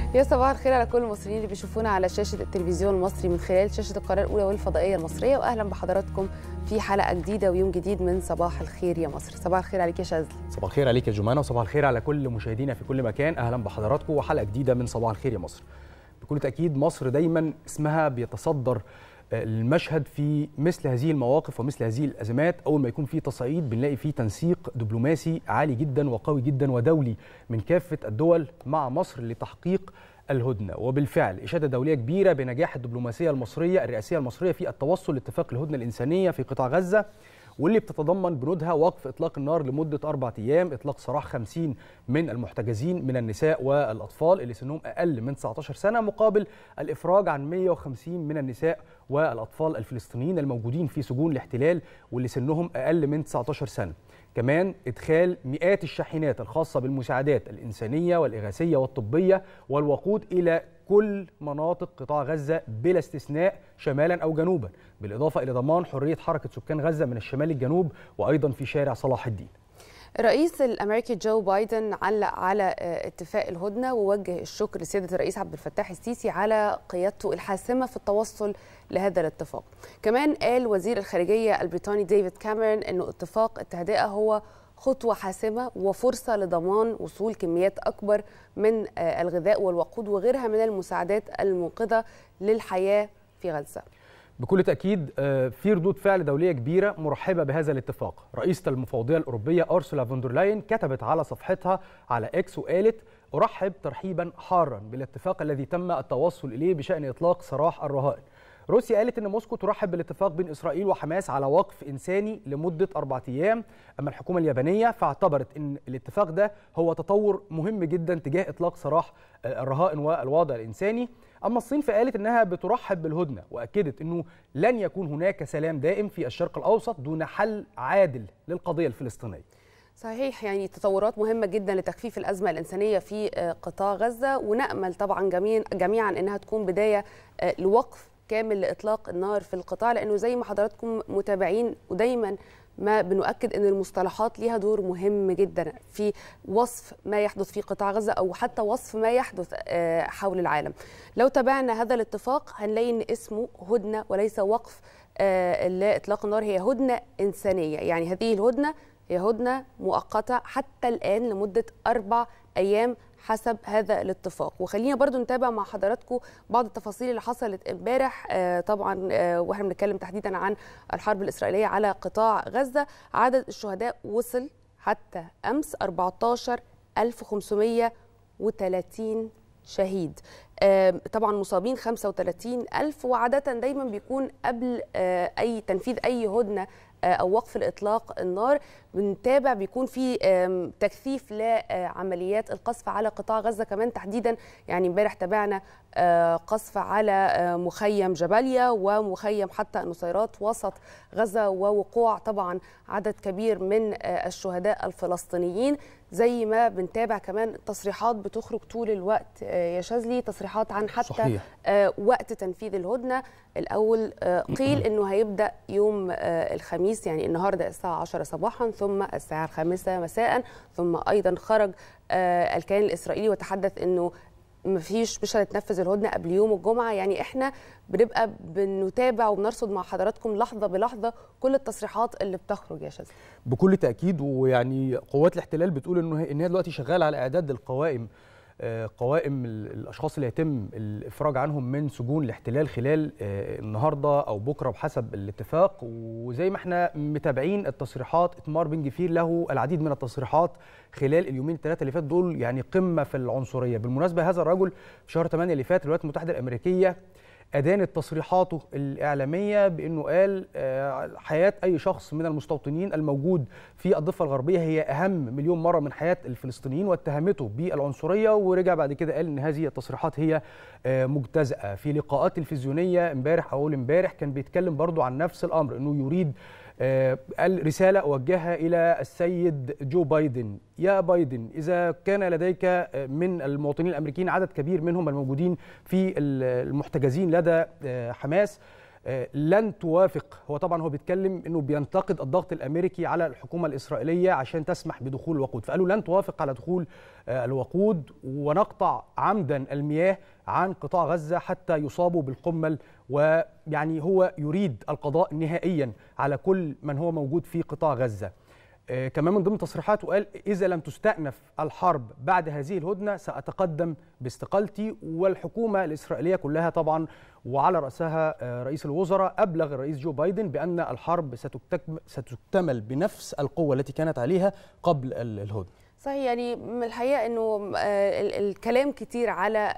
يا صباح الخير على كل المصريين اللي بيشوفونا على شاشه التلفزيون المصري من خلال شاشه القناه الاولى والفضائيه المصريه واهلا بحضراتكم في حلقه جديده ويوم جديد من صباح الخير يا مصر صباح الخير عليك يا شاذلي صباح الخير عليك يا جمانه وصباح الخير على كل مشاهدينا في كل مكان اهلا بحضراتكم وحلقه جديده من صباح الخير يا مصر بكل تاكيد مصر دايما اسمها بيتصدر المشهد في مثل هذه المواقف ومثل هذه الازمات اول ما يكون في تصعيد بنلاقي فيه تنسيق دبلوماسي عالي جدا وقوي جدا ودولي من كافه الدول مع مصر لتحقيق الهدنه وبالفعل اشاده دوليه كبيره بنجاح الدبلوماسيه المصريه الرئاسيه المصريه في التوصل لاتفاق الهدنه الانسانيه في قطاع غزه واللي بتتضمن بنودها وقف اطلاق النار لمده اربع ايام، اطلاق سراح 50 من المحتجزين من النساء والاطفال اللي سنهم اقل من 19 سنه مقابل الافراج عن 150 من النساء والاطفال الفلسطينيين الموجودين في سجون الاحتلال واللي سنهم اقل من 19 سنه. كمان ادخال مئات الشاحنات الخاصه بالمساعدات الانسانيه والاغاثيه والطبيه والوقود الى كل مناطق قطاع غزه بلا استثناء شمالا او جنوبا بالاضافه الى ضمان حريه حركه سكان غزه من الشمال للجنوب وايضا في شارع صلاح الدين الرئيس الامريكي جو بايدن علق على اتفاق الهدنه ووجه الشكر لسياده الرئيس عبد الفتاح السيسي على قيادته الحاسمه في التوصل لهذا الاتفاق. كمان قال وزير الخارجيه البريطاني ديفيد كاميرون انه اتفاق التهدئه هو خطوه حاسمه وفرصه لضمان وصول كميات اكبر من الغذاء والوقود وغيرها من المساعدات المنقذه للحياه في غزه. بكل تأكيد في ردود فعل دولية كبيرة مرحبة بهذا الاتفاق رئيسة المفوضية الأوروبية أرسولا فوندرلاين كتبت على صفحتها على إكس وقالت أرحب ترحيبا حارا بالاتفاق الذي تم التوصل إليه بشأن إطلاق سراح الرهائن روسيا قالت ان موسكو ترحب بالاتفاق بين اسرائيل وحماس على وقف انساني لمده اربع ايام، اما الحكومه اليابانيه فاعتبرت ان الاتفاق ده هو تطور مهم جدا تجاه اطلاق سراح الرهائن والوضع الانساني، اما الصين فقالت انها بترحب بالهدنه واكدت انه لن يكون هناك سلام دائم في الشرق الاوسط دون حل عادل للقضيه الفلسطينيه. صحيح يعني تطورات مهمه جدا لتخفيف الازمه الانسانيه في قطاع غزه ونامل طبعا جميعا جميعا انها تكون بدايه لوقف كامل لاطلاق النار في القطاع لانه زي ما حضراتكم متابعين ودايما ما بنؤكد ان المصطلحات ليها دور مهم جدا في وصف ما يحدث في قطاع غزه او حتى وصف ما يحدث حول العالم. لو تابعنا هذا الاتفاق هنلاقي ان اسمه هدنه وليس وقف لاطلاق النار هي هدنه انسانيه، يعني هذه الهدنه هي هدنه مؤقته حتى الان لمده اربع ايام حسب هذا الاتفاق وخلينا برضو نتابع مع حضراتكم بعض التفاصيل اللي حصلت امبارح طبعا واحنا بنتكلم تحديدا عن الحرب الاسرائيليه على قطاع غزه عدد الشهداء وصل حتى امس 14530 شهيد طبعا مصابين 35 ألف وعادة دايما بيكون قبل أي تنفيذ أي هدنة او وقف الاطلاق النار بنتابع بيكون في تكثيف لعمليات القصف على قطاع غزه كمان تحديدا يعني امبارح تابعنا قصف على مخيم جباليا ومخيم حتى النصيرات وسط غزه ووقوع طبعا عدد كبير من الشهداء الفلسطينيين زي ما بنتابع كمان تصريحات بتخرج طول الوقت يا شاذلي تصريحات عن حتى صحيح. وقت تنفيذ الهدنه الاول قيل انه هيبدا يوم الخميس يعني النهارده الساعه 10 صباحا ثم الساعه الخامسة مساء ثم ايضا خرج الكيان الاسرائيلي وتحدث انه ما فيش مش هنتنفذ الهدنه قبل يوم الجمعه يعني احنا بنبقى بنتابع وبنرصد مع حضراتكم لحظه بلحظه كل التصريحات اللي بتخرج يا شاذلي بكل تاكيد ويعني قوات الاحتلال بتقول انه ان هي دلوقتي شغاله على اعداد القوائم قوائم الاشخاص اللي يتم الافراج عنهم من سجون الاحتلال خلال النهارده او بكره بحسب الاتفاق وزي ما احنا متابعين التصريحات اتمار بن جفير له العديد من التصريحات خلال اليومين الثلاثه اللي فاتوا دول يعني قمه في العنصريه بالمناسبه هذا الرجل في شهر 8 اللي فات الولايات المتحده الامريكيه أدانت تصريحاته الإعلامية بأنه قال حياة أي شخص من المستوطنين الموجود في الضفة الغربية هي أهم مليون مرة من حياة الفلسطينيين واتهمته بالعنصرية ورجع بعد كده قال أن هذه التصريحات هي مجتزأة في لقاءات تلفزيونية امبارح أو امبارح كان بيتكلم برضو عن نفس الأمر أنه يريد قال رسالة أوجهها إلى السيد جو بايدن يا بايدن إذا كان لديك من المواطنين الأمريكيين عدد كبير منهم الموجودين في المحتجزين لدى حماس لن توافق هو طبعا هو بيتكلم انه بينتقد الضغط الامريكي على الحكومه الاسرائيليه عشان تسمح بدخول الوقود فقالوا لن توافق على دخول الوقود ونقطع عمدا المياه عن قطاع غزه حتى يصابوا بالقمل ويعني هو يريد القضاء نهائيا على كل من هو موجود في قطاع غزه كمان من ضمن تصريحاته قال إذا لم تستأنف الحرب بعد هذه الهدنة سأتقدم باستقالتي والحكومة الإسرائيلية كلها طبعا وعلى رأسها رئيس الوزراء أبلغ الرئيس جو بايدن بأن الحرب ستكتمل بنفس القوة التي كانت عليها قبل الهدنة صحيح يعني الحقيقه انه الكلام كتير على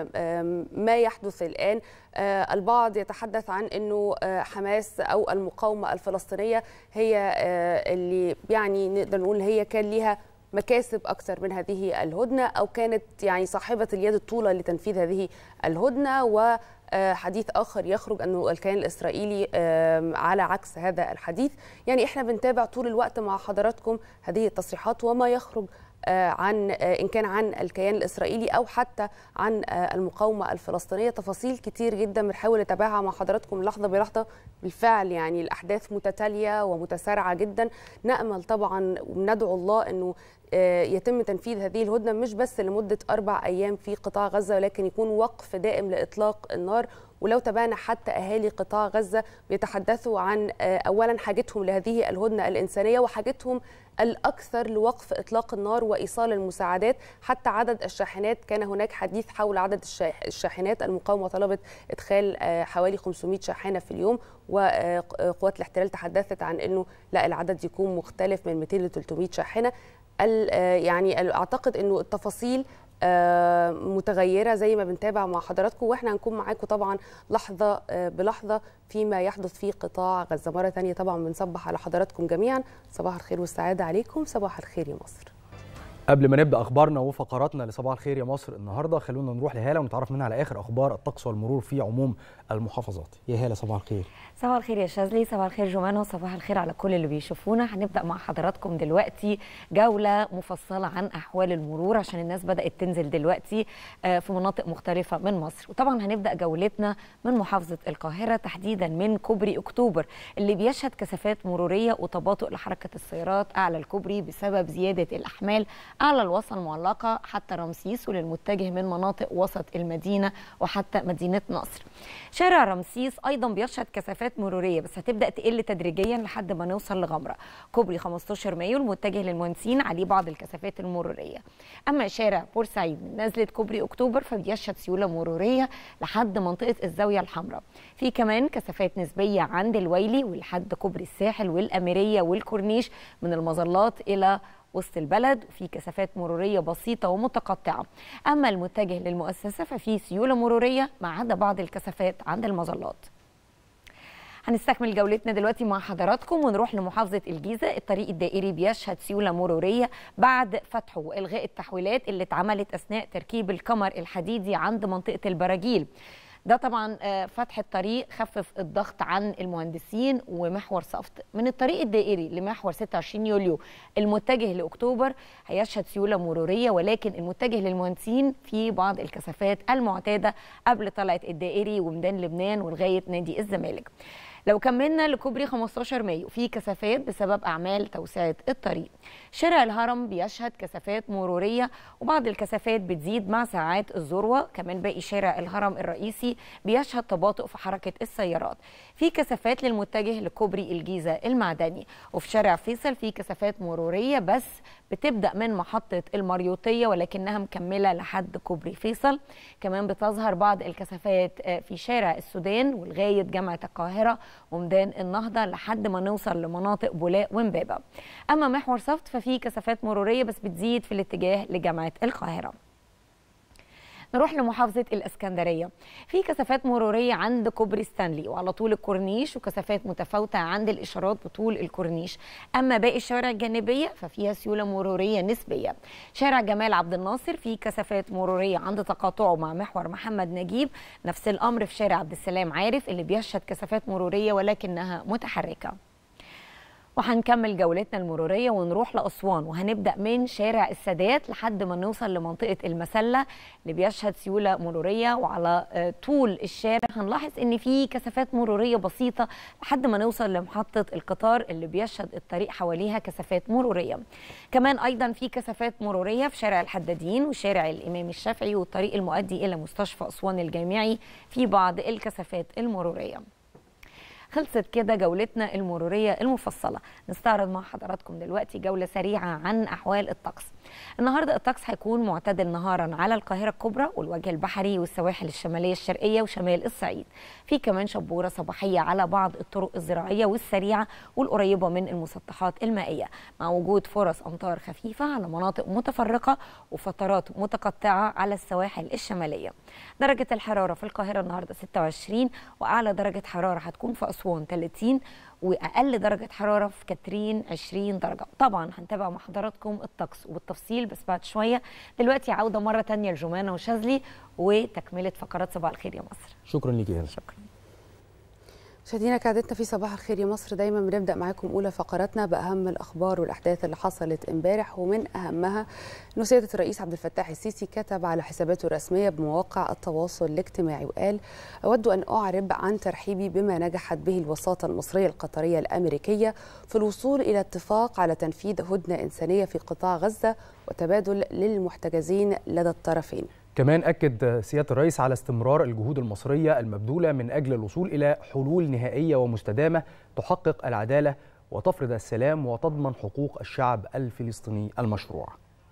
ما يحدث الان البعض يتحدث عن انه حماس او المقاومه الفلسطينيه هي اللي يعني نقدر نقول هي كان ليها مكاسب اكثر من هذه الهدنه او كانت يعني صاحبه اليد الطولى لتنفيذ هذه الهدنه و حديث اخر يخرج انه الكيان الاسرائيلي على عكس هذا الحديث يعني احنا بنتابع طول الوقت مع حضراتكم هذه التصريحات وما يخرج عن ان كان عن الكيان الاسرائيلي او حتى عن المقاومه الفلسطينيه تفاصيل كتير جدا بنحاول نتابعها مع حضراتكم لحظه بلحظه بالفعل يعني الاحداث متتاليه ومتسارعه جدا نامل طبعا وندعو الله انه يتم تنفيذ هذه الهدنه مش بس لمده اربع ايام في قطاع غزه ولكن يكون وقف دائم لاطلاق النار ولو تابعنا حتى اهالي قطاع غزه بيتحدثوا عن اولا حاجتهم لهذه الهدنه الانسانيه وحاجتهم الاكثر لوقف اطلاق النار وايصال المساعدات حتى عدد الشاحنات كان هناك حديث حول عدد الشاحنات المقاومه طلبت ادخال حوالي 500 شاحنه في اليوم وقوات الاحتلال تحدثت عن انه لا العدد يكون مختلف من 200 ل 300 شاحنه يعني اعتقد انه التفاصيل متغيره زي ما بنتابع مع حضراتكم واحنا هنكون معاكم طبعا لحظه بلحظه فيما يحدث في قطاع غزه مره ثانيه طبعا بنصبح على حضراتكم جميعا صباح الخير والسعاده عليكم صباح الخير يا مصر قبل ما نبدا اخبارنا وفقراتنا لصباح الخير يا مصر النهارده خلونا نروح لهاله ونتعرف منها على اخر اخبار الطقس والمرور في عموم المحافظات يا هاله صباح الخير صباح الخير يا شاذلي صباح الخير جمانه وصباح الخير على كل اللي بيشوفونا هنبدا مع حضراتكم دلوقتي جوله مفصله عن احوال المرور عشان الناس بدات تنزل دلوقتي في مناطق مختلفه من مصر وطبعا هنبدا جولتنا من محافظه القاهره تحديدا من كوبري اكتوبر اللي بيشهد كثافات مروريه وتباطؤ لحركه السيارات اعلى الكوبري بسبب زياده الاحمال اعلى الوصل المعلقه حتى رمسيس وللمتجه من مناطق وسط المدينه وحتى مدينه نصر شارع رمسيس ايضا بيشهد كثافات مروريه بس هتبدا تقل تدريجيا لحد ما نوصل لغمره كوبري 15 مايو المتجه للمهندسين عليه بعض الكثافات المروريه اما شارع بورسعيد من نزله كوبري اكتوبر فبيشهد سيوله مروريه لحد منطقه الزاويه الحمراء في كمان كثافات نسبيه عند الويلي ولحد كوبري الساحل والاميريه والكورنيش من المظلات الى وسط البلد وفي كثافات مروريه بسيطه ومتقطعه اما المتجه للمؤسسه ففي سيوله مروريه ما عدا بعض الكثافات عند المظلات هنستكمل جولتنا دلوقتي مع حضراتكم ونروح لمحافظة الجيزة الطريق الدائري بيشهد سيولة مرورية بعد فتحه وإلغاء التحويلات اللي اتعملت أثناء تركيب الكمر الحديدي عند منطقة البراجيل ده طبعا فتح الطريق خفف الضغط عن المهندسين ومحور صفت من الطريق الدائري لمحور 26 يوليو المتجه لاكتوبر هيشهد سيوله مروريه ولكن المتجه للمهندسين في بعض الكثافات المعتاده قبل طلعه الدائري وميدان لبنان ولغايه نادي الزمالك لو كملنا لكوبري 15 مايو في كثافات بسبب اعمال توسعه الطريق شارع الهرم بيشهد كثافات مروريه وبعض الكثافات بتزيد مع ساعات الذروه كمان باقي شارع الهرم الرئيسي بيشهد تباطؤ في حركه السيارات في كثافات للمتجه لكوبري الجيزه المعدني وفي شارع فيصل في كثافات مروريه بس بتبدا من محطه المريوطيه ولكنها مكمله لحد كوبري فيصل كمان بتظهر بعض الكثافات في شارع السودان ولغايه جامعه القاهره وميدان النهضه لحد ما نوصل لمناطق بولاق ومبابه اما محور صفت ففي كثافات مروريه بس بتزيد في الاتجاه لجامعه القاهره نروح لمحافظة الإسكندرية في كثافات مرورية عند كوبري ستانلي وعلى طول الكورنيش وكثافات متفاوتة عند الإشارات بطول الكورنيش أما باقي الشوارع الجانبية ففيها سيولة مرورية نسبية شارع جمال عبد الناصر فيه كثافات مرورية عند تقاطعه مع محور محمد نجيب نفس الأمر في شارع عبد السلام عارف اللي بيشهد كثافات مرورية ولكنها متحركة وهنكمل جولتنا المرورية ونروح لأسوان وهنبدأ من شارع السادات لحد ما نوصل لمنطقة المسلة اللي بيشهد سيولة مرورية وعلى آه، طول الشارع هنلاحظ إن في كثافات مرورية بسيطة لحد ما نوصل لمحطة القطار اللي بيشهد الطريق حواليها كثافات مرورية كمان أيضا في كثافات مرورية في شارع الحدادين وشارع الإمام الشافعي والطريق المؤدي إلى مستشفى أسوان الجامعي في بعض الكثافات المرورية خلصت كده جولتنا المرورية المفصلة نستعرض مع حضراتكم دلوقتي جولة سريعة عن أحوال الطقس النهاردة الطقس هيكون معتدل نهارا على القاهرة الكبرى والوجه البحري والسواحل الشمالية الشرقية وشمال الصعيد في كمان شبورة صباحية على بعض الطرق الزراعية والسريعة والقريبة من المسطحات المائية مع وجود فرص أمطار خفيفة على مناطق متفرقة وفترات متقطعة على السواحل الشمالية درجة الحرارة في القاهرة النهاردة 26 وأعلى درجة حرارة هتكون في أسوان 30 واقل درجه حراره في كاترين 20 درجه طبعا هنتابع مع حضراتكم الطقس وبالتفصيل بس بعد شويه دلوقتي عوده مره تانية لجمانه وشاذلي وتكمله فقرات صباح الخير يا مصر شكرا ليك يا هلا شكرا مشاهدينا كعادتنا في صباح الخير يا مصر دايما بنبدا معاكم اولى فقراتنا باهم الاخبار والاحداث اللي حصلت امبارح ومن اهمها انه سياده الرئيس عبد الفتاح السيسي كتب على حساباته الرسميه بمواقع التواصل الاجتماعي وقال اود ان اعرب عن ترحيبي بما نجحت به الوساطه المصريه القطريه الامريكيه في الوصول الى اتفاق على تنفيذ هدنه انسانيه في قطاع غزه وتبادل للمحتجزين لدى الطرفين كمان أكد سيادة الرئيس على استمرار الجهود المصرية المبذولة من أجل الوصول إلى حلول نهائية ومستدامة تحقق العدالة وتفرض السلام وتضمن حقوق الشعب الفلسطيني المشروع.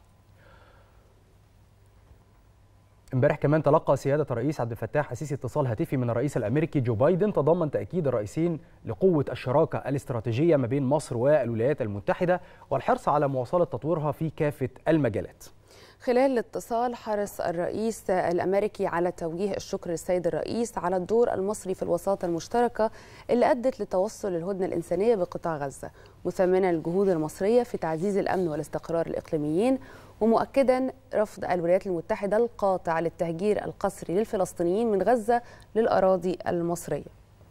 امبارح كمان تلقى سيادة الرئيس عبد الفتاح السيسي اتصال هاتفي من الرئيس الأمريكي جو بايدن تضمن تأكيد الرئيسين لقوة الشراكة الاستراتيجية ما بين مصر والولايات المتحدة والحرص على مواصلة تطويرها في كافة المجالات. خلال الاتصال حرص الرئيس الامريكي على توجيه الشكر للسيد الرئيس على الدور المصري في الوساطه المشتركه اللي ادت لتوصل الهدنه الانسانيه بقطاع غزه مثمنا الجهود المصريه في تعزيز الامن والاستقرار الاقليميين ومؤكدا رفض الولايات المتحده القاطع للتهجير القسري للفلسطينيين من غزه للاراضي المصريه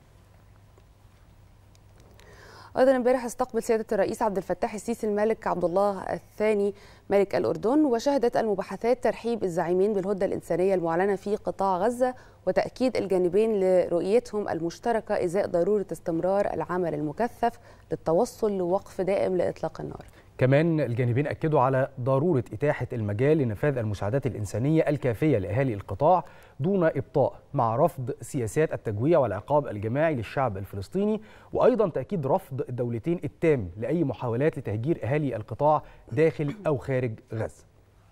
ايضا امبارح استقبل سياده الرئيس عبد الفتاح السيسي الملك عبد الله الثاني ملك الاردن وشهدت المباحثات ترحيب الزعيمين بالهدنه الانسانيه المعلنه في قطاع غزه وتاكيد الجانبين لرؤيتهم المشتركه ازاء ضروره استمرار العمل المكثف للتوصل لوقف دائم لاطلاق النار كمان الجانبين أكدوا على ضرورة إتاحة المجال لنفاذ المساعدات الإنسانية الكافية لأهالي القطاع دون إبطاء مع رفض سياسات التجويع والعقاب الجماعي للشعب الفلسطيني وأيضا تأكيد رفض الدولتين التام لأي محاولات لتهجير أهالي القطاع داخل أو خارج غزة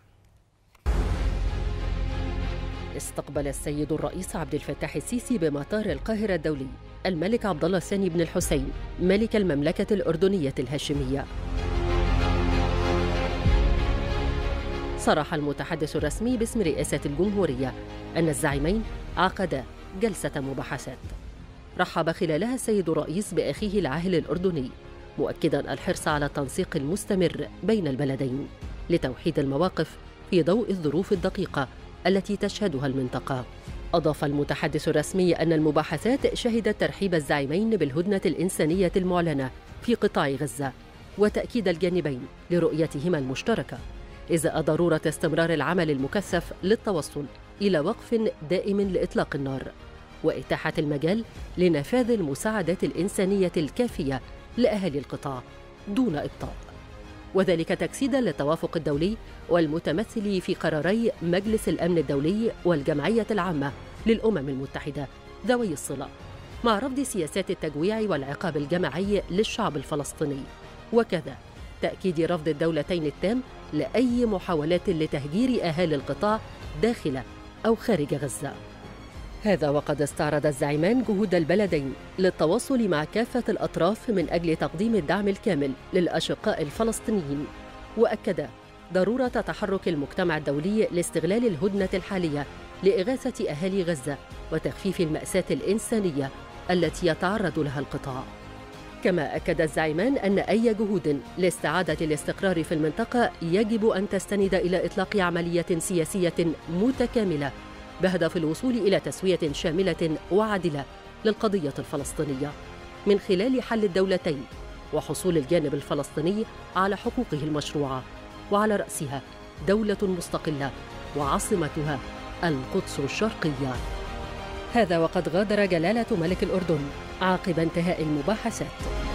استقبل السيد الرئيس عبد الفتاح السيسي بمطار القاهرة الدولي الملك عبد الله الثاني بن الحسين ملك المملكة الأردنية الهاشمية صرح المتحدث الرسمي باسم رئاسة الجمهورية أن الزعيمين عقدا جلسة مباحثات رحب خلالها السيد الرئيس بأخيه العاهل الأردني مؤكدا الحرص على التنسيق المستمر بين البلدين لتوحيد المواقف في ضوء الظروف الدقيقة التي تشهدها المنطقة أضاف المتحدث الرسمي أن المباحثات شهدت ترحيب الزعيمين بالهدنة الإنسانية المعلنة في قطاع غزة وتأكيد الجانبين لرؤيتهما المشتركة إزاء ضرورة استمرار العمل المكثف للتوصل إلى وقف دائم لإطلاق النار وإتاحة المجال لنفاذ المساعدات الإنسانية الكافية لأهالي القطاع دون إبطاء وذلك تجسيدا للتوافق الدولي والمتمثل في قراري مجلس الأمن الدولي والجمعية العامة للأمم المتحدة ذوي الصلة مع رفض سياسات التجويع والعقاب الجماعي للشعب الفلسطيني وكذا تأكيد رفض الدولتين التام لأي محاولات لتهجير أهالي القطاع داخل أو خارج غزة هذا وقد استعرض الزعيمان جهود البلدين للتواصل مع كافة الأطراف من أجل تقديم الدعم الكامل للأشقاء الفلسطينيين وأكدا ضرورة تحرك المجتمع الدولي لاستغلال الهدنة الحالية لإغاثة أهالي غزة وتخفيف المأساة الإنسانية التي يتعرض لها القطاع كما أكد الزعيمان أن أي جهود لاستعادة الاستقرار في المنطقة يجب أن تستند إلى إطلاق عملية سياسية متكاملة بهدف الوصول إلى تسوية شاملة وعادلة للقضية الفلسطينية من خلال حل الدولتين وحصول الجانب الفلسطيني على حقوقه المشروعة وعلى رأسها دولة مستقلة وعاصمتها القدس الشرقية هذا وقد غادر جلالة ملك الأردن عقب انتهاء المباحثات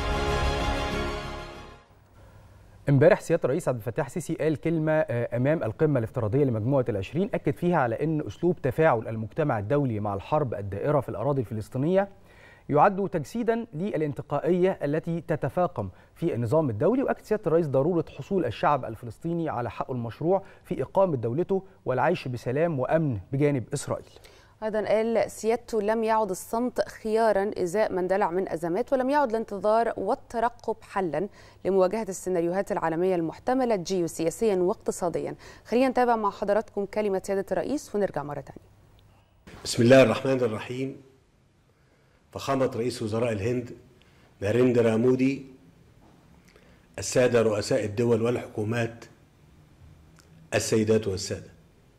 امبارح سياده الرئيس عبد الفتاح السيسي قال كلمه امام القمه الافتراضيه لمجموعه العشرين اكد فيها على ان اسلوب تفاعل المجتمع الدولي مع الحرب الدائره في الاراضي الفلسطينيه يعد تجسيدا للانتقائيه التي تتفاقم في النظام الدولي واكد سياده الرئيس ضروره حصول الشعب الفلسطيني على حقه المشروع في اقامه دولته والعيش بسلام وامن بجانب اسرائيل. ايضا قال سيادته لم يعد الصمت خيارا ازاء من دلع من ازمات ولم يعد الانتظار والترقب حلا لمواجهه السيناريوهات العالميه المحتمله جيوسياسيا واقتصاديا. خلينا نتابع مع حضراتكم كلمه سياده الرئيس ونرجع مره ثانيه. بسم الله الرحمن الرحيم. فخامه رئيس وزراء الهند ناريندرا مودي الساده رؤساء الدول والحكومات السيدات والساده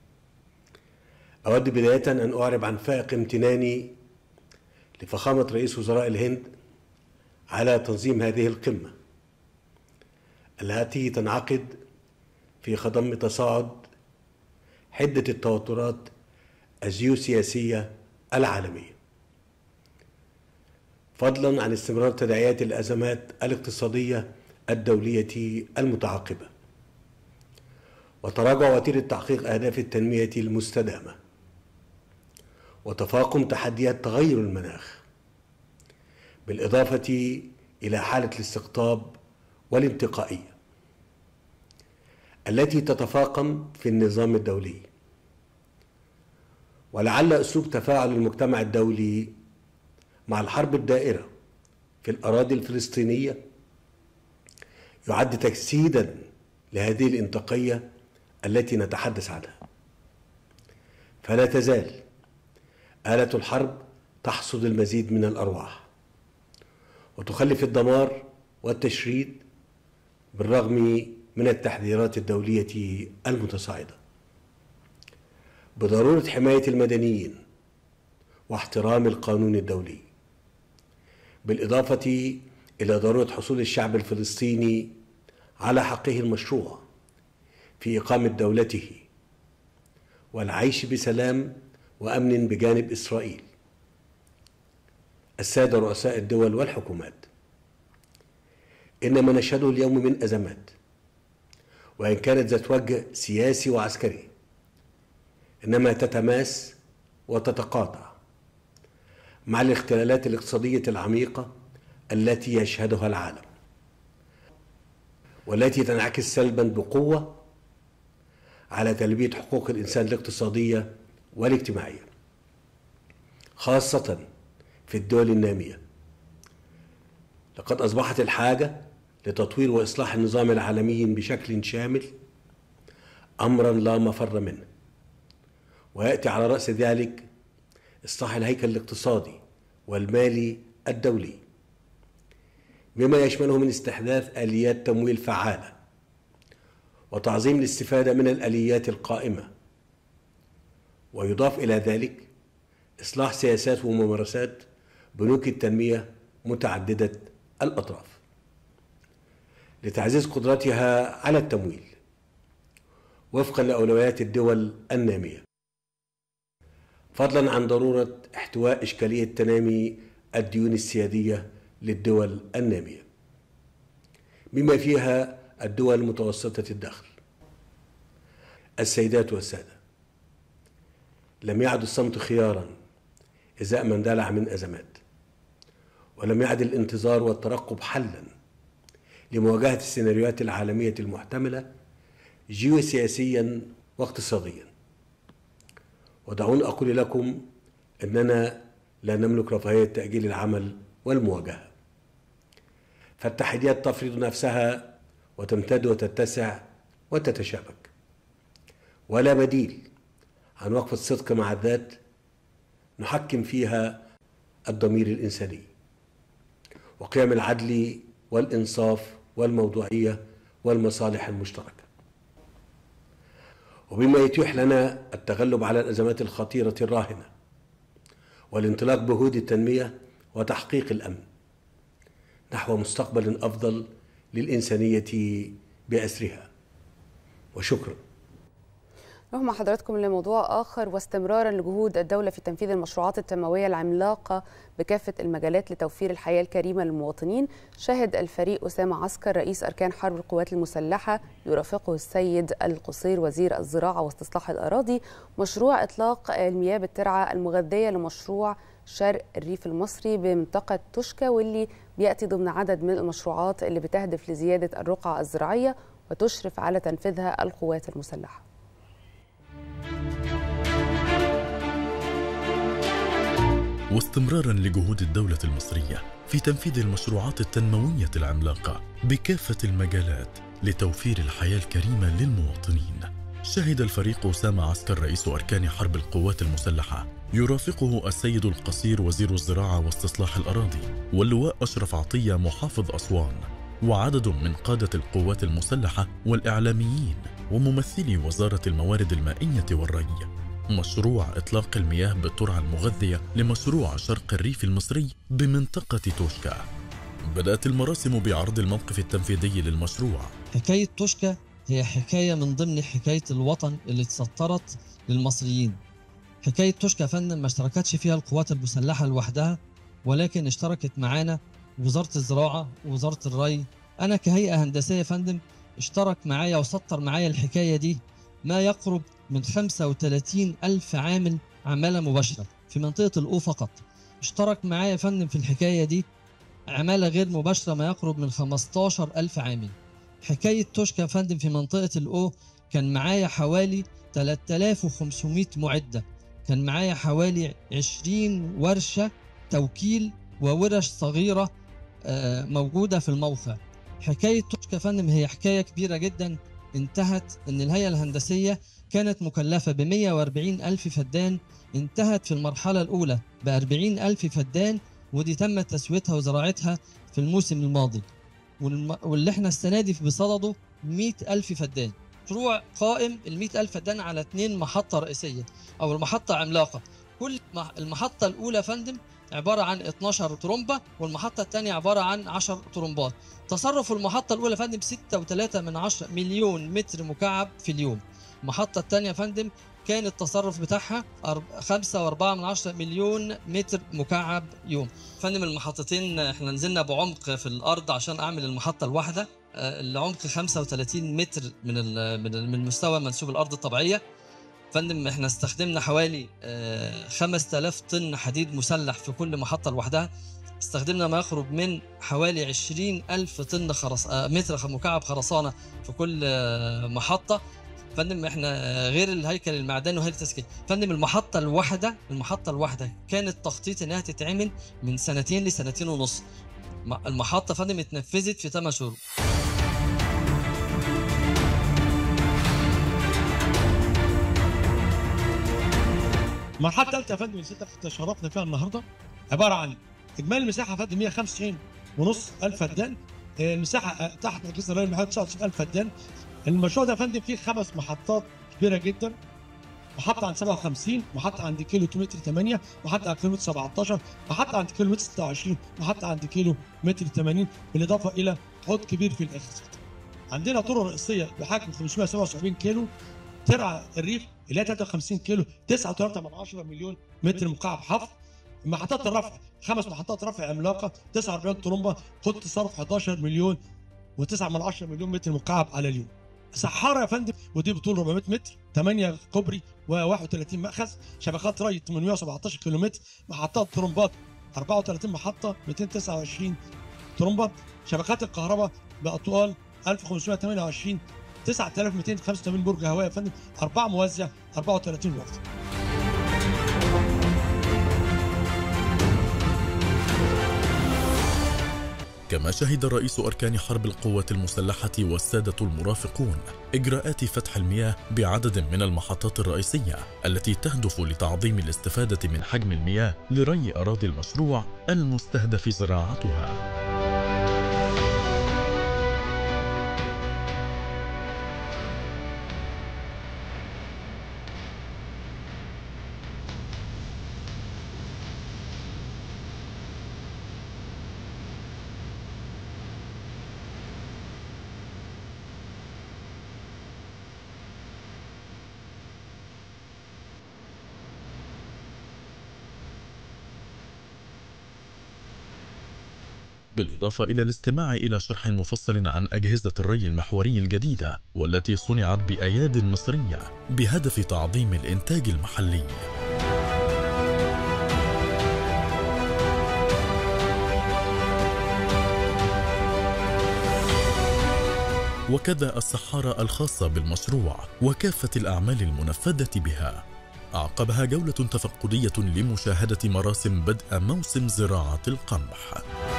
أود بداية أن أعرب عن فائق امتناني لفخامة رئيس وزراء الهند على تنظيم هذه القمة التي تنعقد في خضم تصاعد حدة التوترات الجيوسياسية العالمية فضلا عن استمرار تداعيات الأزمات الاقتصادية الدولية المتعاقبة وتراجع وتيرة تحقيق أهداف التنمية المستدامة وتفاقم تحديات تغير المناخ بالإضافة إلى حالة الاستقطاب والانتقائية التي تتفاقم في النظام الدولي ولعل أسلوب تفاعل المجتمع الدولي مع الحرب الدائرة في الأراضي الفلسطينية يعد تجسيدا لهذه الانتقية التي نتحدث عنها فلا تزال آلة الحرب تحصد المزيد من الأرواح وتخلف الدمار والتشريد بالرغم من التحذيرات الدولية المتصاعدة بضرورة حماية المدنيين واحترام القانون الدولي بالإضافة إلى ضرورة حصول الشعب الفلسطيني على حقه المشروع في إقامة دولته والعيش بسلام وامن بجانب اسرائيل الساده رؤساء الدول والحكومات ان ما نشهده اليوم من ازمات وان كانت ذات وجه سياسي وعسكري انما تتماس وتتقاطع مع الاختلالات الاقتصاديه العميقه التي يشهدها العالم والتي تنعكس سلبا بقوه على تلبيه حقوق الانسان الاقتصاديه والاجتماعية خاصة في الدول النامية لقد أصبحت الحاجة لتطوير وإصلاح النظام العالمي بشكل شامل أمرا لا مفر منه ويأتي على رأس ذلك إصلاح الهيكل الاقتصادي والمالي الدولي بما يشمله من استحداث آليات تمويل فعالة وتعظيم الاستفادة من الآليات القائمة ويضاف إلى ذلك إصلاح سياسات وممارسات بنوك التنمية متعددة الأطراف لتعزيز قدرتها على التمويل وفقا لأولويات الدول النامية فضلا عن ضرورة احتواء إشكالية تنامي الديون السيادية للدول النامية بما فيها الدول متوسطة الدخل السيدات والسادة لم يعد الصمت خيارا إزاء من دلع من أزمات ولم يعد الانتظار والترقب حلا لمواجهة السيناريوهات العالمية المحتملة جيوسياسيا واقتصاديا ودعوني أقول لكم أننا لا نملك رفاهية تأجيل العمل والمواجهة فالتحديات تفرض نفسها وتمتد وتتسع وتتشابك ولا بديل عن وقفة صدق مع الذات نحكم فيها الضمير الإنساني وقيم العدل والإنصاف والموضوعية والمصالح المشتركة وبما يتيح لنا التغلب على الأزمات الخطيرة الراهنة والانطلاق بهود التنمية وتحقيق الأمن نحو مستقبل افضل للانسانيه باسرها وشكرا نروح مع حضراتكم لموضوع آخر واستمرارا لجهود الدولة في تنفيذ المشروعات التنموية العملاقة بكافة المجالات لتوفير الحياة الكريمة للمواطنين شهد الفريق أسامة عسكر رئيس أركان حرب القوات المسلحة يرافقه السيد القصير وزير الزراعة واستصلاح الأراضي مشروع إطلاق المياه بالترعة المغذية لمشروع شرق الريف المصري بمنطقة توشكا واللي بيأتي ضمن عدد من المشروعات اللي بتهدف لزيادة الرقعة الزراعية وتشرف على تنفيذها القوات المسلحة واستمرارا لجهود الدولة المصرية في تنفيذ المشروعات التنموية العملاقة بكافة المجالات لتوفير الحياة الكريمة للمواطنين. شهد الفريق أسامة عسكر رئيس أركان حرب القوات المسلحة يرافقه السيد القصير وزير الزراعة واستصلاح الأراضي واللواء أشرف عطية محافظ أسوان وعدد من قادة القوات المسلحة والإعلاميين وممثلي وزارة الموارد المائية والري مشروع إطلاق المياه بالترعة المغذية لمشروع شرق الريف المصري بمنطقة توشكا بدأت المراسم بعرض الموقف التنفيذي للمشروع حكاية توشكا هي حكاية من ضمن حكاية الوطن اللي اتسطرت للمصريين حكاية توشكا يا فندم ما اشتركتش فيها القوات المسلحة لوحدها ولكن اشتركت معانا وزارة الزراعة ووزارة الري أنا كهيئة هندسية يا فندم اشترك معايا وسطر معايا الحكاية دي ما يقرب من 35 ألف عامل عمالة مباشرة في منطقة الأو فقط اشترك معايا يا فندم في الحكاية دي عمالة غير مباشرة ما يقرب من 15 ألف عامل حكاية توشكا يا فندم في منطقة الأو كان معايا حوالي 3500 معدة كان معايا حوالي 20 ورشة توكيل وورش صغيرة آه، موجودة في الموقع حكاية توشكا يا فندم هي حكاية كبيرة جدا انتهت ان الهيئة الهندسية كانت مكلفة ب 140 ألف فدان انتهت في المرحلة الأولى ب 40 ألف فدان ودي تم تسويتها وزراعتها في الموسم الماضي والم... واللي احنا السنة دي بصدده 100 ألف فدان مشروع قائم ال 100 ألف فدان على اثنين محطة رئيسية أو المحطة عملاقة كل مح- المحطة الأولى يا فندم عبارة عن 12 ترومبة والمحطة الثانية عبارة عن 10 ترومبات تصرف المحطة الأولى يا فندم 6.3 من 10 مليون متر مكعب في اليوم المحطة الثانية يا فندم كان التصرف بتاعها 5.4 من 10 مليون متر مكعب يوم فندم المحطتين احنا نزلنا بعمق في الأرض عشان أعمل المحطة الواحدة آه، العمق 35 متر من ال- من ال- من مستوى منسوب الأرض الطبيعية فندم احنا استخدمنا حوالي آه، 5000 طن حديد مسلح في كل محطة لوحدها استخدمنا ما يقرب من حوالي 20 ألف طن خرس... آه، متر مكعب خرسانة في كل آه، محطة فندم احنا آه، غير الهيكل المعدني وهيكل التسكين فندم المحطة الواحدة المحطة الواحدة كانت تخطيط انها تتعمل من سنتين لسنتين ونص م- المحطة فندم اتنفذت في 8 شهور المرحله الثالثه يا فندم اللي ستة تشرفنا فيها النهارده عباره عن اجمالي المساحه يا فندم 195 ونص الف فدان آه، المساحه آه، تحت رئيس الري المحيط 99 الف فدان المشروع ده يا فندم فيه خمس محطات كبيره جدا محطة عند 57 محطة عند كيلو متر 8 محطة عند كيلو متر 17 محطة عند كيلو متر 26 محطة عند كيلو متر 80 بالإضافة إلى حوض كبير في الآخر عندنا طرق رئيسية بحجم 577 كيلو ترعى الريف اللي هي 53 كيلو 9.3 من 10 مليون متر مكعب حفر محطات الرفع خمس محطات رفع عملاقه 49 طرمبه خط صرف 11 مليون و9 من 10 مليون متر مكعب على اليوم سحاره يا فندم ودي بطول 400 متر 8 كوبري و31 مأخذ شبكات ري 817 كيلو متر محطات طرمبات 34 محطه 229 طرمبه شبكات الكهرباء باطوال 1528 9285 برج هواء يا فندم أربعة موزع 34 وقت كما شهد رئيس أركان حرب القوات المسلحة والسادة المرافقون إجراءات فتح المياه بعدد من المحطات الرئيسية التي تهدف لتعظيم الاستفادة من حجم المياه لري أراضي المشروع المستهدف زراعتها بالإضافة إلى الاستماع إلى شرح مفصل عن أجهزة الري المحوري الجديدة والتي صنعت بأياد مصرية بهدف تعظيم الإنتاج المحلي وكذا الصحارى الخاصة بالمشروع وكافة الأعمال المنفذة بها أعقبها جولة تفقدية لمشاهدة مراسم بدء موسم زراعة القمح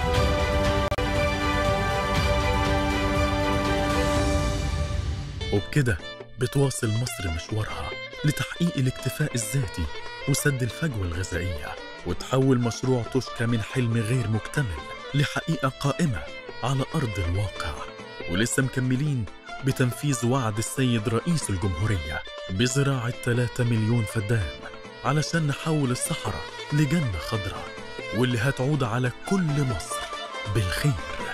وبكده بتواصل مصر مشوارها لتحقيق الاكتفاء الذاتي وسد الفجوة الغذائية وتحول مشروع توشكا من حلم غير مكتمل لحقيقة قائمة على أرض الواقع ولسه مكملين بتنفيذ وعد السيد رئيس الجمهورية بزراعة 3 مليون فدان علشان نحول الصحراء لجنة خضراء واللي هتعود على كل مصر بالخير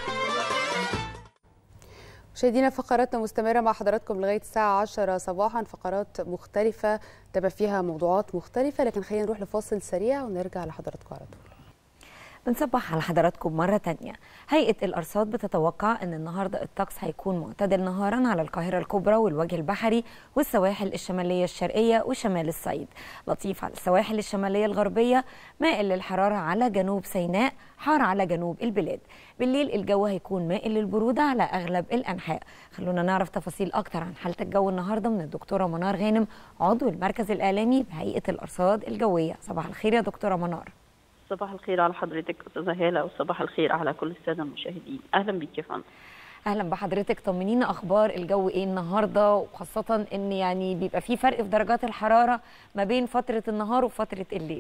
مشاهدينا فقراتنا مستمرة مع حضراتكم لغاية الساعة 10 صباحا فقرات مختلفة تبقى فيها موضوعات مختلفة لكن خلينا نروح لفاصل سريع ونرجع لحضراتكم على طول بنصبح على حضراتكم مرة تانية هيئة الأرصاد بتتوقع أن النهاردة الطقس هيكون معتدل نهارا على القاهرة الكبرى والوجه البحري والسواحل الشمالية الشرقية وشمال الصعيد لطيف على السواحل الشمالية الغربية مائل للحرارة على جنوب سيناء حار على جنوب البلاد بالليل الجو هيكون مائل للبرودة على أغلب الأنحاء خلونا نعرف تفاصيل أكتر عن حالة الجو النهاردة من الدكتورة منار غانم عضو المركز الإعلامي بهيئة الأرصاد الجوية صباح الخير يا دكتورة منار صباح الخير على حضرتك استاذه هاله وصباح الخير على كل الساده المشاهدين اهلا بيك يا فندم اهلا بحضرتك طمنينا اخبار الجو ايه النهارده وخاصه ان يعني بيبقى في فرق في درجات الحراره ما بين فتره النهار وفتره الليل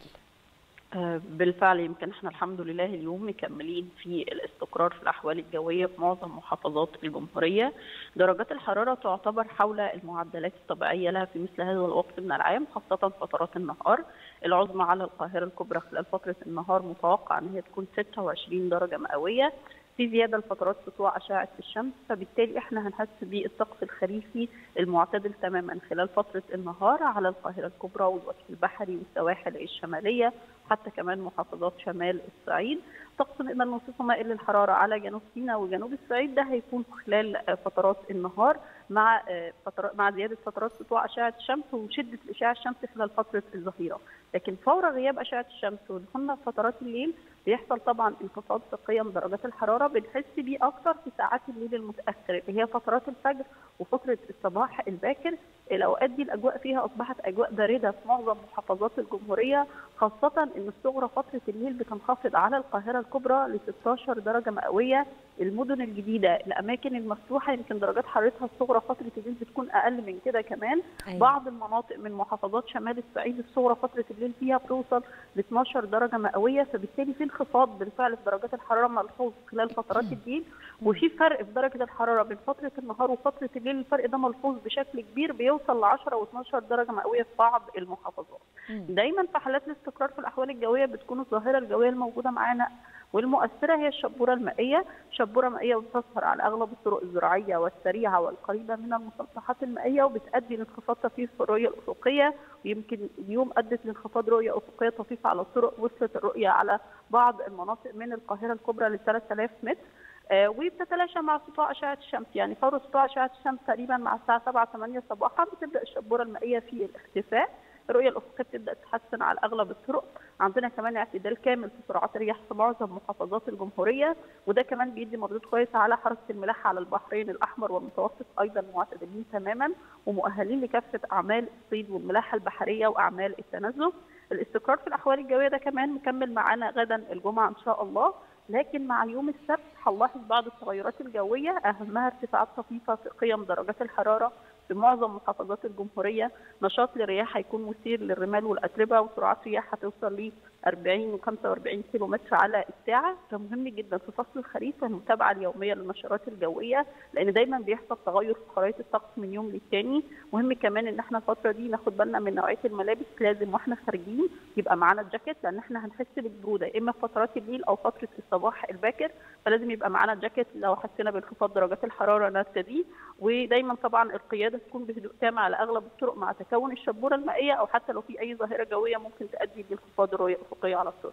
آه بالفعل يمكن احنا الحمد لله اليوم مكملين في الاستقرار في الاحوال الجويه في معظم محافظات الجمهوريه درجات الحراره تعتبر حول المعدلات الطبيعيه لها في مثل هذا الوقت من العام خاصه فترات النهار العظمى على القاهره الكبرى خلال فتره النهار متوقع ان هي تكون 26 درجه مئويه في زياده لفترات سطوع اشعه الشمس فبالتالي احنا هنحس بالطقس الخريفي المعتدل تماما خلال فتره النهار على القاهره الكبرى والوجه البحري والسواحل الشماليه حتى كمان محافظات شمال الصعيد طقس نقدر نوصفه مائل للحراره على جنوب سيناء وجنوب الصعيد ده هيكون خلال فترات النهار مع فترات مع زياده فترات سطوع اشعه الشمس وشده الاشعاع الشمس خلال فتره الظهيره لكن فور غياب اشعه الشمس ودخولنا في فترات الليل بيحصل طبعا انخفاض في قيم درجات الحراره بنحس بيه اكثر في ساعات الليل المتاخر اللي هي فترات الفجر وفتره الصباح الباكر الاوقات دي الاجواء فيها اصبحت اجواء بارده في معظم محافظات الجمهوريه خاصه ان الصغرى فتره الليل بتنخفض على القاهره الكبرى ل 16 درجه مئويه المدن الجديده الاماكن المفتوحه يمكن درجات حرارتها الصغرى فتره الليل بتكون اقل من كده كمان أيوة. بعض المناطق من محافظات شمال الصعيد الصغرى فتره الليل فيها بتوصل ل 12 درجه مئويه فبالتالي في انخفاض بالفعل في درجات الحراره ملحوظ خلال فترات الليل وفي فرق في درجه الحراره بين فتره النهار وفتره الليل الفرق ده ملحوظ بشكل كبير بيوصل ل 10 و12 درجه مئويه في بعض المحافظات دايما في حالات الاستقرار في الاحوال الجويه بتكون الظاهره الجويه الموجوده معانا والمؤثرة هي الشبورة المائية شبورة مائية بتظهر على أغلب الطرق الزراعية والسريعة والقريبة من المسطحات المائية وبتؤدي لانخفاض طفيف في الرؤية الأفقية ويمكن اليوم أدت لانخفاض رؤية أفقية طفيفة على الطرق وصلت الرؤية على بعض المناطق من القاهرة الكبرى ل 3000 متر آه وبتتلاشى مع سطوع اشعه الشمس يعني فور سطوع اشعه الشمس تقريبا مع الساعه 7 8 صباحا بتبدا الشبوره المائيه في الاختفاء الرؤيه الافقيه بتبدا تتحسن على اغلب الطرق عندنا كمان اعتدال كامل في سرعات الرياح في معظم محافظات الجمهوريه وده كمان بيدي مردود كويس على حركه الملاحه على البحرين الاحمر والمتوسط ايضا معتدلين تماما ومؤهلين لكافه اعمال الصيد والملاحه البحريه واعمال التنزه الاستقرار في الاحوال الجويه ده كمان مكمل معانا غدا الجمعه ان شاء الله لكن مع يوم السبت هنلاحظ بعض التغيرات الجويه اهمها ارتفاعات طفيفه في قيم درجات الحراره في معظم محافظات الجمهوريه نشاط للرياح هيكون مثير للرمال والاتربه وسرعات رياح هتوصل ل 40 و 45 كيلو متر على الساعه فمهم جدا في فصل الخريف المتابعه اليوميه للنشرات الجويه لان دايما بيحصل تغير في خرائط الطقس من يوم للتاني مهم كمان ان احنا الفتره دي ناخد بالنا من نوعيه الملابس لازم واحنا خارجين يبقى معانا الجاكيت لان احنا هنحس بالبروده اما في فترات الليل او فتره الصباح الباكر فلازم يبقى معانا الجاكيت لو حسينا بانخفاض درجات الحراره نرتديه ودايما طبعا القياده تكون بهدوء تام على اغلب الطرق مع تكون الشبوره المائيه او حتى لو في اي ظاهره جويه ممكن تؤدي لانخفاض الرؤيه الافقيه على الطرق.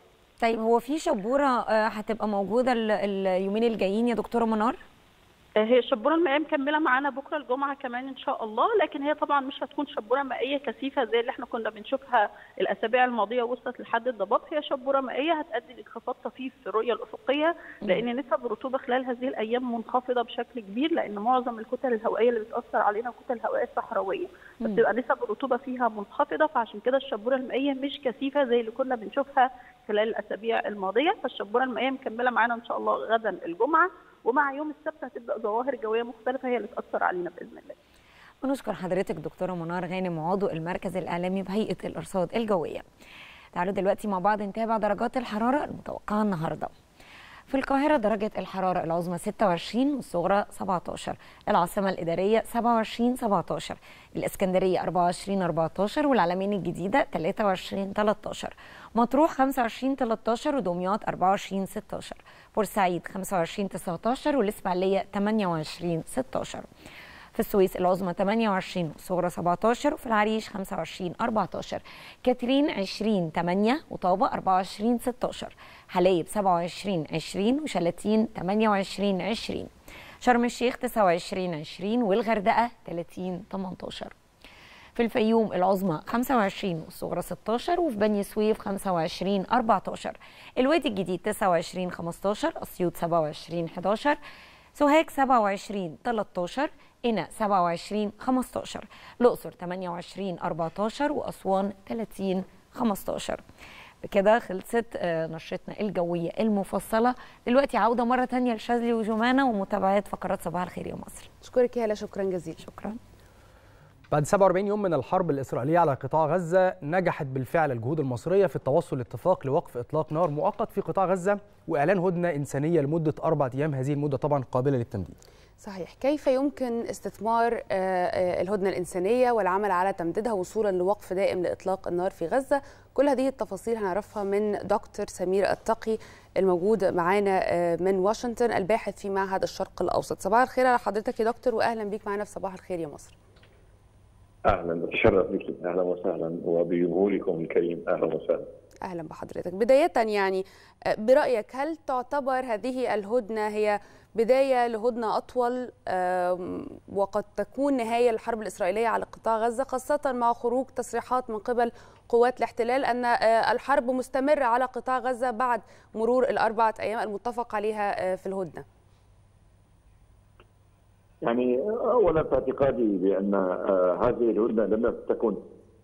طيب هو في شبوره آه، هتبقى موجوده ال- اليومين الجايين يا دكتوره منار هي الشبوره المائيه مكمله معانا بكره الجمعه كمان ان شاء الله لكن هي طبعا مش هتكون شبوره مائيه كثيفه زي اللي احنا كنا بنشوفها الاسابيع الماضيه وصلت لحد الضباب هي شبوره مائيه هتؤدي لانخفاض طفيف في الرؤيه الافقيه لان نسب الرطوبه خلال هذه الايام منخفضه بشكل كبير لان معظم الكتل الهوائيه اللي بتاثر علينا الكتل الهوائيه الصحراويه بتبقى نسب الرطوبه فيها منخفضه فعشان كده الشبوره المائيه مش كثيفه زي اللي كنا بنشوفها خلال الاسابيع الماضيه فالشبوره المائيه مكمله معانا ان شاء الله غدا الجمعه ومع يوم السبت هتبدا ظواهر جويه مختلفه هي اللي تاثر علينا باذن الله ونشكر حضرتك دكتوره منار غانم عضو المركز الاعلامي بهيئه الارصاد الجويه تعالوا دلوقتي مع بعض نتابع درجات الحراره المتوقعه النهارده في القاهرة درجة الحرارة العظمى 26 والصغرى 17 العاصمة الإدارية 27 17 الإسكندرية 24 14 والعلمين الجديدة 23 13 مطروح 25 13 ودمياط 24 16 بورسعيد 25 19 والإسماعيلية 28 16 في السويس العظمى 28 والصغرى 17 وفي العريش 25 14 كاترين 20 8 وطابة 24 16 حلايب 27 20 وشلاتين 28 20 شرم الشيخ 29 20 والغردقة 30 18 في الفيوم العظمى 25 والصغرى 16 وفي بني سويف 25 14 الوادي الجديد 29 15 اسيوط 27 11 سوهاج 27 13 قنا 27 15 الأقصر 28 14 وأسوان 30 15 بكده خلصت آه، نشرتنا الجوية المفصلة دلوقتي عودة مرة تانية لشاذلي وجمانة ومتابعة فقرات صباح الخير يا مصر اشكرك يا هلا شكرا جزيلا شكرا بعد 47 يوم من الحرب الإسرائيلية على قطاع غزة نجحت بالفعل الجهود المصرية في التوصل لاتفاق لوقف إطلاق نار مؤقت في قطاع غزة وإعلان هدنة إنسانية لمدة أربعة أيام هذه المدة طبعا قابلة للتمديد صحيح كيف يمكن استثمار آه، آه، الهدنة الإنسانية والعمل على تمديدها وصولا لوقف دائم لإطلاق النار في غزة كل هذه التفاصيل هنعرفها من دكتور سمير التقي الموجود معانا آه، من واشنطن الباحث في معهد الشرق الأوسط صباح الخير على حضرتك يا دكتور وأهلا بيك معانا في صباح الخير يا مصر اهلا بتشرف بك اهلا وسهلا وبجمهوركم الكريم اهلا وسهلا اهلا بحضرتك بدايه يعني آه، برايك هل تعتبر هذه الهدنه هي بدايه لهدنه اطول آم، وقد تكون نهايه للحرب الاسرائيليه على قطاع غزه خاصه مع خروج تصريحات من قبل قوات الاحتلال ان آه، الحرب مستمره على قطاع غزه بعد مرور الاربعه ايام المتفق عليها آه، في الهدنه يعني اولا في اعتقادي بان آه، هذه الهدنه لم تكن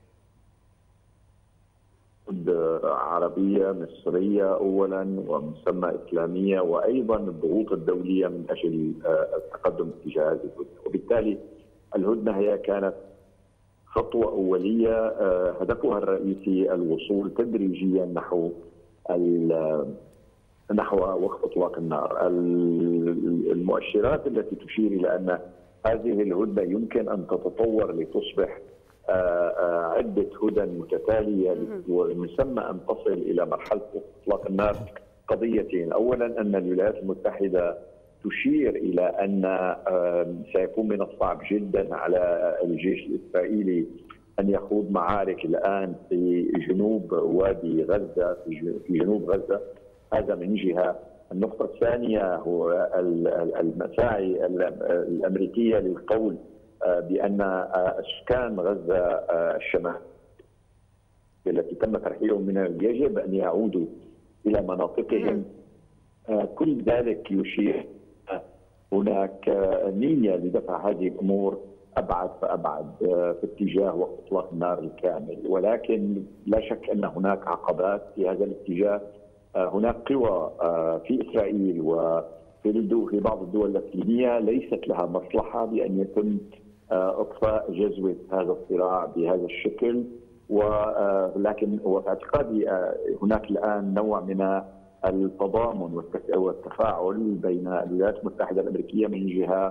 هدنة عربيه مصريه اولا ومسمى اسلاميه وايضا الضغوط الدوليه من اجل آه، التقدم اتجاه هذه الهدنه وبالتالي الهدنه هي كانت خطوه اوليه آه، هدفها الرئيسي الوصول تدريجيا نحو ال- نحو وقف اطلاق النار. ال- المؤشرات التي تشير الى ان هذه الهدنه يمكن ان تتطور لتصبح آه، آه، عده هدن متتاليه ومن ثم ان تصل الى مرحله وقف اطلاق النار قضيتين، اولا ان الولايات المتحده تشير الى ان آه، سيكون من الصعب جدا على الجيش الاسرائيلي ان يخوض معارك الان في جنوب وادي غزه في ج- في جنوب غزه هذا من جهه النقطة الثانية هو ال- ال- المساعي ال- الأمريكية للقول آه، بأن آه، سكان غزة آه، الشمال التي تم ترحيلهم منها يجب أن يعودوا إلى مناطقهم آه، كل ذلك يشير آه، هناك آه، نية لدفع هذه الأمور أبعد فأبعد آه، في اتجاه وقف إطلاق النار الكامل ولكن لا شك أن هناك عقبات في هذا الاتجاه آه، هناك قوى آه، في اسرائيل وفي الدول في بعض الدول اللاتينيه ليست لها مصلحه بان يتم آه، اطفاء جذوه هذا الصراع بهذا الشكل ولكن وفي اعتقادي آه، هناك الان نوع من التضامن والتف- والتفاعل بين الولايات المتحده الامريكيه من جهه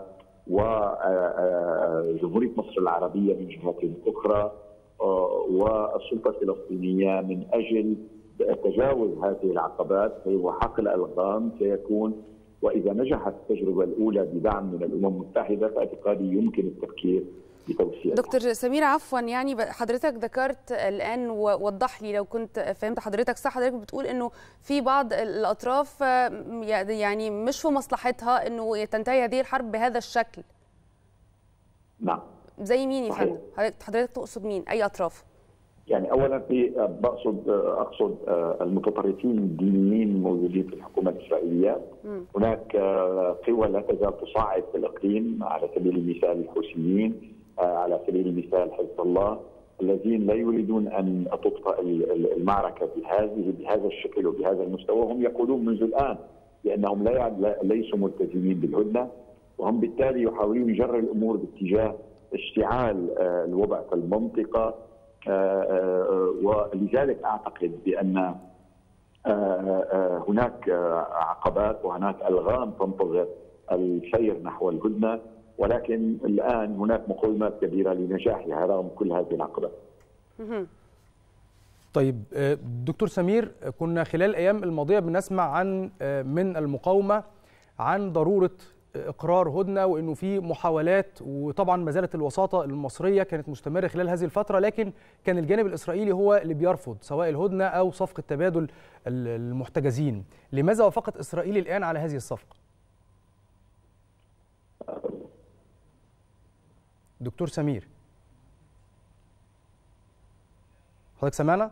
وجمهوريه مصر العربيه من جهه اخرى آه، والسلطه الفلسطينيه من اجل تجاوز هذه العقبات وحقل الغام سيكون واذا نجحت التجربه الاولى بدعم من الامم المتحده فاعتقادي يمكن التفكير بتوسيع دكتور سمير عفوا يعني حضرتك ذكرت الان ووضح لي لو كنت فهمت حضرتك صح حضرتك بتقول انه في بعض الاطراف يعني مش في مصلحتها انه تنتهي هذه الحرب بهذا الشكل نعم زي مين يا فندم حضرتك تقصد مين اي اطراف يعني اولا في بقصد اقصد المتطرفين الدينيين الموجودين في الحكومه الاسرائيليه م. هناك قوى لا تزال تصعد في الاقليم على سبيل المثال الحوثيين على سبيل المثال حزب الله الذين لا يريدون ان تطفأ المعركه بهذه بهذا الشكل وبهذا المستوى هم يقولون منذ الان بانهم لا ليسوا ملتزمين بالهدنه وهم بالتالي يحاولون جر الامور باتجاه اشتعال الوضع في المنطقه ولذلك اعتقد بان هناك عقبات وهناك الغام تنتظر السير نحو الهدنه ولكن الان هناك مقومات كبيره لنجاحها رغم كل هذه العقبات. طيب دكتور سمير كنا خلال الايام الماضيه بنسمع عن من المقاومه عن ضروره اقرار هدنه وانه في محاولات وطبعا ما زالت الوساطه المصريه كانت مستمره خلال هذه الفتره لكن كان الجانب الاسرائيلي هو اللي بيرفض سواء الهدنه او صفقه تبادل المحتجزين لماذا وافقت اسرائيل الان على هذه الصفقه دكتور سمير حضرتك سمعنا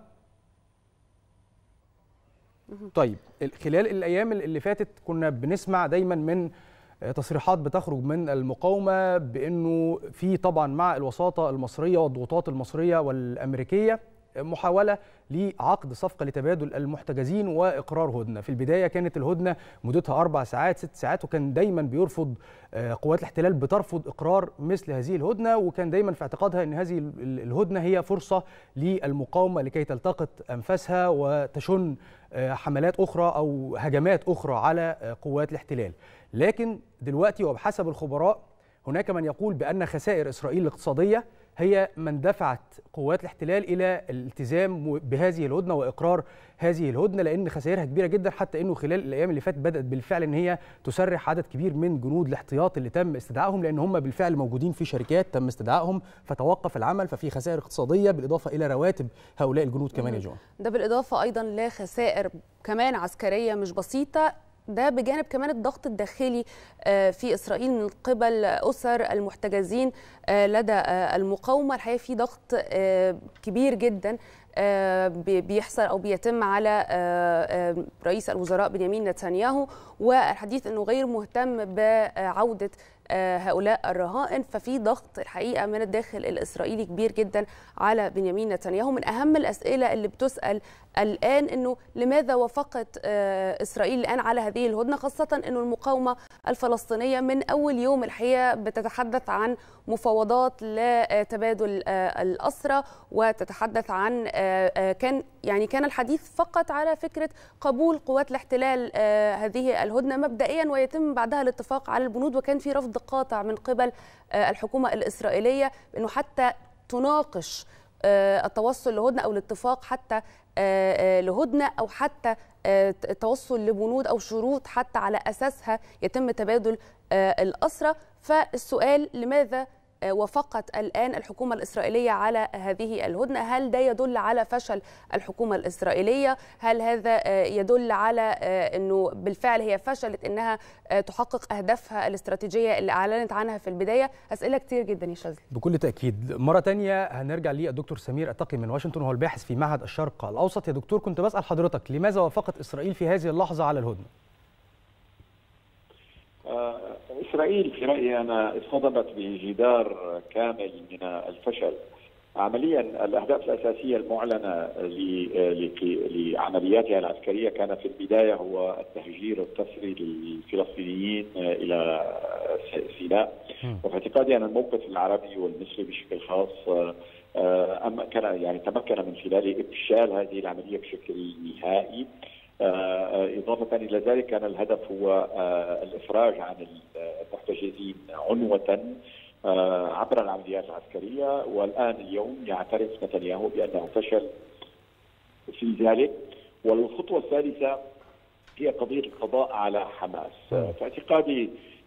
طيب خلال الايام اللي فاتت كنا بنسمع دايما من تصريحات بتخرج من المقاومه بانه في طبعا مع الوساطه المصريه والضغوطات المصريه والامريكيه محاوله لعقد صفقه لتبادل المحتجزين واقرار هدنه، في البدايه كانت الهدنه مدتها اربع ساعات ست ساعات وكان دايما بيرفض قوات الاحتلال بترفض اقرار مثل هذه الهدنه وكان دايما في اعتقادها ان هذه الهدنه هي فرصه للمقاومه لكي تلتقط انفاسها وتشن حملات اخرى او هجمات اخرى على قوات الاحتلال. لكن دلوقتي وبحسب الخبراء هناك من يقول بان خسائر اسرائيل الاقتصاديه هي من دفعت قوات الاحتلال الى الالتزام بهذه الهدنه واقرار هذه الهدنه لان خسائرها كبيره جدا حتى انه خلال الايام اللي فاتت بدات بالفعل ان هي تسرح عدد كبير من جنود الاحتياط اللي تم استدعائهم لان هم بالفعل موجودين في شركات تم استدعائهم فتوقف العمل ففي خسائر اقتصاديه بالاضافه الى رواتب هؤلاء الجنود كمان يا جوان ده بالاضافه ايضا لخسائر كمان عسكريه مش بسيطه ده بجانب كمان الضغط الداخلي في اسرائيل من قبل اسر المحتجزين لدى المقاومه الحقيقه في ضغط كبير جدا بيحصل او بيتم على رئيس الوزراء بنيامين نتنياهو والحديث انه غير مهتم بعوده هؤلاء الرهائن ففي ضغط الحقيقه من الداخل الاسرائيلي كبير جدا على بنيامين نتنياهو من اهم الاسئله اللي بتسال الان انه لماذا وافقت اسرائيل الان على هذه الهدنه خاصه انه المقاومه الفلسطينيه من اول يوم الحقيقه بتتحدث عن مفاوضات لتبادل الاسرى وتتحدث عن كان يعني كان الحديث فقط على فكره قبول قوات الاحتلال هذه الهدنه مبدئيا ويتم بعدها الاتفاق على البنود وكان في رفض قاطع من قبل الحكومه الاسرائيليه انه حتى تناقش التوصل لهدنه او الاتفاق حتى لهدنه او حتى التوصل لبنود او شروط حتى على اساسها يتم تبادل الاسرى فالسؤال لماذا وافقت الان الحكومه الاسرائيليه على هذه الهدنه هل ده يدل على فشل الحكومه الاسرائيليه هل هذا يدل على انه بالفعل هي فشلت انها تحقق اهدافها الاستراتيجيه اللي اعلنت عنها في البدايه اسئله كتير جدا يا شاذلي بكل تاكيد مره تانية هنرجع للدكتور سمير التقي من واشنطن وهو الباحث في معهد الشرق الاوسط يا دكتور كنت بسال حضرتك لماذا وافقت اسرائيل في هذه اللحظه على الهدنه اسرائيل في رايي انا اصطدمت بجدار كامل من الفشل. عمليا الاهداف الاساسيه المعلنه لعملياتها العسكريه كان في البدايه هو التهجير التسري للفلسطينيين الى سيناء وفي اعتقادي ان الموقف العربي والمصري بشكل خاص أما كان يعني تمكن من خلال افشال هذه العمليه بشكل نهائي إضافة إلى ذلك كان الهدف هو الإفراج عن المحتجزين عنوة عبر العمليات العسكرية والآن اليوم يعترف نتنياهو بأنه فشل في ذلك والخطوة الثالثة هي قضية القضاء على حماس في اعتقادي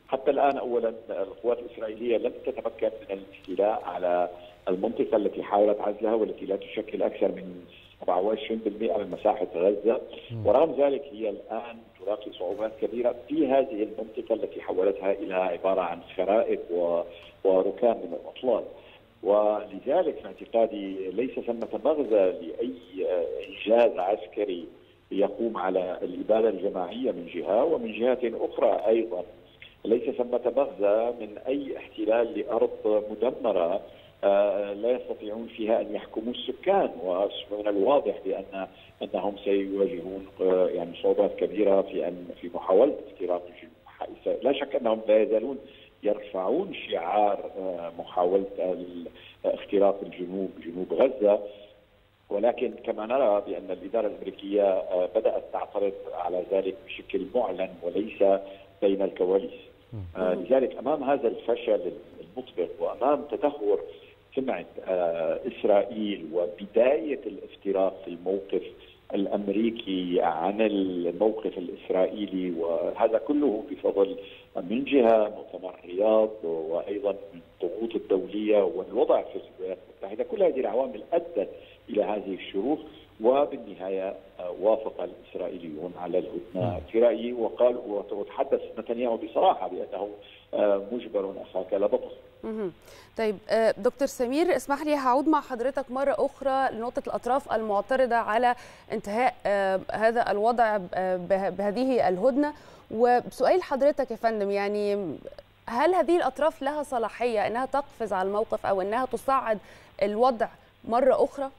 حتى الان اولا القوات الاسرائيليه لم تتمكن من الاستيلاء على المنطقه التي حاولت عزلها والتي لا تشكل اكثر من 27% من مساحه غزه ورغم ذلك هي الان تلاقي صعوبات كبيره في هذه المنطقه التي حولتها الى عباره عن خرائط وركام من الاطلال. ولذلك في اعتقادي ليس ثمه مغزى لاي انجاز عسكري يقوم على الاباده الجماعيه من جهه ومن جهه اخرى ايضا ليس ثمه مغزى من اي احتلال لارض مدمره لا يستطيعون فيها ان يحكموا السكان ومن الواضح بان انهم سيواجهون يعني صعوبات كبيره في ان في محاوله اختراق الجنوب لا شك انهم لا يزالون يرفعون شعار محاوله اختراق الجنوب جنوب غزه ولكن كما نرى بان الاداره الامريكيه بدات تعترض على ذلك بشكل معلن وليس بين الكواليس. لذلك امام هذا الفشل المطبق وامام تدهور سمعه اسرائيل وبدايه الافتراق في الموقف الامريكي عن الموقف الاسرائيلي وهذا كله بفضل من جهه مؤتمر رياض وايضا من الضغوط الدوليه والوضع في الولايات المتحده كل هذه العوامل ادت الى هذه الشروخ وبالنهايه وافق الاسرائيليون على الهدنه في رايي وقال وتحدث نتنياهو بصراحه بانه مجبر اخاك لا بطل. طيب دكتور سمير اسمح لي هعود مع حضرتك مره اخرى لنقطه الاطراف المعترضه على انتهاء هذا الوضع بهذه الهدنه وسؤال حضرتك يا فندم يعني هل هذه الاطراف لها صلاحيه انها تقفز على الموقف او انها تصعد الوضع مره اخرى؟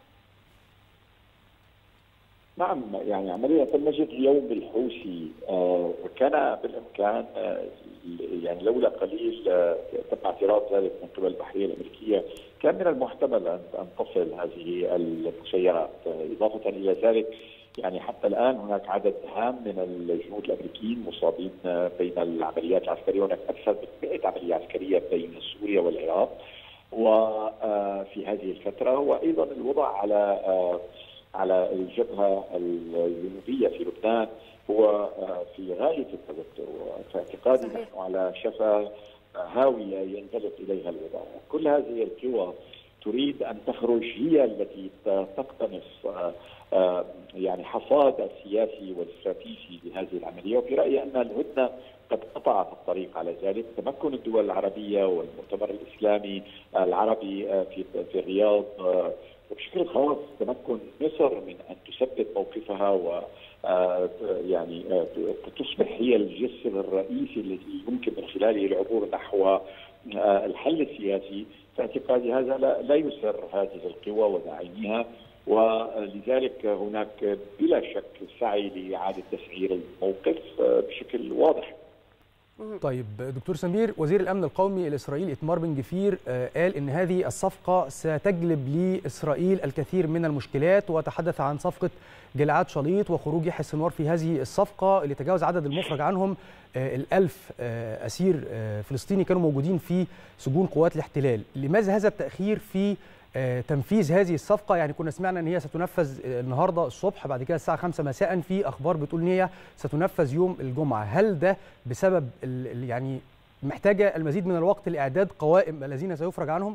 نعم يعني عملية المجد اليوم الحوثي آه كان بالإمكان آه يعني لولا قليل آه تم اعتراض ذلك من قبل البحرية الأمريكية كان من المحتمل أن أن تصل هذه المسيرات إضافة إلى ذلك يعني حتى الآن هناك عدد هام من الجنود الأمريكيين مصابين بين العمليات العسكرية هناك أكثر من 100 عملية عسكرية بين سوريا والعراق وفي هذه الفترة وأيضا الوضع على على الجبهه الجنوبيه في لبنان هو في غايه التوتر فاعتقادي نحن على شفا هاويه ينزلق اليها الوضع كل هذه القوى تريد ان تخرج هي التي تقتنص يعني حصاد السياسي والاستراتيجي لهذه العمليه وفي رايي ان الهدنه قد قطعت الطريق على ذلك تمكن الدول العربيه والمؤتمر الاسلامي العربي في في الرياض وبشكل خاص تمكن مصر من ان تثبت موقفها و يعني تصبح هي الجسر الرئيسي الذي يمكن من خلاله العبور نحو الحل السياسي فاعتقادي هذا لا يسر هذه القوى وداعميها ولذلك هناك بلا شك سعي لاعاده تسعير الموقف بشكل واضح. طيب دكتور سمير وزير الامن القومي الاسرائيلي اتمار بن جفير قال ان هذه الصفقه ستجلب لاسرائيل الكثير من المشكلات وتحدث عن صفقه جلعاد شليط وخروج يحيى السنوار في هذه الصفقه اللي تجاوز عدد المفرج عنهم الألف اسير فلسطيني كانوا موجودين في سجون قوات الاحتلال لماذا هذا التاخير في تنفيذ هذه الصفقه يعني كنا سمعنا ان هي ستنفذ النهارده الصبح بعد كده الساعه 5 مساء في اخبار بتقول ان هي ستنفذ يوم الجمعه هل ده بسبب يعني محتاجه المزيد من الوقت لاعداد قوائم الذين سيفرج عنهم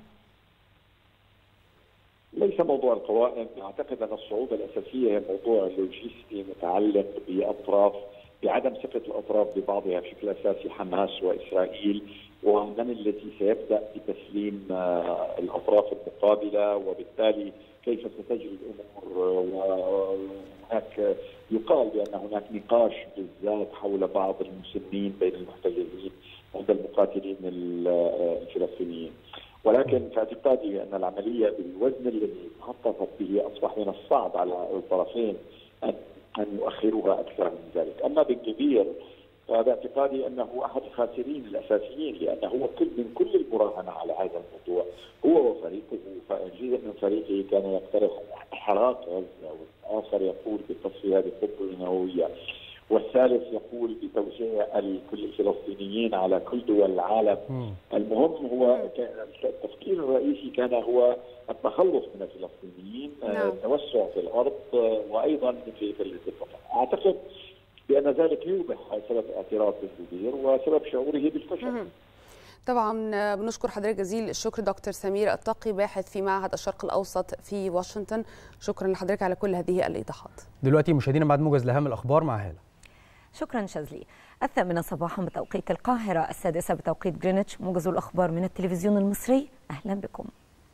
ليس موضوع القوائم اعتقد ان الصعوبه الاساسيه هي موضوع لوجستي متعلق باطراف بعدم ثقه الاطراف ببعضها بشكل اساسي حماس واسرائيل ومن الذي سيبدا بتسليم الاطراف المقابله وبالتالي كيف ستجري الامور وهناك يقال بان هناك نقاش بالذات حول بعض المسنين بين المحتجزين عند المقاتلين الفلسطينيين ولكن في اعتقادي ان العمليه بالوزن الذي تخططت به اصبح من الصعب على الطرفين ان ان يؤخروها اكثر من ذلك، اما بالكبير فباعتقادي انه احد الخاسرين الاساسيين لانه هو كل من كل المراهنه على هذا الموضوع هو وفريقه فجزء من فريقه كان يقترح احراق غزه والاخر يقول بتصفيه هذه الخطه النوويه والثالث يقول بتوزيع كل الفلسطينيين على كل دول العالم المهم هو التفكير الرئيسي كان هو التخلص من الفلسطينيين التوسع في الارض وايضا في في اعتقد بان ذلك يوضح سبب اعتراف المدير وسبب شعوره بالفشل. طبعا بنشكر حضرتك جزيل الشكر دكتور سمير الطاقي باحث في معهد الشرق الاوسط في واشنطن شكرا لحضرتك على كل هذه الايضاحات دلوقتي مشاهدينا بعد موجز لاهم الاخبار مع هاله شكرا شاذلي الثامنة صباحا بتوقيت القاهرة السادسة بتوقيت جرينتش موجز الأخبار من التلفزيون المصري أهلا بكم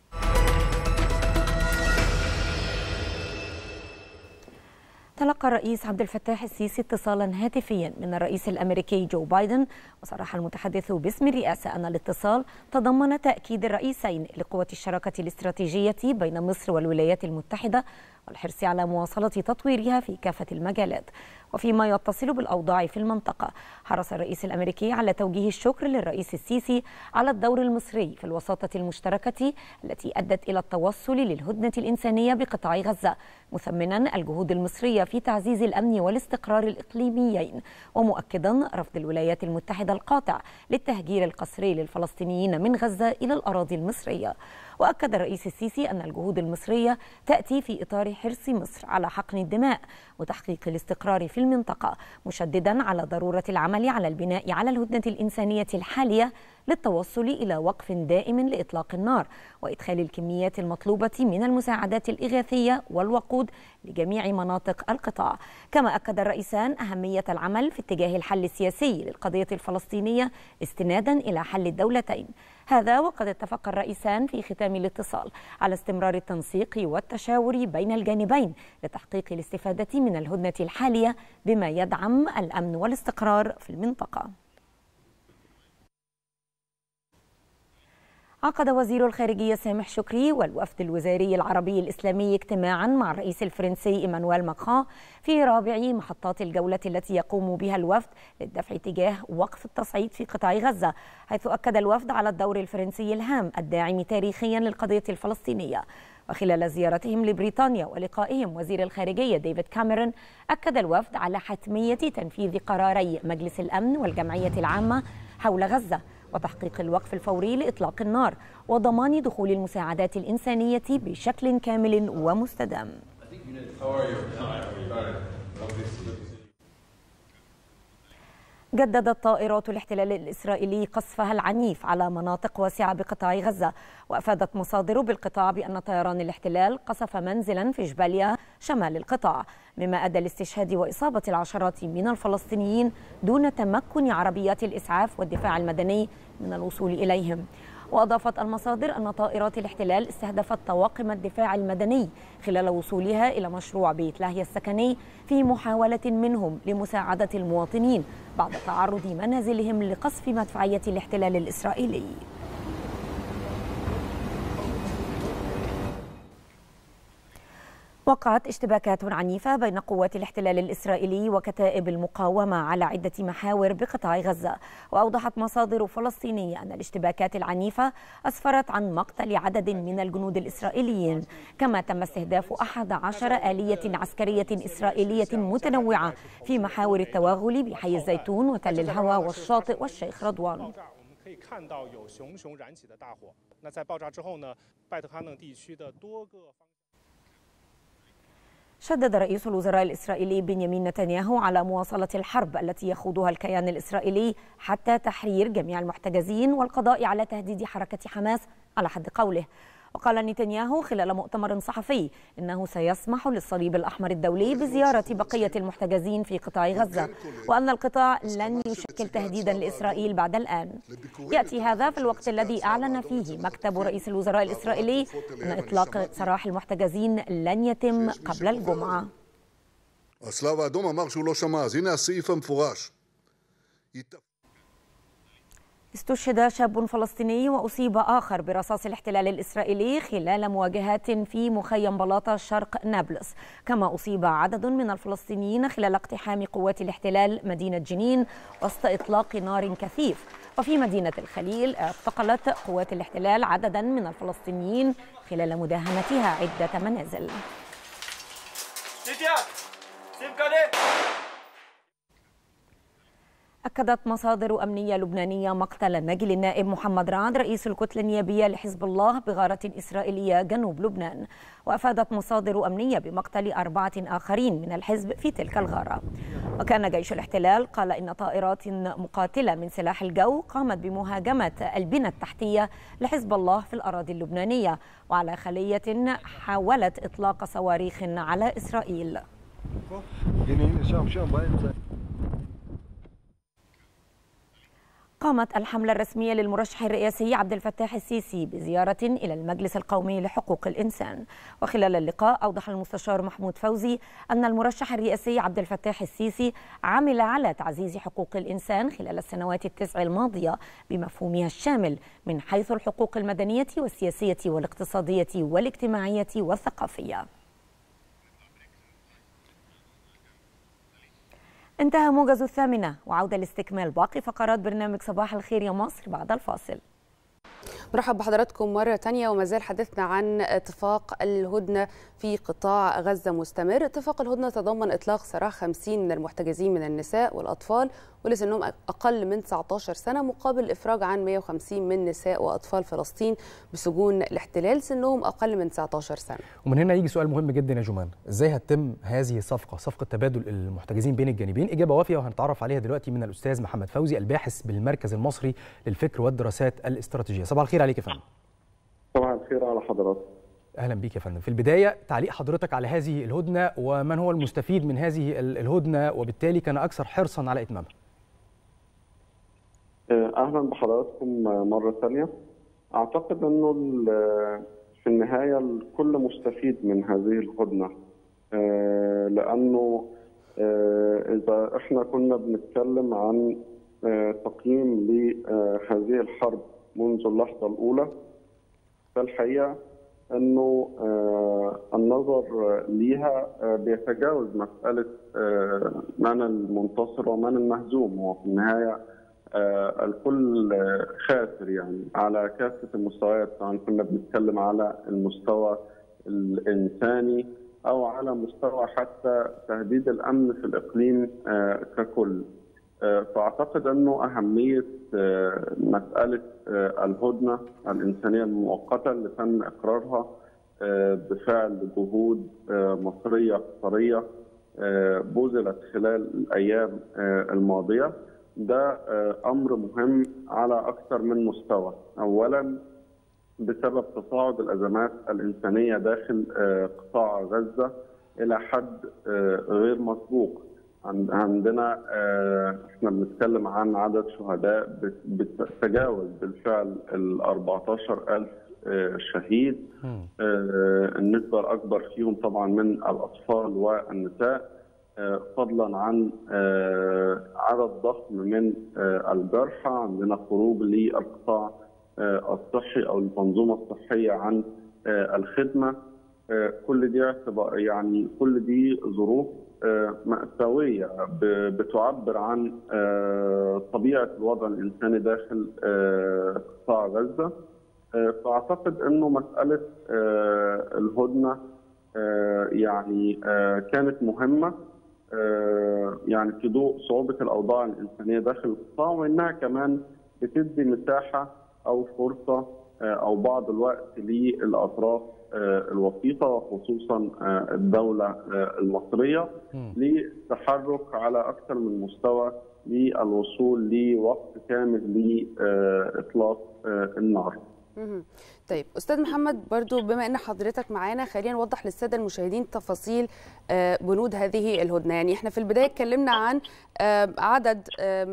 تلقى الرئيس عبد الفتاح السيسي اتصالا هاتفيا من الرئيس الامريكي جو بايدن وصرح المتحدث باسم الرئاسه ان الاتصال تضمن تاكيد الرئيسين لقوه الشراكه الاستراتيجيه بين مصر والولايات المتحده والحرص على مواصله تطويرها في كافه المجالات وفيما يتصل بالاوضاع في المنطقه حرص الرئيس الامريكي على توجيه الشكر للرئيس السيسي على الدور المصري في الوساطه المشتركه التي ادت الى التوصل للهدنه الانسانيه بقطاع غزه مثمنا الجهود المصريه في تعزيز الامن والاستقرار الاقليميين ومؤكدا رفض الولايات المتحده القاطع للتهجير القسري للفلسطينيين من غزه الى الاراضي المصريه واكد الرئيس السيسي ان الجهود المصريه تاتي في اطار حرص مصر على حقن الدماء وتحقيق الاستقرار في المنطقه مشددا على ضروره العمل على البناء على الهدنه الانسانيه الحاليه للتوصل الى وقف دائم لاطلاق النار وادخال الكميات المطلوبه من المساعدات الاغاثيه والوقود لجميع مناطق القطاع كما اكد الرئيسان اهميه العمل في اتجاه الحل السياسي للقضيه الفلسطينيه استنادا الى حل الدولتين هذا وقد اتفق الرئيسان في ختام الاتصال على استمرار التنسيق والتشاور بين الجانبين لتحقيق الاستفاده من الهدنه الحاليه بما يدعم الامن والاستقرار في المنطقه عقد وزير الخارجية سامح شكري والوفد الوزاري العربي الإسلامي اجتماعا مع الرئيس الفرنسي إيمانويل ماكرون في رابع محطات الجولة التي يقوم بها الوفد للدفع تجاه وقف التصعيد في قطاع غزة حيث أكد الوفد على الدور الفرنسي الهام الداعم تاريخيا للقضية الفلسطينية وخلال زيارتهم لبريطانيا ولقائهم وزير الخارجية ديفيد كاميرون أكد الوفد على حتمية تنفيذ قراري مجلس الأمن والجمعية العامة حول غزة وتحقيق الوقف الفوري لإطلاق النار وضمان دخول المساعدات الإنسانية بشكل كامل ومستدام جددت طائرات الاحتلال الإسرائيلي قصفها العنيف على مناطق واسعة بقطاع غزة وأفادت مصادر بالقطاع بأن طيران الاحتلال قصف منزلا في جباليا شمال القطاع مما أدى لاستشهاد وإصابة العشرات من الفلسطينيين دون تمكن عربيات الإسعاف والدفاع المدني من الوصول إليهم وأضافت المصادر أن طائرات الاحتلال استهدفت طواقم الدفاع المدني خلال وصولها إلى مشروع بيت لاهيا السكني في محاولة منهم لمساعدة المواطنين بعد تعرض منازلهم لقصف مدفعية الاحتلال الإسرائيلي وقعت اشتباكات عنيفة بين قوات الاحتلال الإسرائيلي وكتائب المقاومة على عدة محاور بقطاع غزة وأوضحت مصادر فلسطينية أن الاشتباكات العنيفة أسفرت عن مقتل عدد من الجنود الإسرائيليين كما تم استهداف أحد عشر آلية عسكرية إسرائيلية متنوعة في محاور التوغل بحي الزيتون وتل الهوى والشاطئ والشيخ رضوان 可以看到有熊熊燃起的大火。那在爆炸之后呢，拜特哈嫩地区的多个方。 شدد رئيس الوزراء الإسرائيلي بنيامين نتنياهو على مواصلة الحرب التي يخوضها الكيان الإسرائيلي حتى تحرير جميع المحتجزين والقضاء على تهديد حركة حماس على حد قوله وقال نتنياهو خلال مؤتمر صحفي انه سيسمح للصليب الاحمر الدولي بزياره بقيه المحتجزين في قطاع غزه وان القطاع لن يشكل تهديدا لاسرائيل بعد الان. ياتي هذا في الوقت الذي اعلن فيه مكتب رئيس الوزراء الاسرائيلي ان اطلاق سراح المحتجزين لن يتم قبل الجمعه. הצלב האדום אמר שהוא לא שמע, אז הנה הסעיף המפורש. استشهد شاب فلسطيني وأصيب آخر برصاص الاحتلال الإسرائيلي خلال مواجهات في مخيم بلاطة شرق نابلس كما أصيب عدد من الفلسطينيين خلال اقتحام قوات الاحتلال مدينة جنين وسط إطلاق نار كثيف وفي مدينة الخليل اعتقلت قوات الاحتلال عددا من الفلسطينيين خلال مداهمتها عدة منازل أكدت مصادر أمنية لبنانية مقتل الناجل النائب محمد رعد رئيس الكتلة النيابية لحزب الله بغارة إسرائيلية جنوب لبنان وأفادت مصادر أمنية بمقتل أربعة آخرين من الحزب في تلك الغارة وكان جيش الاحتلال قال إن طائرات مقاتلة من سلاح الجو قامت بمهاجمة البنى التحتية لحزب الله في الأراضي اللبنانية وعلى خلية حاولت إطلاق صواريخ على إسرائيل قامت الحملة الرسمية للمرشح الرئاسي عبد الفتاح السيسي بزيارة إلى المجلس القومي لحقوق الإنسان وخلال اللقاء أوضح المستشار محمود فوزي أن المرشح الرئاسي عبد الفتاح السيسي عمل على تعزيز حقوق الإنسان خلال السنوات التسع الماضية بمفهومها الشامل من حيث الحقوق المدنية والسياسية والاقتصادية والاجتماعية والثقافية انتهى موجز الثامنة وعودة لاستكمال باقي فقرات برنامج صباح الخير يا مصر بعد الفاصل مرحب بحضراتكم مرة تانية وما زال حديثنا عن اتفاق الهدنة في قطاع غزة مستمر اتفاق الهدنة تضمن إطلاق سراح 50 من المحتجزين من النساء والأطفال واللي سنهم أقل من 19 سنة مقابل الإفراج عن 150 من نساء وأطفال فلسطين بسجون الاحتلال سنهم أقل من 19 سنة ومن هنا يجي سؤال مهم جدا يا جمان ازاي هتتم هذه الصفقه صفقه تبادل المحتجزين بين الجانبين اجابه وافيه وهنتعرف عليها دلوقتي من الاستاذ محمد فوزي الباحث بالمركز المصري للفكر والدراسات الاستراتيجيه صباح الخير عليك يا فندم صباح الخير على حضراتكم اهلا بيك يا فندم في البدايه تعليق حضرتك على هذه الهدنه ومن هو المستفيد من هذه الهدنه وبالتالي كان اكثر حرصا على اتمامها اهلا بحضراتكم مره ثانيه اعتقد انه في النهايه الكل مستفيد من هذه الهدنه لانه اذا احنا كنا بنتكلم عن تقييم لهذه الحرب منذ اللحظه الاولى فالحقيقه انه النظر ليها بيتجاوز مساله من المنتصر ومن المهزوم هو في النهايه الكل خاسر يعني على كافه المستويات سواء كنا بنتكلم على المستوى الانساني او على مستوى حتى تهديد الامن في الاقليم ككل. فاعتقد انه اهميه مساله الهدنه الانسانيه المؤقته اللي تم اقرارها بفعل جهود مصريه قصريه بذلت خلال الايام الماضيه ده امر مهم على اكثر من مستوى اولا بسبب تصاعد الازمات الانسانيه داخل قطاع غزه الى حد غير مسبوق عندنا احنا بنتكلم عن عدد شهداء بتتجاوز بالفعل ال 14000 شهيد النسبه الاكبر فيهم طبعا من الاطفال والنساء فضلا عن عدد ضخم من الجرحى عندنا خروج للقطاع الصحي او المنظومه الصحيه عن الخدمه كل دي يعني كل دي ظروف مأساوية بتعبر عن طبيعة الوضع الإنساني داخل قطاع غزة فأعتقد أنه مسألة الهدنة يعني كانت مهمة يعني في ضوء صعوبة الأوضاع الإنسانية داخل القطاع وإنها كمان بتدي مساحة أو فرصة أو بعض الوقت للأطراف الوسيطة وخصوصا الدولة المصرية للتحرك على أكثر من مستوى للوصول لوقت كامل لإطلاق النار طيب استاذ محمد برضو بما ان حضرتك معانا خلينا نوضح للساده المشاهدين تفاصيل بنود هذه الهدنه يعني احنا في البدايه اتكلمنا عن عدد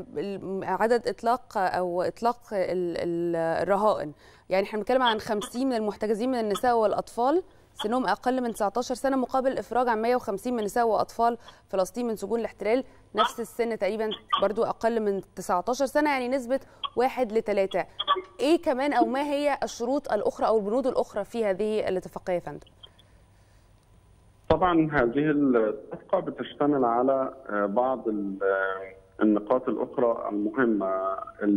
عدد اطلاق او اطلاق الرهائن يعني احنا بنتكلم عن 50 من المحتجزين من النساء والاطفال سنهم اقل من 19 سنه مقابل الافراج عن 150 من نساء واطفال فلسطين من سجون الاحتلال نفس السن تقريبا برضو اقل من 19 سنه يعني نسبه واحد لثلاثه ايه كمان او ما هي الشروط الاخرى او البنود الاخرى في هذه الاتفاقيه يا فندم طبعا هذه الصفقه بتشتمل على بعض النقاط الاخرى المهمه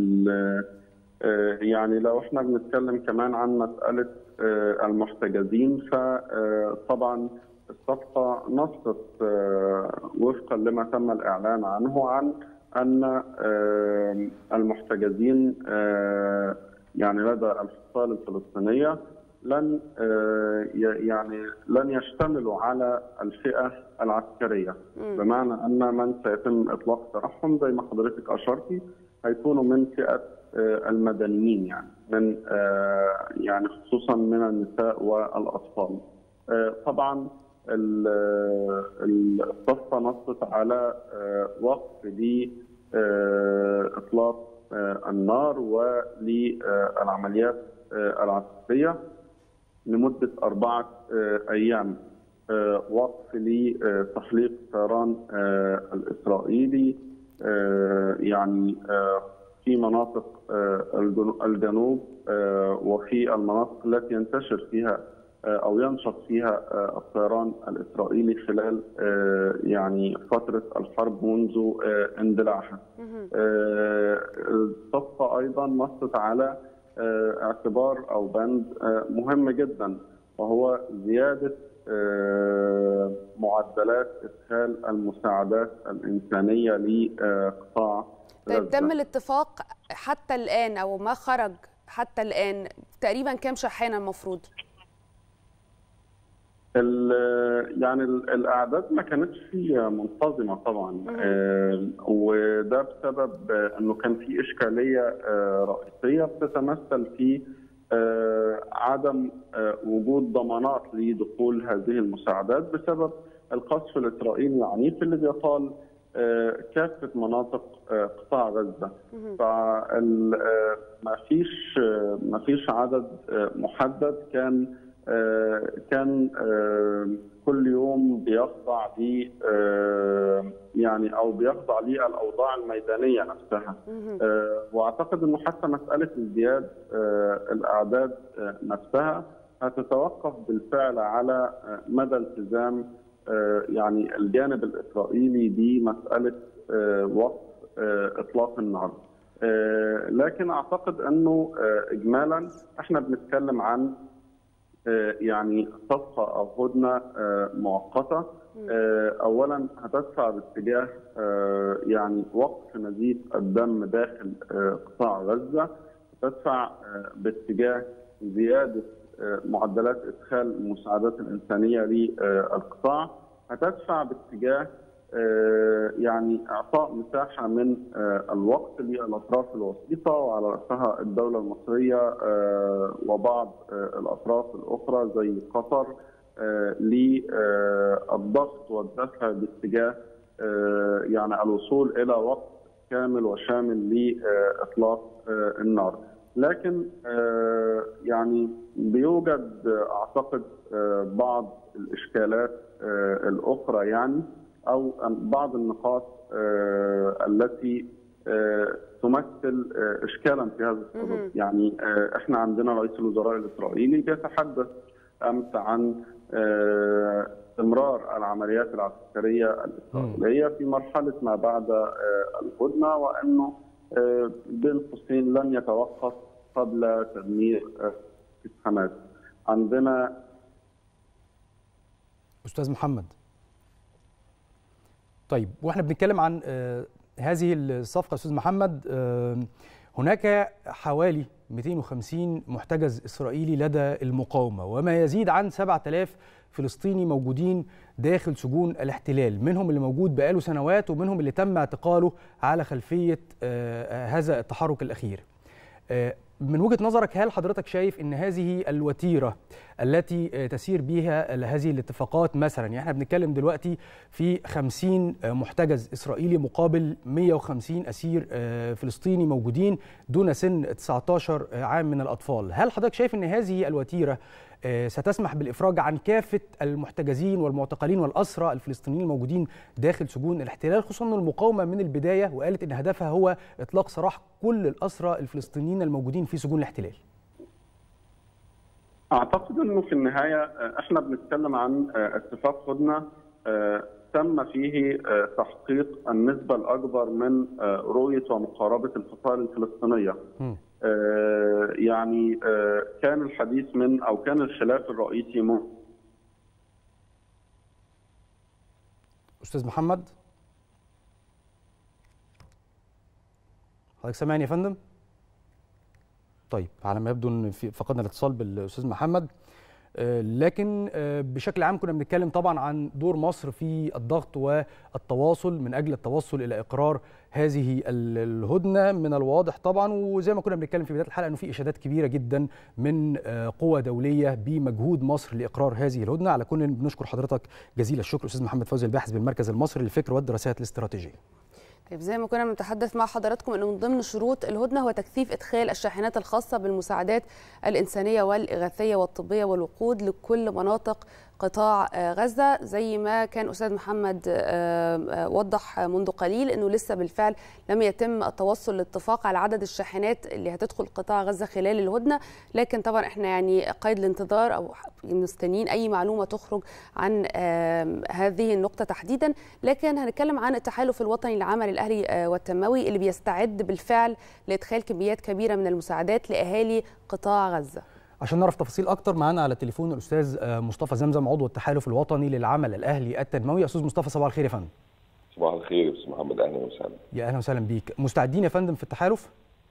يعني لو احنا بنتكلم كمان عن مساله المحتجزين فطبعا الصفقه نصت وفقا لما تم الاعلان عنه عن ان المحتجزين يعني لدى الفصائل الفلسطينيه لن يعني لن يشتملوا على الفئه العسكريه بمعنى ان من سيتم اطلاق سراحهم زي ما حضرتك اشرتي هيكونوا من فئه المدنيين يعني من يعني خصوصا من النساء والاطفال طبعا الصفقه نصت على وقف لاطلاق النار وللعمليات العسكريه لمده اربعه ايام وقف لتحليق الطيران الاسرائيلي يعني في مناطق الجنوب وفي المناطق التي ينتشر فيها او ينشط فيها الطيران الاسرائيلي خلال يعني فتره الحرب منذ اندلاعها. الصفقه ايضا نصت على اعتبار او بند مهم جدا وهو زياده معدلات ادخال المساعدات الانسانيه لقطاع طيب تم الاتفاق حتى الان او ما خرج حتى الان تقريبا كام شاحنه المفروض؟ يعني الاعداد ما كانتش منتظمه طبعا آه وده بسبب انه كان في اشكاليه آه رئيسيه بتتمثل في آه عدم وجود ضمانات لدخول هذه المساعدات بسبب القصف الاسرائيلي العنيف اللي بيطال كافه مناطق قطاع غزه فما فيش ما فيش عدد محدد كان كان كل يوم بيخضع ل يعني او بيخضع للاوضاع الميدانيه نفسها واعتقد انه حتى مساله ازدياد الاعداد نفسها هتتوقف بالفعل على مدى التزام يعني الجانب الاسرائيلي بمساله وقف اطلاق النار لكن اعتقد انه اجمالا احنا بنتكلم عن يعني صفقه او هدنه مؤقته اولا هتدفع باتجاه يعني وقف نزيف الدم داخل قطاع غزه تدفع باتجاه زياده معدلات ادخال المساعدات الانسانيه للقطاع هتدفع باتجاه يعني اعطاء مساحه من الوقت للاطراف الوسيطه وعلى راسها الدوله المصريه وبعض الاطراف الاخرى زي قطر للضغط والدفع باتجاه يعني الوصول الى وقت كامل وشامل لاطلاق النار. لكن يعني بيوجد اعتقد بعض الاشكالات الاخرى يعني او بعض النقاط التي تمثل اشكالا في هذا الصدد يعني احنا عندنا رئيس الوزراء الاسرائيلي بيتحدث امس عن استمرار العمليات العسكريه الاسرائيليه في مرحله ما بعد الهدنه وانه بين قوسين لن يتوقف قبل تدمير حماس عندنا استاذ محمد طيب واحنا بنتكلم عن هذه الصفقه استاذ محمد هناك حوالي 250 محتجز اسرائيلي لدى المقاومه وما يزيد عن 7000 فلسطيني موجودين داخل سجون الاحتلال منهم اللي موجود بقاله سنوات ومنهم اللي تم اعتقاله على خلفيه هذا التحرك الاخير من وجهه نظرك هل حضرتك شايف ان هذه الوتيره التي تسير بها هذه الاتفاقات مثلا يعني احنا بنتكلم دلوقتي في 50 محتجز اسرائيلي مقابل 150 اسير فلسطيني موجودين دون سن 19 عام من الاطفال هل حضرتك شايف ان هذه الوتيره ستسمح بالافراج عن كافه المحتجزين والمعتقلين والاسرى الفلسطينيين الموجودين داخل سجون الاحتلال خصوصا ان المقاومه من البدايه وقالت ان هدفها هو اطلاق سراح كل الاسرى الفلسطينيين الموجودين في سجون الاحتلال. اعتقد انه في النهايه احنا بنتكلم عن اتفاق هدنه تم فيه تحقيق النسبه الاكبر من رؤيه ومقاربه الفصائل الفلسطينيه. م. يعني كان الحديث من او كان الخلاف الرئيسي من استاذ محمد حضرتك سامعني يا فندم طيب على ما يبدو ان في فقدنا الاتصال بالاستاذ محمد لكن بشكل عام كنا بنتكلم طبعا عن دور مصر في الضغط والتواصل من اجل التوصل الى اقرار هذه الهدنه من الواضح طبعا وزي ما كنا بنتكلم في بدايه الحلقه انه في اشادات كبيره جدا من قوى دوليه بمجهود مصر لاقرار هذه الهدنه على كل بنشكر حضرتك جزيل الشكر استاذ محمد فوزي الباحث بالمركز المصري للفكر والدراسات الاستراتيجيه طيب زي ما كنا بنتحدث مع حضراتكم انه من ضمن شروط الهدنه هو تكثيف ادخال الشاحنات الخاصه بالمساعدات الانسانيه والاغاثيه والطبيه والوقود لكل مناطق قطاع غزة زي ما كان أستاذ محمد وضح منذ قليل أنه لسه بالفعل لم يتم التوصل لاتفاق على عدد الشاحنات اللي هتدخل قطاع غزة خلال الهدنة لكن طبعا احنا يعني قيد الانتظار أو مستنيين أي معلومة تخرج عن هذه النقطة تحديدا لكن هنتكلم عن التحالف الوطني للعمل الأهلي والتنموي اللي بيستعد بالفعل لإدخال كميات كبيرة من المساعدات لأهالي قطاع غزة عشان نعرف تفاصيل اكتر معانا على التليفون الاستاذ مصطفى زمزم عضو التحالف الوطني للعمل الاهلي التنموي استاذ مصطفى صباح الخير يا فندم صباح الخير يا استاذ محمد اهلا وسهلا يا اهلا وسهلا بيك مستعدين يا فندم في التحالف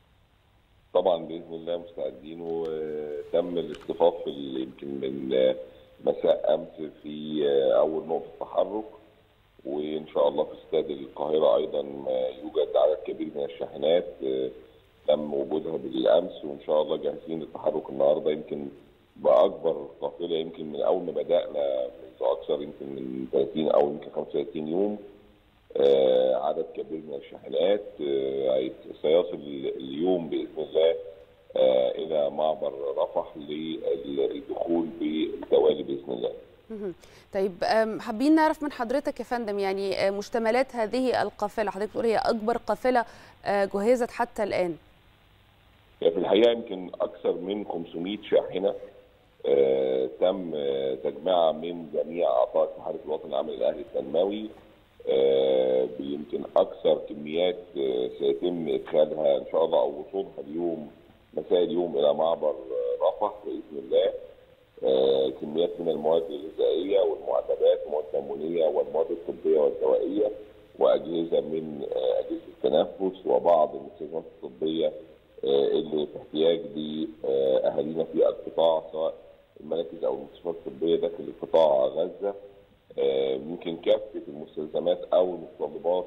طبعا باذن الله مستعدين وتم الاصطفاف يمكن من مساء امس في اول نقطه تحرك وان شاء الله في استاد القاهره ايضا يوجد عدد كبير من الشاحنات تم وجودها بالامس وان شاء الله جاهزين للتحرك النهارده يمكن باكبر قافله يمكن من اول ما بدانا منذ اكثر يمكن من 30 او يمكن 35 يوم آه عدد كبير من الشاحنات آه سيصل اليوم باذن الله آه الى معبر رفح للدخول بالتوالي باذن الله. طيب حابين نعرف من حضرتك يا فندم يعني مشتملات هذه القافله حضرتك بتقول هي اكبر قافله جهزت حتى الان. في الحقيقه يمكن اكثر من 500 شاحنه آه تم تجميعها من جميع اعضاء التحالف الوطني العمل الاهلي التنموي آه يمكن اكثر كميات آه سيتم ادخالها ان شاء الله او وصولها اليوم مساء اليوم الى معبر رفح باذن الله كميات من المواد الغذائيه والمعدات والمواد التموينيه والمواد الطبيه والدوائيه واجهزه من اجهزه التنفس وبعض المستلزمات الطبيه اللي في احتياج لاهالينا في القطاع سواء المراكز او المستشفيات الطبيه داخل قطاع غزه يمكن كافه المستلزمات او المتطلبات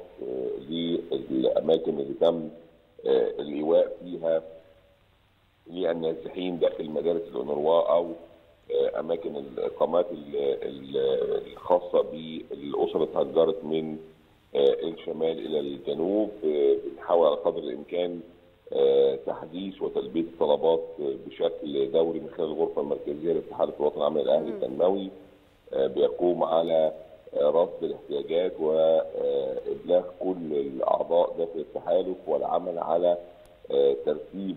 للاماكن اللي تم الايواء فيها للنازحين داخل مدارس الأونروا او اماكن الاقامات الخاصه بالاسر اللي اتهجرت من الشمال الى الجنوب بنحاول على قدر الامكان تحديث وتلبيه الطلبات بشكل دوري من خلال الغرفه المركزيه للتحالف الوطني العام الاهلي التنموي بيقوم على رصد الاحتياجات وابلاغ كل الاعضاء داخل التحالف والعمل على ترتيب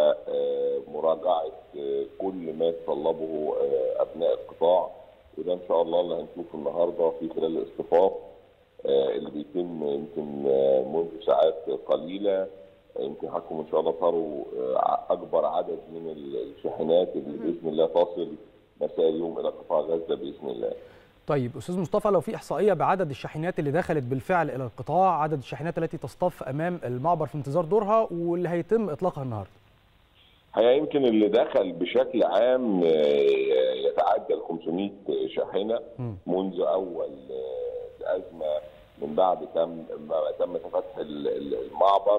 ومراجعه كل ما يتطلبه ابناء القطاع وده ان شاء الله اللي هنشوفه النهارده في خلال الاصطفاف اللي بيتم يمكن منذ ساعات قليله يمكن حضراتكم ان شاء الله تروا اكبر عدد من الشاحنات اللي باذن الله تصل مساء اليوم الى قطاع غزه باذن الله. طيب استاذ مصطفى لو في احصائيه بعدد الشاحنات اللي دخلت بالفعل الى القطاع عدد الشاحنات التي تصطف امام المعبر في انتظار دورها واللي هيتم اطلاقها النهارده هي يمكن اللي دخل بشكل عام يتعدى ال 500 شاحنه منذ اول الازمه من بعد تم تم فتح المعبر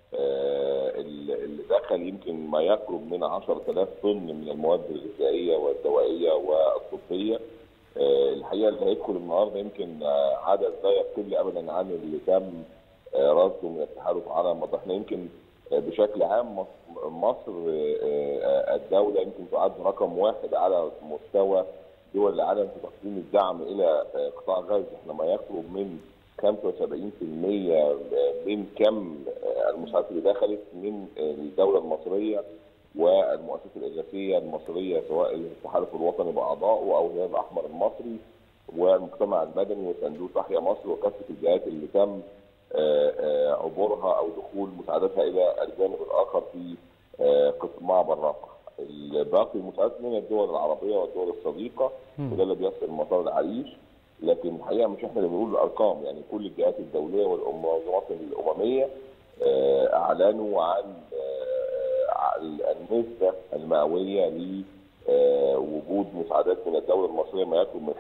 اللي دخل يمكن ما يقرب من 10000 طن من المواد الغذائيه والدوائيه والطبيه الحقيقه اللي هيدخل النهارده يمكن عدد لا يقل ابدا عن اللي تم رصده من التحالف على مطرحنا يمكن بشكل عام مصر الدوله يمكن تعد رقم واحد على مستوى دول العالم في تقديم الدعم الى قطاع غزه احنا ما يقرب من 75% من كم المساعدات اللي دخلت من الدوله المصريه والمؤسسات الاغاثيه المصريه سواء التحالف الوطني باعضائه او الهلال الاحمر المصري والمجتمع المدني وصندوق تحيا مصر وكافه الجهات اللي تم عبورها او دخول مساعداتها الى الجانب الاخر في معبر رفح. باقي المساعدات من الدول العربيه والدول الصديقه وده اللي بيصل مطار العريش لكن الحقيقه مش احنا اللي بنقول الارقام يعني كل الجهات الدوليه والمنظمات الامميه اعلنوا عن النسبه المئويه لوجود مساعدات من الدوله المصريه ما يقرب من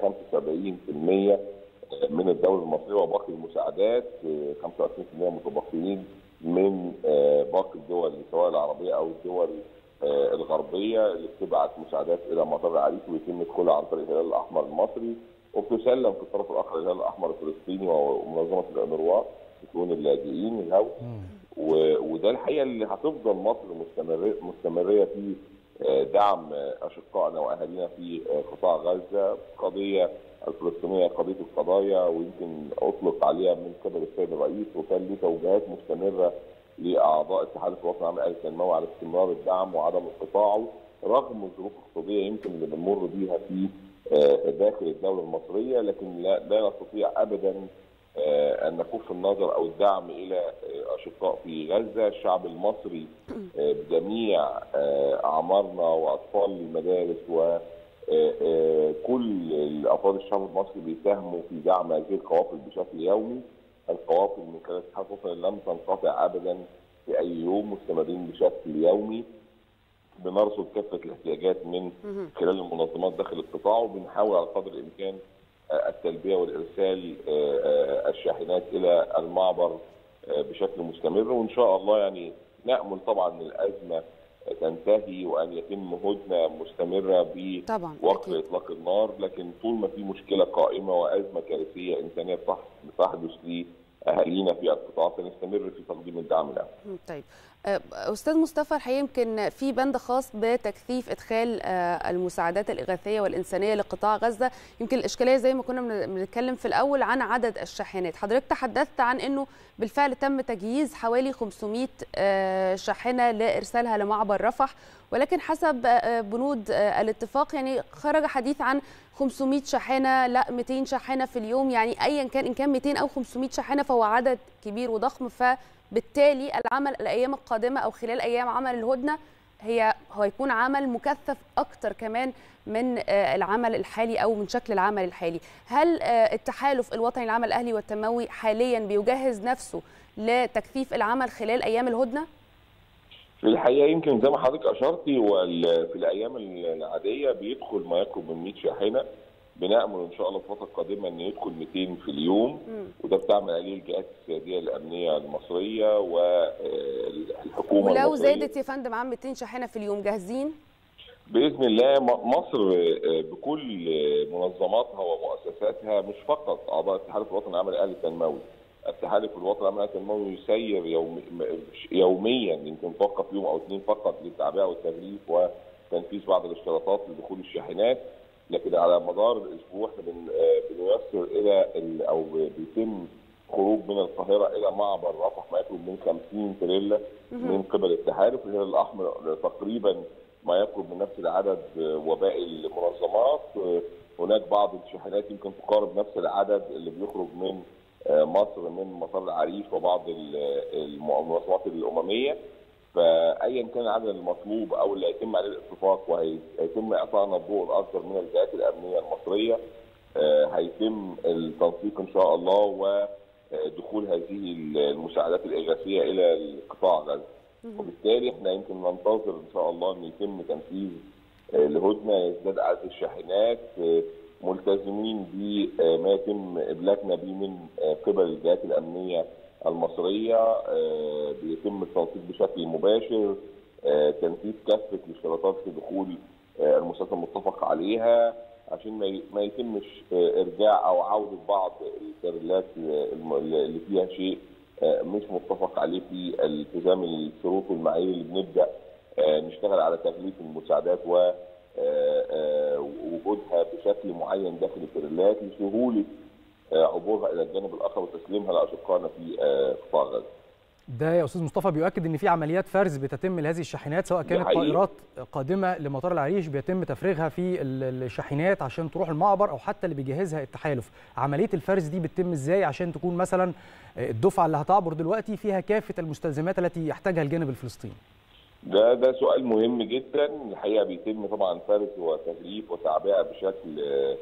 75% من الدوله المصريه وباقي المساعدات 25% متبقيين من باقي الدول سواء العربيه او الدول الغربيه اللي بتبعت مساعدات الى مطار العريش ويتم دخولها عن طريق الهلال الاحمر المصري وبتسلم في الطرف الاخر الهلال الاحمر الفلسطيني ومنظمه الانروا شؤون اللاجئين الهو وده الحقيقه اللي هتفضل مصر مستمريه مستمريه في دعم اشقائنا واهالينا في قطاع غزه قضيه الفلسطينيه قضيه القضايا ويمكن اطلق عليها من قبل السيد الرئيس وكان له توجيهات مستمره لاعضاء التحالف الوطني العام الاهلي التنموي على استمرار الدعم وعدم انقطاعه رغم الظروف الاقتصاديه يمكن اللي بنمر بيها في داخل الدوله المصريه لكن لا, لا نستطيع ابدا ان نكف النظر او الدعم الى اشقاء في غزه، الشعب المصري بجميع اعمارنا واطفال المدارس و كل افراد الشعب المصري بيساهموا في دعم هذه القوافل بشكل يومي، القوافل من خلال الاتحاد الوطني لم تنقطع ابدا في اي يوم مستمرين بشكل يومي بنرصد كافه الاحتياجات من خلال المنظمات داخل القطاع وبنحاول على قدر الامكان التلبيه والارسال الشاحنات الى المعبر بشكل مستمر وان شاء الله يعني نامل طبعا ان الازمه تنتهي وان يتم هدنه مستمره بوقف اطلاق النار لكن طول ما في مشكله قائمه وازمه كارثيه انسانيه تحدث لاهالينا في القطاع سنستمر في تقديم الدعم لهم. طيب استاذ مصطفى الحقيقه يمكن في بند خاص بتكثيف ادخال المساعدات الاغاثيه والانسانيه لقطاع غزه يمكن الاشكاليه زي ما كنا بنتكلم في الاول عن عدد الشاحنات حضرتك تحدثت عن انه بالفعل تم تجهيز حوالي 500 شاحنه لارسالها لمعبر رفح ولكن حسب بنود الاتفاق يعني خرج حديث عن 500 شاحنه لا 200 شاحنه في اليوم يعني ايا كان ان كان 200 او 500 شاحنه فهو عدد كبير وضخم ف بالتالي العمل الايام القادمه او خلال ايام عمل الهدنه هي هو يكون عمل مكثف اكتر كمان من العمل الحالي او من شكل العمل الحالي هل التحالف الوطني للعمل الاهلي والتنموي حاليا بيجهز نفسه لتكثيف العمل خلال ايام الهدنه في الحقيقه يمكن زي ما حضرتك اشرتي في الايام العاديه بيدخل ما يقرب من 100 شاحنه بنامل ان شاء الله الفتره القادمه ان يدخل 200 في اليوم م. وده بتعمل عليه الجهات السياديه الامنيه المصريه والحكومه ولو المصرية. زادت يا فندم عن 200 شاحنه في اليوم جاهزين؟ باذن الله مصر بكل منظماتها ومؤسساتها مش فقط اعضاء التحالف الوطني العام الاهلي التنموي التحالف الوطني العام الاهلي التنموي يسير يوم يوميا يمكن توقف يوم او اثنين فقط للتعبئه والتغليف وتنفيذ بعض الاشتراطات لدخول الشاحنات لكن على مدار الاسبوع احنا بنيسر الى او بيتم خروج من القاهره الى معبر رفح ما يقرب من 50 تريلا من قبل التحالف الهلال الاحمر تقريبا ما يقرب من نفس العدد وباقي المنظمات هناك بعض الشاحنات يمكن تقارب نفس العدد اللي بيخرج من مصر من مطار العريش وبعض المنظمات الامميه فايا كان العدد المطلوب او اللي هيتم عليه الاتفاق وهيتم اعطائنا الضوء الاكبر من الجهات الامنيه المصريه هيتم التنسيق ان شاء الله ودخول هذه المساعدات الاغاثيه الى قطاع غزه وبالتالي احنا يمكن ننتظر ان شاء الله ان يتم تنفيذ الهدنه يزداد عدد الشاحنات ملتزمين بما يتم ابلاغنا به من قبل الجهات الامنيه المصريه بيتم التنسيق بشكل مباشر تنفيذ كافه الاشتراطات في دخول المساعدات المتفق عليها عشان ما يتمش ارجاع او عوده بعض التريلات اللي فيها شيء مش متفق عليه في التزام الشروط والمعايير اللي بنبدا نشتغل على تغليف المساعدات و وجودها بشكل معين داخل التريلات لسهوله عبورها الى الجانب الاخر وتسليمها لاشقائنا في قطاع غزه. ده يا استاذ مصطفى بيؤكد ان في عمليات فرز بتتم لهذه الشاحنات سواء كانت طائرات قادمه لمطار العريش بيتم تفريغها في الشاحنات عشان تروح المعبر او حتى اللي بيجهزها التحالف عمليه الفرز دي بتتم ازاي عشان تكون مثلا الدفعه اللي هتعبر دلوقتي فيها كافه المستلزمات التي يحتاجها الجانب الفلسطيني ده ده سؤال مهم جدا الحقيقه بيتم طبعا فرز وتغليف وتعبئه بشكل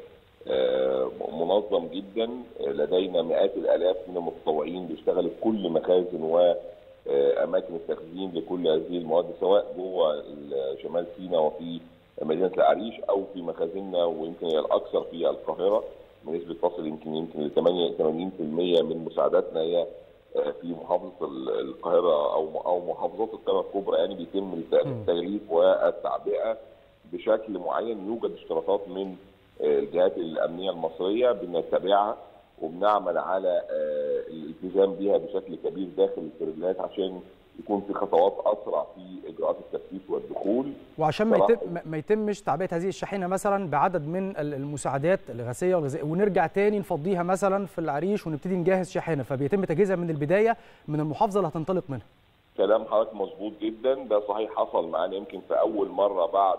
منظم جدا لدينا مئات الالاف من المتطوعين بيشتغلوا في كل مخازن و اماكن التخزين لكل هذه المواد سواء جوه شمال سيناء وفي مدينه العريش او في مخازننا ويمكن هي الاكثر في القاهره بنسبه تصل يمكن يمكن ل 80% من مساعداتنا هي في محافظه القاهره او او محافظات القاهره الكبرى يعني بيتم التغليف والتعبئه بشكل معين يوجد اشتراطات من الجهات الامنيه المصريه بنتبعها وبنعمل على الالتزام بها بشكل كبير داخل التريلات عشان يكون في خطوات اسرع في اجراءات التفتيش والدخول وعشان ما يتم ما يتمش تعبئه هذه الشاحنه مثلا بعدد من المساعدات الغازيه والغذائيه ونرجع تاني نفضيها مثلا في العريش ونبتدي نجهز شاحنه فبيتم تجهيزها من البدايه من المحافظه اللي هتنطلق منها كلام حضرتك مظبوط جدا ده صحيح حصل معانا يمكن في اول مره بعد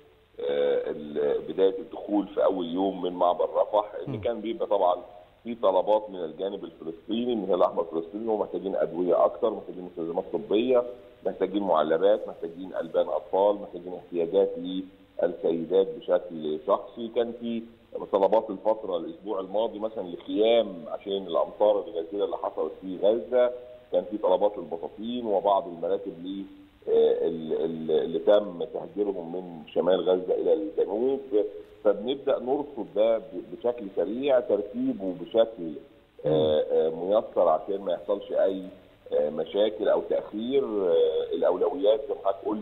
بدايه الدخول في اول يوم من معبر رفح ان كان بيبقى طبعا في طلبات من الجانب الفلسطيني من الهلال الاحمر الفلسطيني ومحتاجين ادويه اكثر محتاجين مستلزمات طبيه محتاجين معلبات محتاجين البان اطفال محتاجين احتياجات للسيدات بشكل شخصي كان في طلبات الفتره الاسبوع الماضي مثلا لخيام عشان الامطار الغزيره اللي حصلت في غزه كان في طلبات للبطاطين وبعض المراكب اللي اللي تم تهجيرهم من شمال غزه الى الجنوب فبنبدا نرصد ده بشكل سريع ترتيبه بشكل ميسر عشان ما يحصلش اي مشاكل او تاخير الاولويات زي ما حضرتك قلت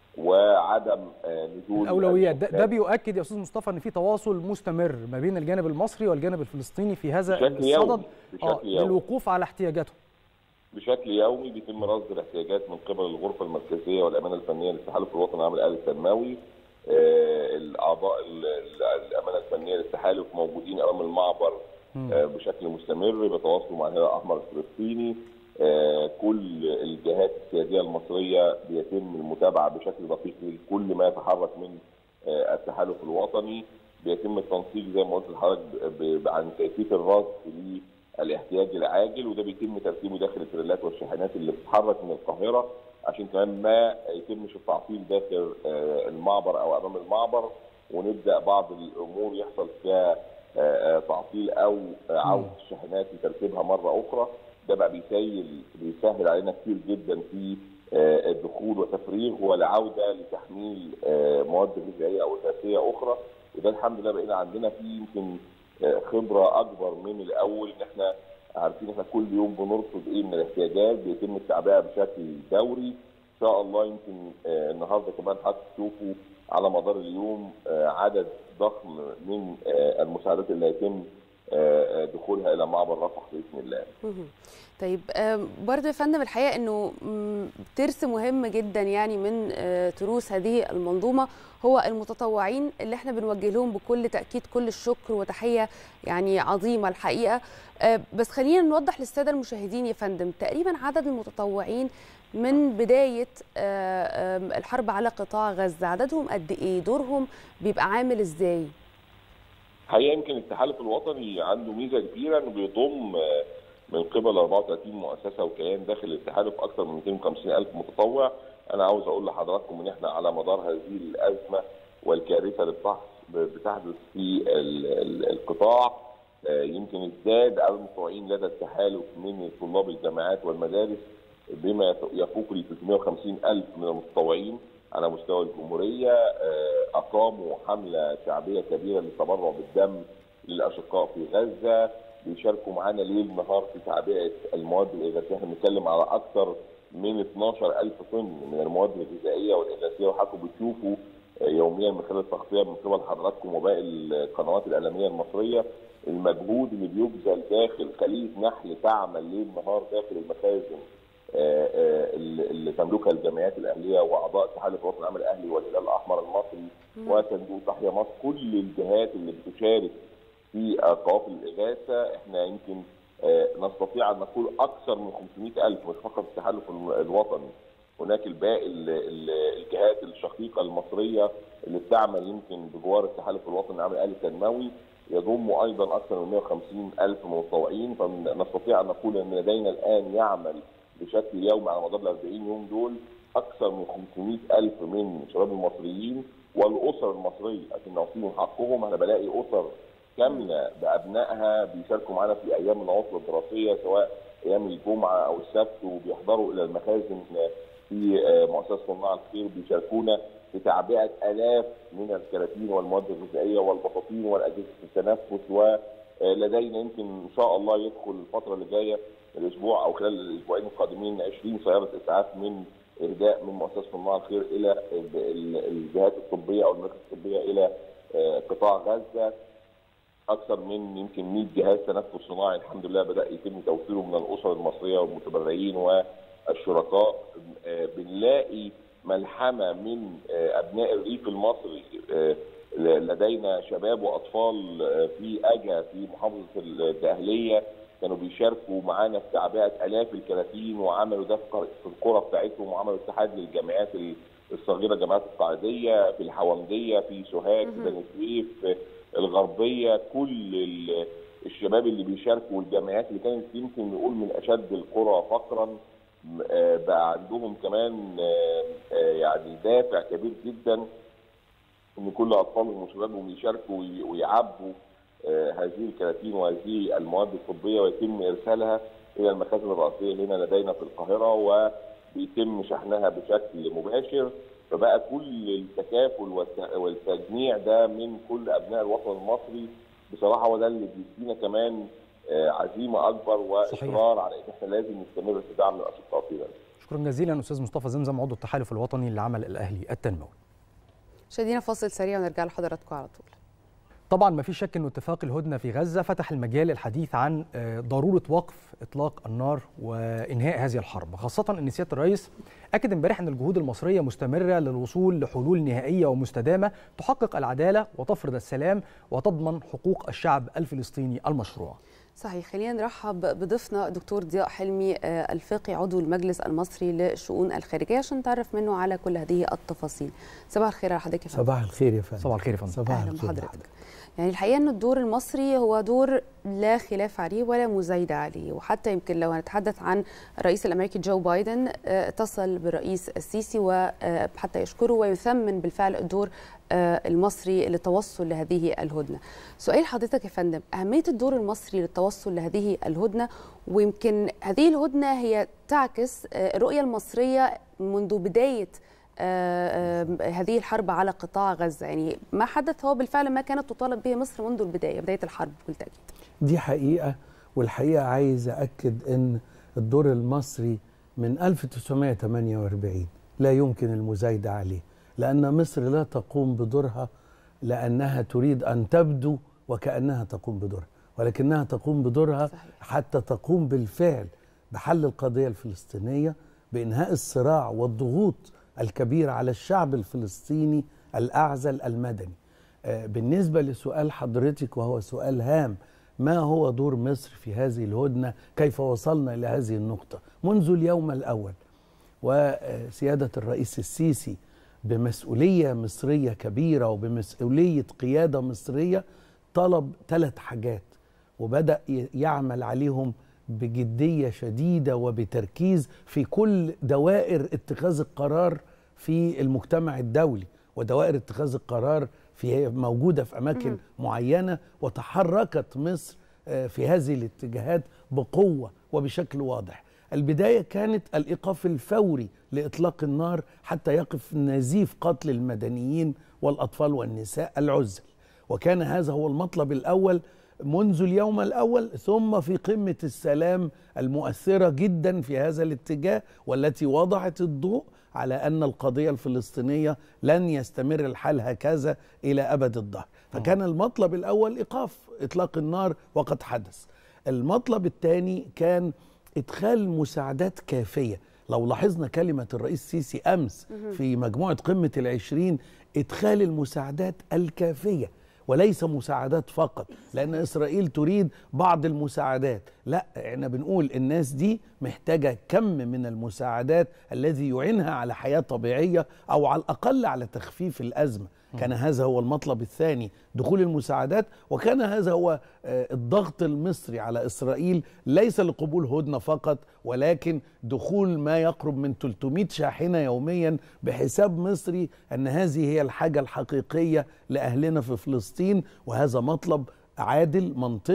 وعدم نزول الاولويات ده, ده بيؤكد يا استاذ مصطفى ان في تواصل مستمر ما بين الجانب المصري والجانب الفلسطيني في هذا الصدد آه للوقوف على احتياجاتهم بشكل يومي بيتم رصد الاحتياجات من قبل الغرفه المركزيه والامانه الفنيه للتحالف الوطني العام الاهلي التنموي آه الاعضاء الامانه الفنيه للتحالف موجودين امام المعبر آه بشكل مستمر بيتواصلوا مع الهلال الاحمر الفلسطيني آه كل الجهات السياديه المصريه بيتم المتابعه بشكل دقيق لكل ما يتحرك من التحالف الوطني بيتم التنسيق زي ما قلت لحضرتك عن كيفيه الرصد الاحتياج العاجل وده بيتم ترتيبه داخل التريلات والشاحنات اللي بتتحرك من القاهره عشان كمان ما يتمش التعطيل داخل المعبر او امام المعبر ونبدا بعض الامور يحصل فيها تعطيل او عوده الشاحنات لترتيبها مره اخرى ده بقى بيسهل بيسهل علينا كتير جدا في الدخول وتفريغ والعوده لتحميل مواد غذائيه او اغاثيه اخرى وده الحمد لله بقينا عندنا فيه يمكن خبره اكبر من الاول ان احنا عارفين احنا كل يوم بنرصد ايه من الاحتياجات بيتم التعبئه بشكل دوري ان شاء الله يمكن النهارده كمان حضرتك تشوفوا على مدار اليوم عدد ضخم من المساعدات اللي هيتم دخولها الى معبر رفح باذن الله. طيب برضه يا فندم الحقيقه انه ترس مهم جدا يعني من تروس هذه المنظومه هو المتطوعين اللي احنا بنوجه لهم بكل تاكيد كل الشكر وتحيه يعني عظيمه الحقيقه بس خلينا نوضح للساده المشاهدين يا فندم تقريبا عدد المتطوعين من بدايه الحرب على قطاع غزه عددهم قد ايه دورهم بيبقى عامل ازاي الحقيقه يمكن التحالف الوطني عنده ميزه كبيره انه بيضم من قبل 34 مؤسسه وكيان داخل التحالف اكثر من 250 الف متطوع انا عاوز اقول لحضراتكم ان احنا على مدار هذه الازمه والكارثه اللي بتحدث في القطاع يمكن ازداد عدد المتطوعين لدى التحالف من طلاب الجامعات والمدارس بما يفوق ل 350 الف من المتطوعين على مستوى الجمهوريه اقاموا حمله شعبيه كبيره للتبرع بالدم للاشقاء في غزه بيشاركوا معانا ليل نهار في تعبئه المواد الغذائيه احنا بنتكلم على اكثر من 12000 طن من المواد الغذائيه والاغاثيه وحضراتكم بتشوفوا يوميا من خلال التغطيه من قبل حضراتكم وباقي القنوات الاعلاميه المصريه المجهود اللي بيبذل داخل خليه نحل تعمل ليل نهار داخل المخازن اللي تملكها الجمعيات الاهليه واعضاء اتحاد الوطن العام الاهلي والهلال الاحمر المصري وصندوق تحيا مصر كل الجهات اللي بتشارك في قوافل الاغاثه احنا يمكن نستطيع ان نقول اكثر من 500 الف مش فقط التحالف الوطني هناك الباقي الجهات الشقيقه المصريه اللي بتعمل يمكن بجوار التحالف الوطني العام الاهلي التنموي يضم ايضا اكثر من 150 الف متطوعين فنستطيع ان نقول ان لدينا الان يعمل بشكل يومي على مدار ال 40 يوم دول اكثر من 500 الف من شباب المصريين والاسر المصريه عشان نعطيهم حقهم انا بلاقي اسر كامله بابنائها بيشاركوا معانا في ايام العطله الدراسيه سواء ايام الجمعه او السبت وبيحضروا الى المخازن في مؤسسه صناع الخير بيشاركونا في تعبئه الاف من الكراتين والمواد الغذائيه والبطاطين والاجهزه التنفس ولدينا يمكن ان شاء الله يدخل الفتره اللي جايه الاسبوع او خلال الاسبوعين القادمين 20 سياره اسعاف من اهداء من مؤسسه صناع الخير الى الجهات الطبيه او المراكز الطبيه الى قطاع غزه اكثر من يمكن 100 جهاز تنفس صناعي الحمد لله بدا يتم توفيره من الاسر المصريه والمتبرعين والشركاء بنلاقي ملحمه من ابناء الريف المصري لدينا شباب واطفال في اجا في محافظه الدقهليه كانوا بيشاركوا معانا في تعبئه الاف الكراتين وعملوا ده في القرى بتاعتهم وعملوا اتحاد للجامعات الصغيره الجامعات القاعديه في الحومديه في سوهاج في بني سويف الغربيه كل الشباب اللي بيشاركوا والجامعات اللي كانت يمكن نقول من اشد القرى فقرا بقى عندهم كمان يعني دافع كبير جدا ان كل اطفالهم وشبابهم يشاركوا ويعبوا هذه الكراتين وهذه المواد الطبيه ويتم ارسالها الى المخازن الرئيسيه هنا لدينا في القاهره وبيتم شحنها بشكل مباشر فبقى كل التكافل والتجميع ده من كل ابناء الوطن المصري بصراحه هو ده اللي بيدينا كمان عزيمه اكبر واصرار على ان احنا لازم نستمر في دعم الاشقاء في ذلك. شكرا جزيلا استاذ مصطفى زمزم عضو التحالف الوطني للعمل الاهلي التنموي. مشاهدينا فاصل سريع ونرجع لحضراتكم على طول. طبعا ما فيش شك ان اتفاق الهدنه في غزه فتح المجال الحديث عن ضروره وقف اطلاق النار وانهاء هذه الحرب خاصه ان سياده الرئيس اكد امبارح ان الجهود المصريه مستمره للوصول لحلول نهائيه ومستدامه تحقق العداله وتفرض السلام وتضمن حقوق الشعب الفلسطيني المشروع صحيح خلينا نرحب بضيفنا دكتور ضياء حلمي الفقي عضو المجلس المصري للشؤون الخارجيه عشان نتعرف منه على كل هذه التفاصيل صباح الخير على حضرتك يا فندم صباح الخير يا فندم صباح الخير يا فندم صباح اهلا الخير بحضرتك يعني الحقيقه ان الدور المصري هو دور لا خلاف عليه ولا مزايده عليه وحتى يمكن لو هنتحدث عن الرئيس الامريكي جو بايدن اتصل بالرئيس السيسي وحتى يشكره ويثمن بالفعل الدور المصري للتوصل لهذه الهدنه. سؤال حضرتك يا فندم اهميه الدور المصري للتوصل لهذه الهدنه ويمكن هذه الهدنه هي تعكس الرؤيه المصريه منذ بدايه هذه الحرب على قطاع غزه يعني ما حدث هو بالفعل ما كانت تطالب به مصر منذ البدايه بدايه الحرب بكل تاكيد. دي حقيقه والحقيقه عايز اكد ان الدور المصري من 1948 لا يمكن المزايده عليه لأن مصر لا تقوم بدورها لأنها تريد أن تبدو وكأنها تقوم بدورها ولكنها تقوم بدورها حتى تقوم بالفعل بحل القضية الفلسطينية بإنهاء الصراع والضغوط الكبيرة على الشعب الفلسطيني الأعزل المدني بالنسبة لسؤال حضرتك وهو سؤال هام ما هو دور مصر في هذه الهدنة كيف وصلنا إلى هذه النقطة منذ اليوم الأول وسيادة الرئيس السيسي بمسؤولية مصرية كبيرة وبمسؤولية قيادة مصرية طلب ثلاث حاجات وبدأ يعمل عليهم بجدية شديدة وبتركيز في كل دوائر اتخاذ القرار في المجتمع الدولي ودوائر اتخاذ القرار في موجودة في أماكن م. معينة وتحركت مصر في هذه الاتجاهات بقوة وبشكل واضح البداية كانت الإيقاف الفوري لإطلاق النار حتى يقف نزيف قتل المدنيين والأطفال والنساء العزل وكان هذا هو المطلب الأول منذ اليوم الأول ثم في قمة السلام المؤثرة جدا في هذا الاتجاه والتي وضعت الضوء على أن القضية الفلسطينية لن يستمر الحال هكذا إلى أبد الدهر فكان المطلب الأول إيقاف إطلاق النار وقد حدث المطلب الثاني كان ادخال مساعدات كافيه لو لاحظنا كلمه الرئيس السيسي امس في مجموعه قمه العشرين ادخال المساعدات الكافيه وليس مساعدات فقط لان اسرائيل تريد بعض المساعدات لا احنا بنقول الناس دي محتاجه كم من المساعدات الذي يعينها على حياه طبيعيه او على الاقل على تخفيف الازمه كان هذا هو المطلب الثاني دخول المساعدات وكان هذا هو الضغط المصري على اسرائيل ليس لقبول هدنه فقط ولكن دخول ما يقرب من 300 شاحنه يوميا بحساب مصري ان هذه هي الحاجه الحقيقيه لاهلنا في فلسطين وهذا مطلب عادل منطقي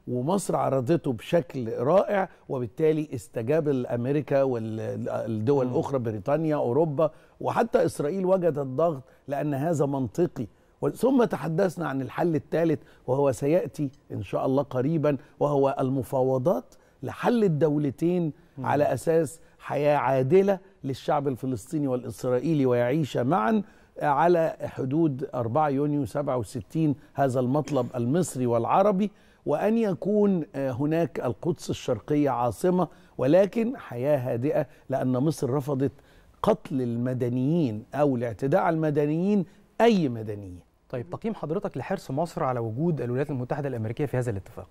ومصر عرضته بشكل رائع وبالتالي استجاب الامريكا والدول الاخرى بريطانيا اوروبا وحتى اسرائيل وجدت ضغط لان هذا منطقي ثم تحدثنا عن الحل الثالث وهو سياتي ان شاء الله قريبا وهو المفاوضات لحل الدولتين مم. على اساس حياه عادله للشعب الفلسطيني والاسرائيلي ويعيش معا على حدود 4 يونيو 67 هذا المطلب المصري والعربي وان يكون هناك القدس الشرقيه عاصمه ولكن حياه هادئه لان مصر رفضت قتل المدنيين او الاعتداء على المدنيين اي مدنيين طيب تقييم حضرتك لحرص مصر على وجود الولايات المتحده الامريكيه في هذا الاتفاق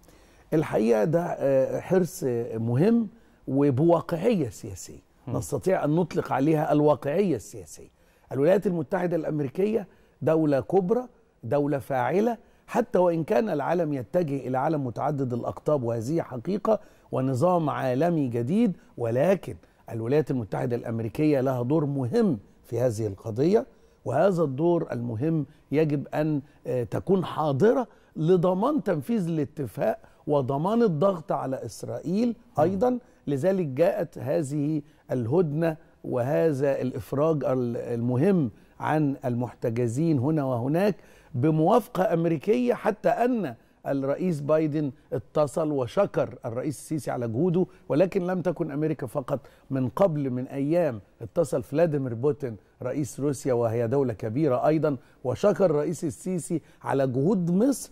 الحقيقه ده آه، حرص آه، مهم وبواقعيه سياسيه مم. نستطيع ان نطلق عليها الواقعيه السياسيه الولايات المتحده الامريكيه دوله كبرى دوله فاعله حتى وان كان العالم يتجه الى عالم متعدد الاقطاب وهذه حقيقه ونظام عالمي جديد ولكن الولايات المتحده الامريكيه لها دور مهم في هذه القضيه وهذا الدور المهم يجب ان آه، تكون حاضره لضمان تنفيذ الاتفاق وضمان الضغط على اسرائيل ايضا لذلك جاءت هذه الهدنه وهذا الافراج ال- المهم عن المحتجزين هنا وهناك بموافقه امريكيه حتى ان الرئيس بايدن اتصل وشكر الرئيس السيسي على جهوده ولكن لم تكن امريكا فقط من قبل من ايام اتصل فلاديمير بوتين رئيس روسيا وهي دوله كبيره ايضا وشكر الرئيس السيسي على جهود مصر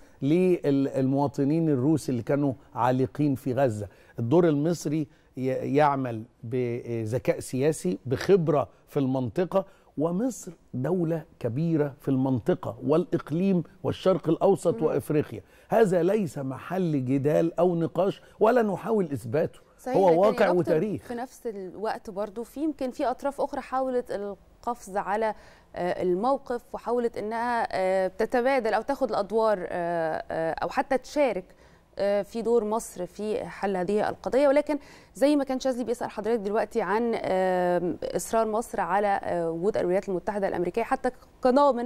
للمواطنين الروس اللي كانوا عالقين في غزه الدور المصري ي- يعمل بذكاء سياسي بخبره في المنطقه ومصر دولة كبيرة في المنطقة والإقليم والشرق الأوسط مم. وإفريقيا هذا ليس محل جدال أو نقاش ولا نحاول إثباته صحيح، هو لكن واقع يا دكتور وتاريخ في نفس الوقت برضو في يمكن في اطراف اخرى حاولت القفز على آه، الموقف وحاولت انها آه، تتبادل او تاخد الادوار آه، آه، او حتى تشارك آه، في دور مصر في حل هذه القضيه ولكن زي ما كان شاذلي بيسال حضرتك دلوقتي عن آه، اصرار مصر على آه، وجود الولايات المتحده الامريكيه حتى كضامن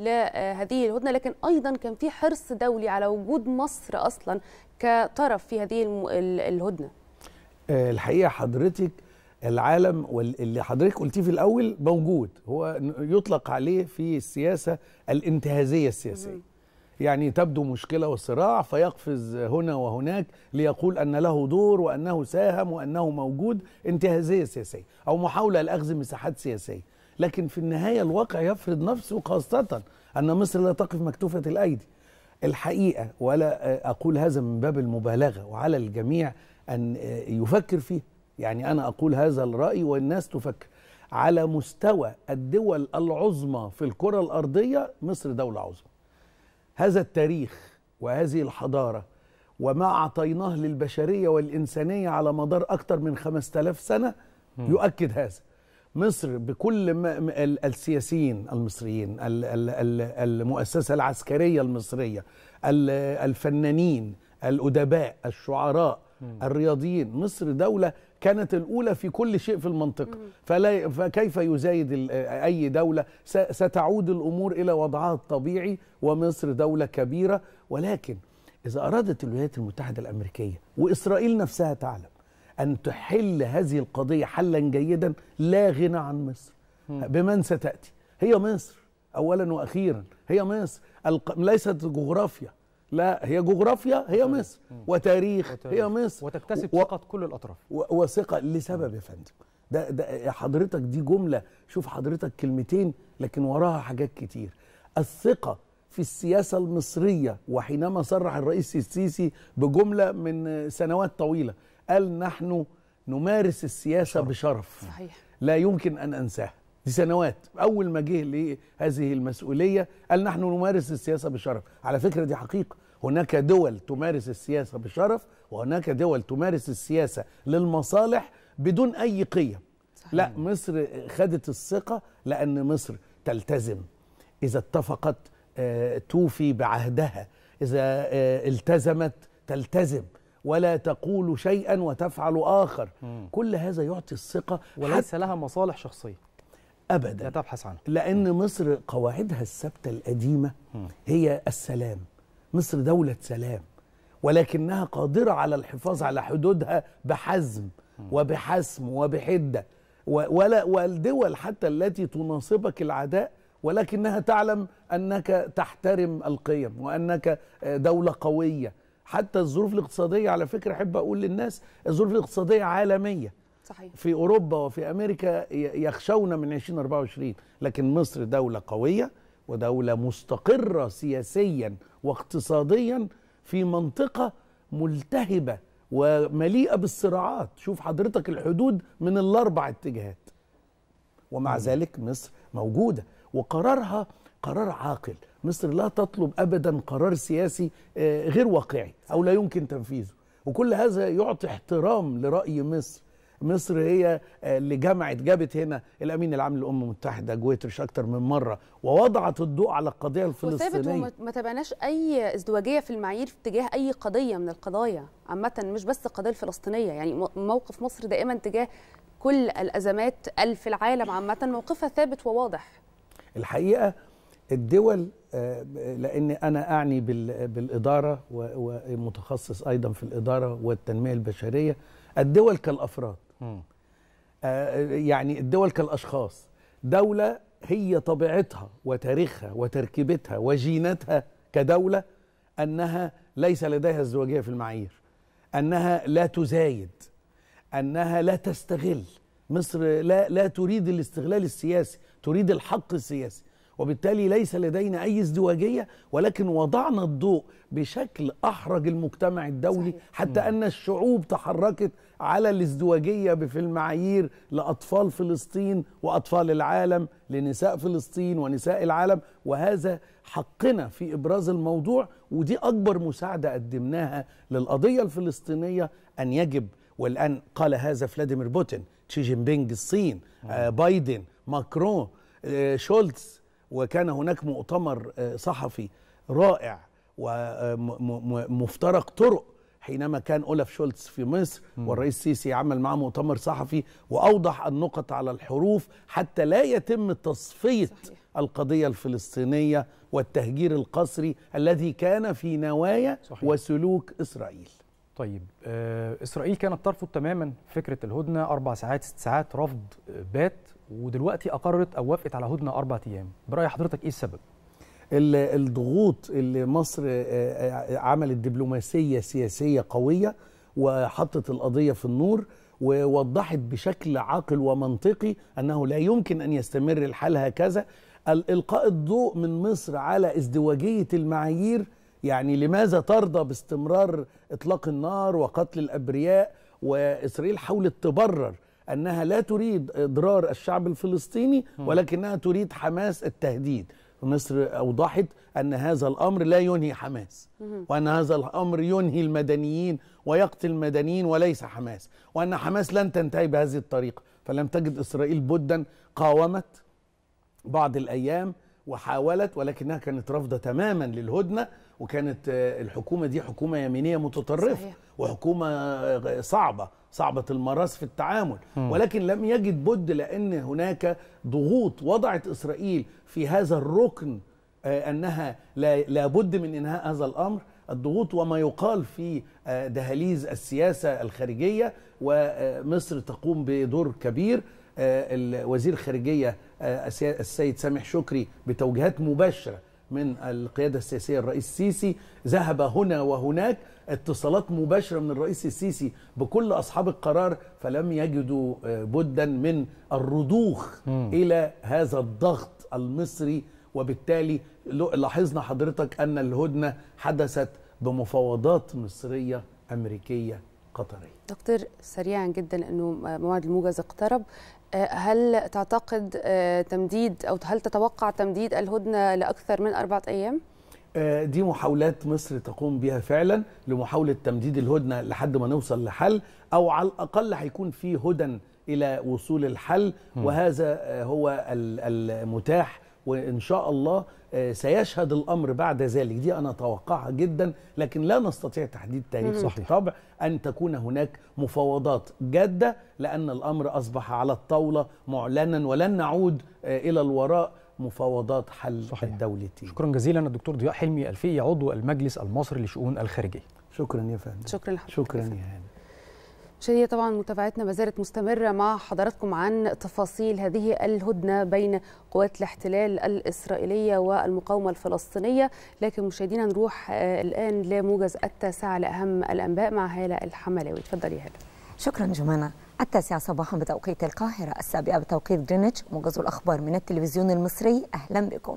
لهذه الهدنه لكن ايضا كان في حرص دولي على وجود مصر اصلا كطرف في هذه الم- ال- الهدنه آه، الحقيقه حضرتك العالم واللي حضرتك قلتيه في الاول موجود هو ن- يطلق عليه في السياسه الانتهازيه السياسيه يعني تبدو مشكله وصراع فيقفز هنا وهناك ليقول ان له دور وانه ساهم وانه موجود انتهازيه سياسيه او محاوله لاخذ مساحات سياسيه لكن في النهايه الواقع يفرض نفسه خاصه ان مصر لا تقف مكتوفه الايدي الحقيقه ولا اقول هذا من باب المبالغه وعلى الجميع ان يفكر فيه يعني انا اقول هذا الراي والناس تفكر على مستوى الدول العظمى في الكره الارضيه مصر دوله عظمى هذا التاريخ وهذه الحضاره وما اعطيناه للبشريه والانسانيه على مدار اكثر من 5000 سنه يؤكد هذا مصر بكل ما م- ال- السياسيين المصريين ال- ال- ال- المؤسسه العسكريه المصريه ال- الفنانين الادباء الشعراء الرياضيين مصر دوله كانت الاولى في كل شيء في المنطقه فلا فكيف يزايد ال- اي دوله س- ستعود الامور الى وضعها الطبيعي ومصر دوله كبيره ولكن اذا ارادت الولايات المتحده الامريكيه واسرائيل نفسها تعلم ان تحل هذه القضيه حلا جيدا لا غنى عن مصر بمن ستاتي هي مصر اولا واخيرا هي مصر الق... ليست جغرافيا لا هي جغرافيا هي مصر وتاريخ هي مصر وتكتسب و- ثقه كل الاطراف و- وثقه لسبب يا فندم ده ده يا حضرتك دي جمله شوف حضرتك كلمتين لكن وراها حاجات كتير الثقه في السياسه المصريه وحينما صرح الرئيس السيسي بجمله من سنوات طويله قال نحن نمارس السياسه شرف. بشرف صحيح لا يمكن ان انساها دي سنوات اول ما جه لهذه المسؤوليه قال نحن نمارس السياسه بشرف على فكره دي حقيقه هناك دول تمارس السياسه بشرف وهناك دول تمارس السياسه للمصالح بدون اي قيم صحيح. لا مصر خدت الثقه لان مصر تلتزم اذا اتفقت آه، توفي بعهدها اذا آه، التزمت تلتزم ولا تقول شيئا وتفعل اخر مم. كل هذا يعطي الثقه وليس لها مصالح شخصيه ابدا لا تبحث عنها لان مصر قواعدها الثابته القديمه هي السلام مصر دوله سلام ولكنها قادرة على الحفاظ على حدودها بحزم وبحسم وبحدة ولا والدول حتى التي تناصبك العداء ولكنها تعلم أنك تحترم القيم وأنك دولة قوية حتى الظروف الاقتصادية على فكرة أحب أقول للناس الظروف الاقتصادية عالمية صحيح. في أوروبا وفي أمريكا يخشون من 2024 لكن مصر دولة قوية ودولة مستقرة سياسيا واقتصاديا في منطقة ملتهبة ومليئة بالصراعات شوف حضرتك الحدود من الأربع اتجاهات ومع ذلك مصر موجودة وقرارها قرار عاقل مصر لا تطلب أبدا قرار سياسي غير واقعي أو لا يمكن تنفيذه وكل هذا يعطي احترام لرأي مصر مصر هي اللي جمعت جابت هنا الامين العام للامم المتحده جويترش اكتر من مره ووضعت الضوء على القضيه الفلسطينيه وثابت وما تبعناش اي ازدواجيه في المعايير في اتجاه اي قضيه من القضايا عامه مش بس القضيه الفلسطينيه يعني موقف مصر دائما تجاه كل الازمات في العالم عامه موقفها ثابت وواضح الحقيقه الدول لان انا اعني بالاداره ومتخصص ايضا في الاداره والتنميه البشريه الدول كالافراد يعني الدول كالاشخاص دوله هي طبيعتها وتاريخها وتركيبتها وجيناتها كدوله انها ليس لديها ازدواجيه في المعايير انها لا تزايد انها لا تستغل مصر لا لا تريد الاستغلال السياسي تريد الحق السياسي وبالتالي ليس لدينا اي ازدواجيه ولكن وضعنا الضوء بشكل احرج المجتمع الدولي صحيح. حتى ان الشعوب تحركت على الازدواجيه في المعايير لاطفال فلسطين واطفال العالم لنساء فلسطين ونساء العالم وهذا حقنا في ابراز الموضوع ودي اكبر مساعده قدمناها للقضيه الفلسطينيه ان يجب والان قال هذا فلاديمير بوتين تشي جين بينج الصين آه بايدن ماكرون آه شولتز وكان هناك مؤتمر صحفي رائع ومفترق طرق حينما كان أولاف شولتز في مصر والرئيس السيسي عمل معه مؤتمر صحفي وأوضح النقط على الحروف حتى لا يتم تصفية صحيح. القضية الفلسطينية والتهجير القسري الذي كان في نوايا صحيح. وسلوك إسرائيل طيب آه إسرائيل كانت ترفض تماما فكرة الهدنة أربع ساعات ست ساعات رفض بات ودلوقتي اقرت او وافقت على هدنه اربع ايام براي حضرتك ايه السبب الضغوط اللي مصر عملت دبلوماسيه سياسيه قويه وحطت القضيه في النور ووضحت بشكل عاقل ومنطقي انه لا يمكن ان يستمر الحال هكذا القاء الضوء من مصر على ازدواجيه المعايير يعني لماذا ترضى باستمرار اطلاق النار وقتل الابرياء واسرائيل حاولت تبرر انها لا تريد اضرار الشعب الفلسطيني ولكنها تريد حماس التهديد مصر اوضحت ان هذا الامر لا ينهي حماس وان هذا الامر ينهي المدنيين ويقتل المدنيين وليس حماس وان حماس لن تنتهي بهذه الطريقه فلم تجد اسرائيل بدا قاومت بعض الايام وحاولت ولكنها كانت رافضه تماما للهدنه وكانت الحكومه دي حكومه يمينيه متطرفه صحيح. وحكومه صعبه صعبه المراس في التعامل م. ولكن لم يجد بد لان هناك ضغوط وضعت اسرائيل في هذا الركن انها لا لابد من انهاء هذا الامر الضغوط وما يقال في دهاليز السياسه الخارجيه ومصر تقوم بدور كبير وزير الخارجيه السيد سامح شكري بتوجيهات مباشره من القيادة السياسية الرئيس السيسي ذهب هنا وهناك اتصالات مباشرة من الرئيس السيسي بكل أصحاب القرار فلم يجدوا بدا من الرضوخ م. إلى هذا الضغط المصري وبالتالي لاحظنا حضرتك أن الهدنة حدثت بمفاوضات مصرية أمريكية قطرية دكتور سريعا جدا أنه موعد الموجز اقترب هل تعتقد تمديد او هل تتوقع تمديد الهدنه لاكثر من اربعه ايام؟ دي محاولات مصر تقوم بها فعلا لمحاوله تمديد الهدنه لحد ما نوصل لحل او على الاقل هيكون في هدى الى وصول الحل م. وهذا هو المتاح وان شاء الله سيشهد الامر بعد ذلك دي انا اتوقعها جدا لكن لا نستطيع تحديد تاريخ بالطبع ان تكون هناك مفاوضات جاده لان الامر اصبح على الطاوله معلنا ولن نعود الى الوراء مفاوضات حل صحيح. الدولتين شكرا جزيلا الدكتور ضياء حلمي الفقي عضو المجلس المصري لشؤون الخارجيه شكرا يا فندم شكرا لحضرتك شكرا يا يا فندم. هاني شهية طبعا متابعتنا ما زالت مستمرة مع حضراتكم عن تفاصيل هذه الهدنة بين قوات الاحتلال الإسرائيلية والمقاومة الفلسطينية لكن مشاهدينا نروح آه، الآن لموجز التاسعة لأهم الأنباء مع هالة الحملاوي اتفضلي يا هالة شكرا جمانة التاسعة صباحا بتوقيت القاهرة السابعة بتوقيت جرينتش موجز الأخبار من التلفزيون المصري أهلا بكم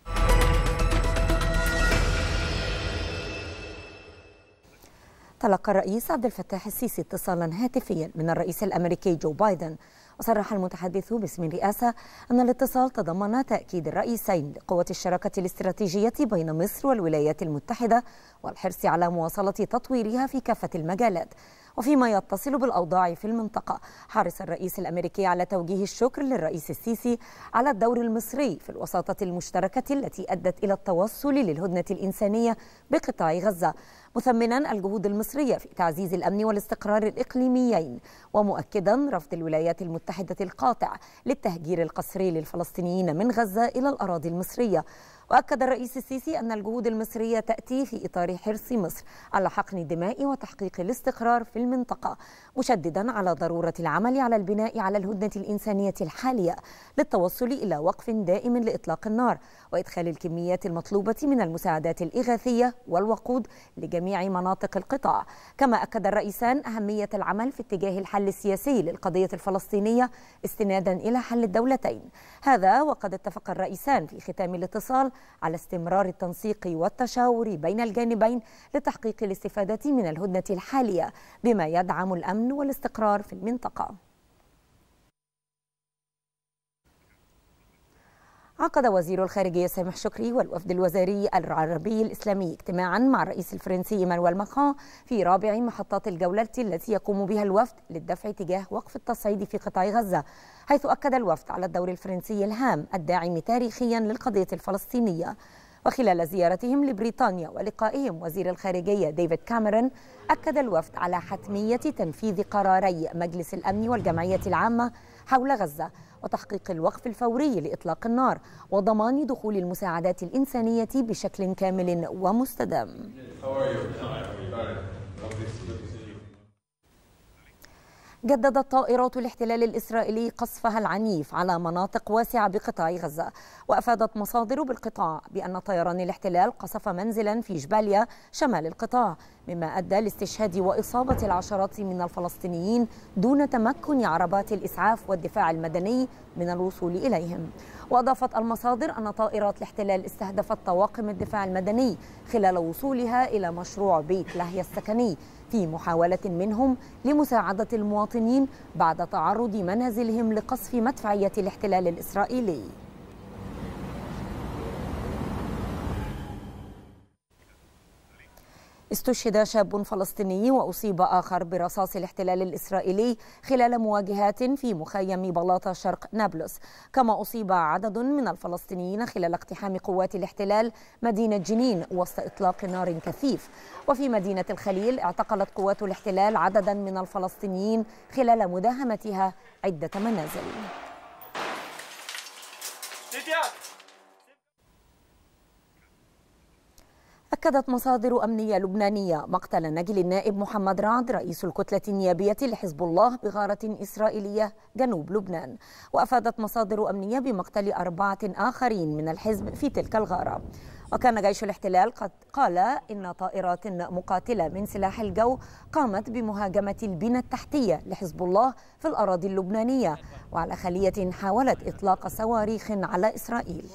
تلقى الرئيس عبد الفتاح السيسي اتصالا هاتفيا من الرئيس الامريكي جو بايدن وصرح المتحدث باسم الرئاسه ان الاتصال تضمن تاكيد الرئيسين لقوه الشراكه الاستراتيجيه بين مصر والولايات المتحده والحرص على مواصله تطويرها في كافه المجالات وفيما يتصل بالاوضاع في المنطقه حرص الرئيس الامريكي على توجيه الشكر للرئيس السيسي على الدور المصري في الوساطه المشتركه التي ادت الى التوصل للهدنه الانسانيه بقطاع غزه مثمنا الجهود المصريه في تعزيز الامن والاستقرار الاقليميين ومؤكدا رفض الولايات المتحده القاطع للتهجير القسري للفلسطينيين من غزه الى الاراضي المصريه واكد الرئيس السيسي ان الجهود المصريه تاتي في اطار حرص مصر على حقن الدماء وتحقيق الاستقرار في المنطقه مشددا على ضروره العمل على البناء على الهدنه الانسانيه الحاليه للتوصل الى وقف دائم لاطلاق النار وادخال الكميات المطلوبه من المساعدات الاغاثيه والوقود لجميع مناطق القطاع كما اكد الرئيسان اهميه العمل في اتجاه الحل السياسي للقضيه الفلسطينيه استنادا الى حل الدولتين هذا وقد اتفق الرئيسان في ختام الاتصال على استمرار التنسيق والتشاور بين الجانبين لتحقيق الاستفاده من الهدنه الحاليه بما يدعم الامن والاستقرار في المنطقه عقد وزير الخارجية سامح شكري والوفد الوزاري العربي الإسلامي اجتماعا مع الرئيس الفرنسي ايمانويل ماكرون في رابع محطات الجولة التي يقوم بها الوفد للدفع تجاه وقف التصعيد في قطاع غزة حيث أكد الوفد على الدور الفرنسي الهام الداعم تاريخيا للقضية الفلسطينية وخلال زيارتهم لبريطانيا ولقائهم وزير الخارجية ديفيد كاميرون أكد الوفد على حتمية تنفيذ قراري مجلس الأمن والجمعية العامة حول غزة وتحقيق الوقف الفوري لإطلاق النار وضمان دخول المساعدات الإنسانية بشكل كامل ومستدام جددت طائرات الاحتلال الإسرائيلي قصفها العنيف على مناطق واسعة بقطاع غزة وأفادت مصادر بالقطاع بأن طيران الاحتلال قصف منزلا في جباليا شمال القطاع مما أدى لاستشهاد وإصابة العشرات من الفلسطينيين دون تمكن عربات الإسعاف والدفاع المدني من الوصول إليهم وأضافت المصادر أن طائرات الاحتلال استهدفت طواقم الدفاع المدني خلال وصولها إلى مشروع بيت لاهيا السكني في محاولة منهم لمساعدة المواطنين بعد تعرض منازلهم لقصف مدفعية الاحتلال الإسرائيلي استشهد شاب فلسطيني واصيب اخر برصاص الاحتلال الاسرائيلي خلال مواجهات في مخيم بلاطه شرق نابلس، كما اصيب عدد من الفلسطينيين خلال اقتحام قوات الاحتلال مدينه جنين وسط اطلاق نار كثيف، وفي مدينه الخليل اعتقلت قوات الاحتلال عددا من الفلسطينيين خلال مداهمتها عده منازل. أكدت مصادر أمنية لبنانية مقتل نجل النائب محمد رعد رئيس الكتلة النيابية لحزب الله بغارة إسرائيلية جنوب لبنان وأفادت مصادر أمنية بمقتل أربعة آخرين من الحزب في تلك الغارة وكان جيش الاحتلال قد قال إن طائرات مقاتلة من سلاح الجو قامت بمهاجمة البنى التحتية لحزب الله في الأراضي اللبنانية وعلى خلية حاولت إطلاق صواريخ على إسرائيل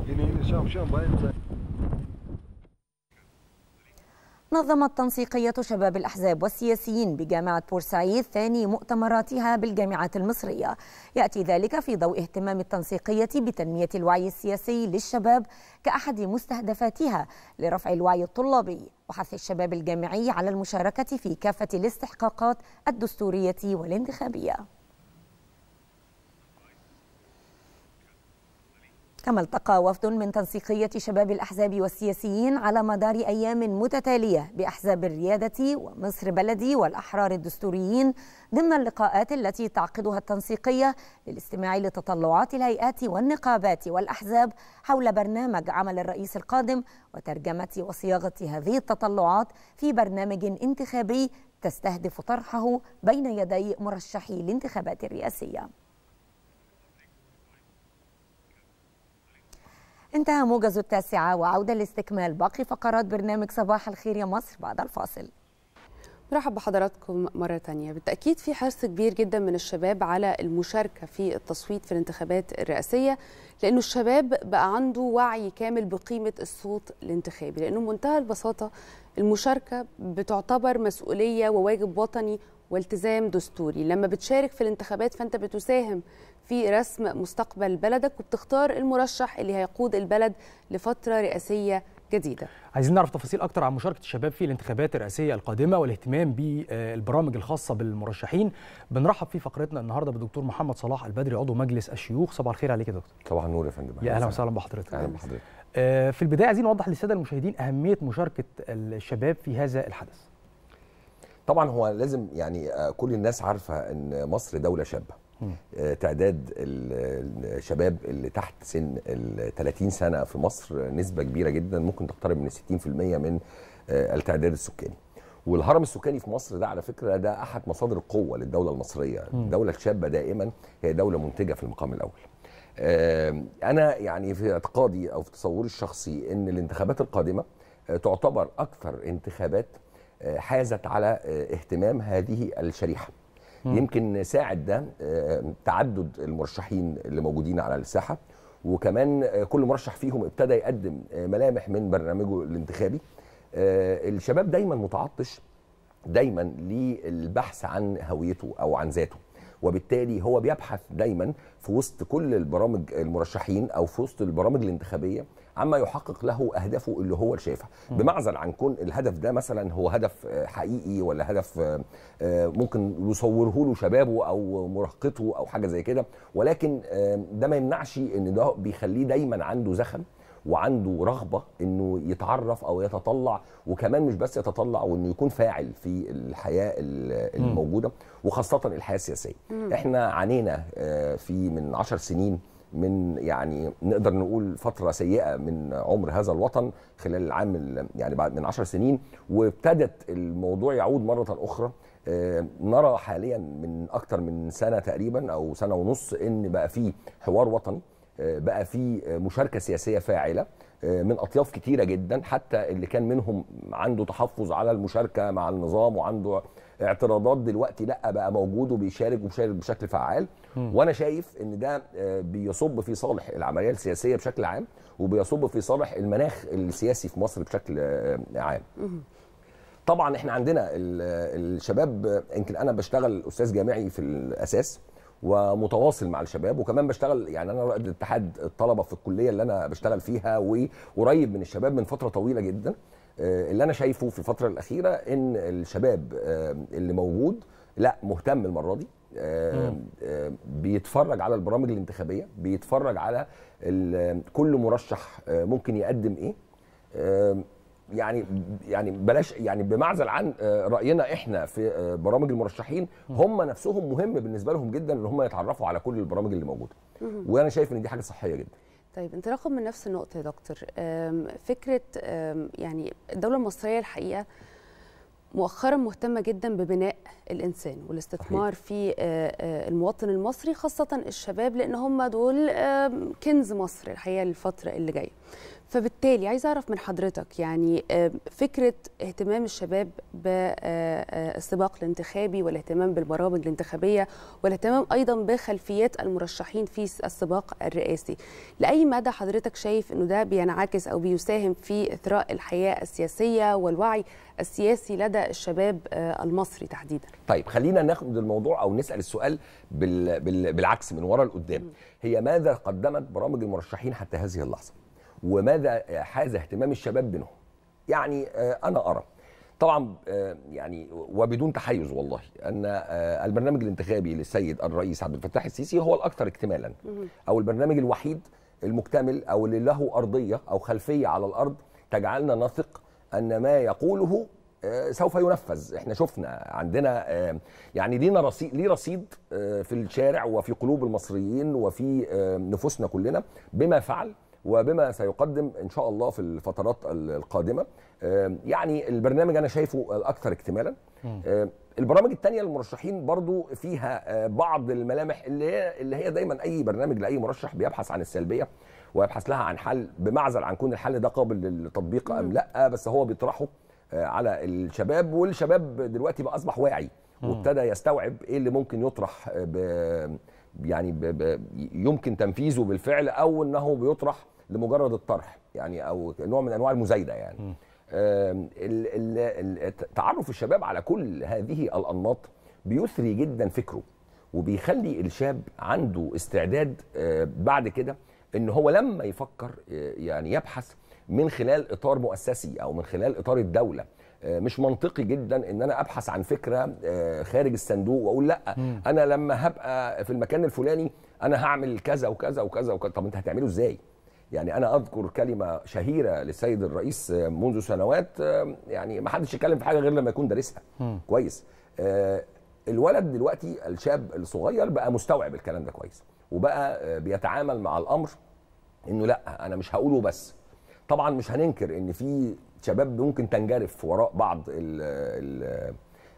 نظمت تنسيقية شباب الأحزاب والسياسيين بجامعة بورسعيد ثاني مؤتمراتها بالجامعات المصرية يأتي ذلك في ضوء اهتمام التنسيقية بتنمية الوعي السياسي للشباب كأحد مستهدفاتها لرفع الوعي الطلابي وحث الشباب الجامعي على المشاركة في كافة الاستحقاقات الدستورية والانتخابية كما التقى وفد من تنسيقية شباب الأحزاب والسياسيين على مدار أيام متتالية بأحزاب الريادة ومصر بلدي والأحرار الدستوريين ضمن اللقاءات التي تعقدها التنسيقية للاستماع لتطلعات الهيئات والنقابات والأحزاب حول برنامج عمل الرئيس القادم وترجمة وصياغة هذه التطلعات في برنامج انتخابي تستهدف طرحه بين يدي مرشحي الانتخابات الرئاسيه انتهى موجز التاسعة وعودة لاستكمال باقي فقرات برنامج صباح الخير يا مصر بعد الفاصل مرحب بحضراتكم مرة تانية بالتأكيد في حرص كبير جدا من الشباب على المشاركة في التصويت في الانتخابات الرئاسية لأنه الشباب بقى عنده وعي كامل بقيمة الصوت الانتخابي لأنه بمنتهى البساطة المشاركة بتعتبر مسؤولية وواجب وطني والتزام دستوري لما بتشارك في الانتخابات فأنت بتساهم في رسم مستقبل بلدك وبتختار المرشح اللي هيقود البلد لفترة رئاسية جديدة عايزين نعرف تفاصيل اكتر عن مشاركه الشباب في الانتخابات الرئاسيه القادمه والاهتمام بالبرامج الخاصه بالمرشحين بنرحب في فقرتنا النهارده بالدكتور محمد صلاح البدري عضو مجلس الشيوخ صباح الخير عليك يا دكتور صباح النور يا فندم يا اهلا وسهلا بحضرتك اهلا بحضرتك في البدايه عايزين نوضح للساده المشاهدين اهميه مشاركه الشباب في هذا الحدث طبعا هو لازم يعني كل الناس عارفه ان مصر دوله شابه تعداد الشباب اللي تحت سن ال 30 سنه في مصر نسبه كبيره جدا ممكن تقترب من 60% من التعداد السكاني والهرم السكاني في مصر ده على فكره ده احد مصادر القوه للدوله المصريه الدوله الشابه دائما هي دوله منتجه في المقام الاول انا يعني في اعتقادي او في تصوري الشخصي ان الانتخابات القادمه تعتبر اكثر انتخابات حازت على اهتمام هذه الشريحه يمكن ساعد ده تعدد المرشحين اللي موجودين على الساحه وكمان كل مرشح فيهم ابتدى يقدم ملامح من برنامجه الانتخابي الشباب دايما متعطش دايما للبحث عن هويته او عن ذاته وبالتالي هو بيبحث دايما في وسط كل البرامج المرشحين او في وسط البرامج الانتخابيه عما يحقق له اهدافه اللي هو شايفها بمعزل عن كون الهدف ده مثلا هو هدف حقيقي ولا هدف ممكن يصوره له شبابه او مراهقته او حاجه زي كده ولكن ده ما يمنعش ان ده بيخليه دايما عنده زخم وعنده رغبه انه يتعرف او يتطلع وكمان مش بس يتطلع وانه يكون فاعل في الحياه الموجوده وخاصه الحياه السياسيه. احنا عانينا في من عشر سنين من يعني نقدر نقول فتره سيئه من عمر هذا الوطن خلال العام يعني بعد من عشر سنين وابتدت الموضوع يعود مره اخرى نرى حاليا من اكثر من سنه تقريبا او سنه ونص ان بقى في حوار وطني بقى في مشاركه سياسيه فاعله من اطياف كتيره جدا حتى اللي كان منهم عنده تحفظ على المشاركه مع النظام وعنده اعتراضات دلوقتي لا بقى موجود وبيشارك وبيشارك بشكل فعال م. وانا شايف ان ده بيصب في صالح العمليه السياسيه بشكل عام وبيصب في صالح المناخ السياسي في مصر بشكل عام طبعا احنا عندنا الشباب يمكن انا بشتغل استاذ جامعي في الاساس ومتواصل مع الشباب وكمان بشتغل يعني انا رائد اتحاد الطلبه في الكليه اللي انا بشتغل فيها وقريب من الشباب من فتره طويله جدا اللي انا شايفه في الفتره الاخيره ان الشباب اللي موجود لا مهتم المره دي بيتفرج على البرامج الانتخابيه بيتفرج على كل مرشح ممكن يقدم ايه يعني يعني بلاش يعني بمعزل عن راينا احنا في برامج المرشحين هم نفسهم مهم بالنسبه لهم جدا ان هم يتعرفوا على كل البرامج اللي موجوده وانا شايف ان دي حاجه صحيه جدا طيب انطلاقا من نفس النقطه يا دكتور فكره يعني الدوله المصريه الحقيقه مؤخرا مهتمه جدا ببناء الانسان والاستثمار صحيح. في المواطن المصري خاصه الشباب لان هم دول كنز مصر الحقيقه الفتره اللي جايه فبالتالي عايز اعرف من حضرتك يعني فكره اهتمام الشباب بالسباق الانتخابي والاهتمام بالبرامج الانتخابيه والاهتمام ايضا بخلفيات المرشحين في السباق الرئاسي لاي مدى حضرتك شايف انه ده بينعكس او بيساهم في اثراء الحياه السياسيه والوعي السياسي لدى الشباب المصري تحديدا طيب خلينا ناخد الموضوع او نسال السؤال بال... بال... بالعكس من وراء لقدام هي ماذا قدمت برامج المرشحين حتى هذه اللحظه وماذا حاز اهتمام الشباب منهم يعني انا ارى طبعا يعني وبدون تحيز والله ان البرنامج الانتخابي للسيد الرئيس عبد الفتاح السيسي هو الاكثر اكتمالا او البرنامج الوحيد المكتمل او اللي له ارضيه او خلفيه على الارض تجعلنا نثق ان ما يقوله آه، سوف ينفذ احنا شفنا عندنا آه، يعني لينا رصيد ليه رصيد آه، في الشارع وفي قلوب المصريين وفي آه، نفوسنا كلنا بما فعل وبما سيقدم ان شاء الله في الفترات القادمه آه، يعني البرنامج انا شايفه الاكثر اكتمالا آه، البرامج التانية للمرشحين برضو فيها آه، بعض الملامح اللي هي اللي هي دايما اي برنامج لاي مرشح بيبحث عن السلبيه ويبحث لها عن حل بمعزل عن كون الحل ده قابل للتطبيق ام لا بس هو بيطرحه آه، على الشباب والشباب دلوقتي بقى اصبح واعي مم. وابتدى يستوعب ايه اللي ممكن يطرح ب يعني ب ب يمكن تنفيذه بالفعل او انه بيطرح لمجرد الطرح يعني او نوع من انواع المزايده يعني آم، ال- ال- ال- تعرف الشباب على كل هذه الانماط بيثري جدا فكره وبيخلي الشاب عنده استعداد آه، بعد كده ان هو لما يفكر آه، يعني يبحث من خلال اطار مؤسسي او من خلال اطار الدوله آه، مش منطقي جدا ان انا ابحث عن فكره آه، خارج الصندوق واقول لا مم. انا لما هبقى في المكان الفلاني انا هعمل كذا وكذا وكذا وكذا طب انت هتعمله ازاي يعني انا اذكر كلمه شهيره للسيد الرئيس آه، منذ سنوات آه، يعني ما حدش يتكلم في حاجه غير لما يكون دارسها مم. كويس آه، الولد دلوقتي الشاب الصغير بقى مستوعب الكلام ده كويس وبقى آه، بيتعامل مع الامر انه لا انا مش هقوله بس طبعا مش هننكر ان في شباب ممكن تنجرف وراء بعض ال ال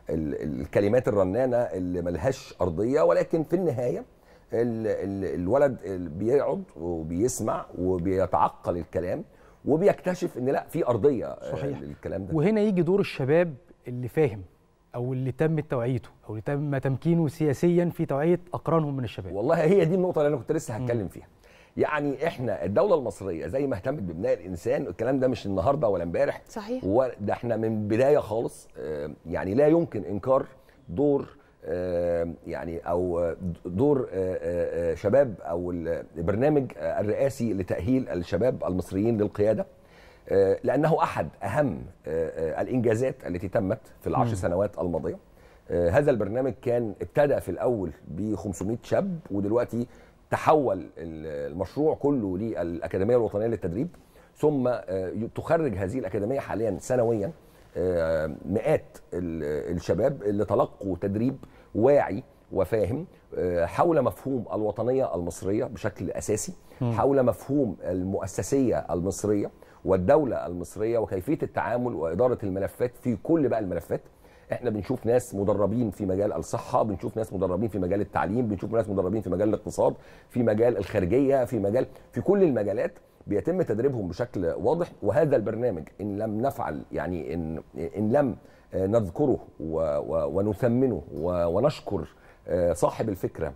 ال الكلمات الرنانه اللي ملهاش ارضيه ولكن في النهايه ال ال الولد ال- بيقعد وبيسمع وبيتعقل الكلام وبيكتشف ان لا في ارضيه آه، صحيح. للكلام ده وهنا يجي دور الشباب اللي فاهم او اللي تم توعيته او اللي تم تمكينه سياسيا في توعيه اقرانهم من الشباب والله هي دي النقطه اللي انا كنت لسه هتكلم فيها يعني احنا الدوله المصريه زي ما اهتمت ببناء الانسان الكلام ده مش النهارده ولا امبارح صحيح وده احنا من بدايه خالص آه، يعني لا يمكن انكار دور آه، يعني او دور آه، آه، آه، شباب او البرنامج آه، الرئاسي لتاهيل الشباب المصريين للقياده آه، لانه احد اهم آه، آه، الانجازات التي تمت في العشر مم. سنوات الماضيه آه، هذا البرنامج كان ابتدى في الاول ب 500 شاب ودلوقتي تحول ال- المشروع كله للاكاديميه الوطنيه للتدريب ثم آه، تخرج هذه الاكاديميه حاليا سنويا آه، مئات ال- الشباب اللي تلقوا تدريب واعي وفاهم آه، حول مفهوم الوطنيه المصريه بشكل اساسي مم. حول مفهوم المؤسسيه المصريه والدوله المصريه وكيفيه التعامل واداره الملفات في كل بقى الملفات احنا بنشوف ناس مدربين في مجال الصحه بنشوف ناس مدربين في مجال التعليم بنشوف ناس مدربين في مجال الاقتصاد في مجال الخارجيه في مجال في كل المجالات بيتم تدريبهم بشكل واضح وهذا البرنامج ان لم نفعل يعني ان ان لم آه، نذكره و- و- ونثمنه و- ونشكر آه، صاحب الفكره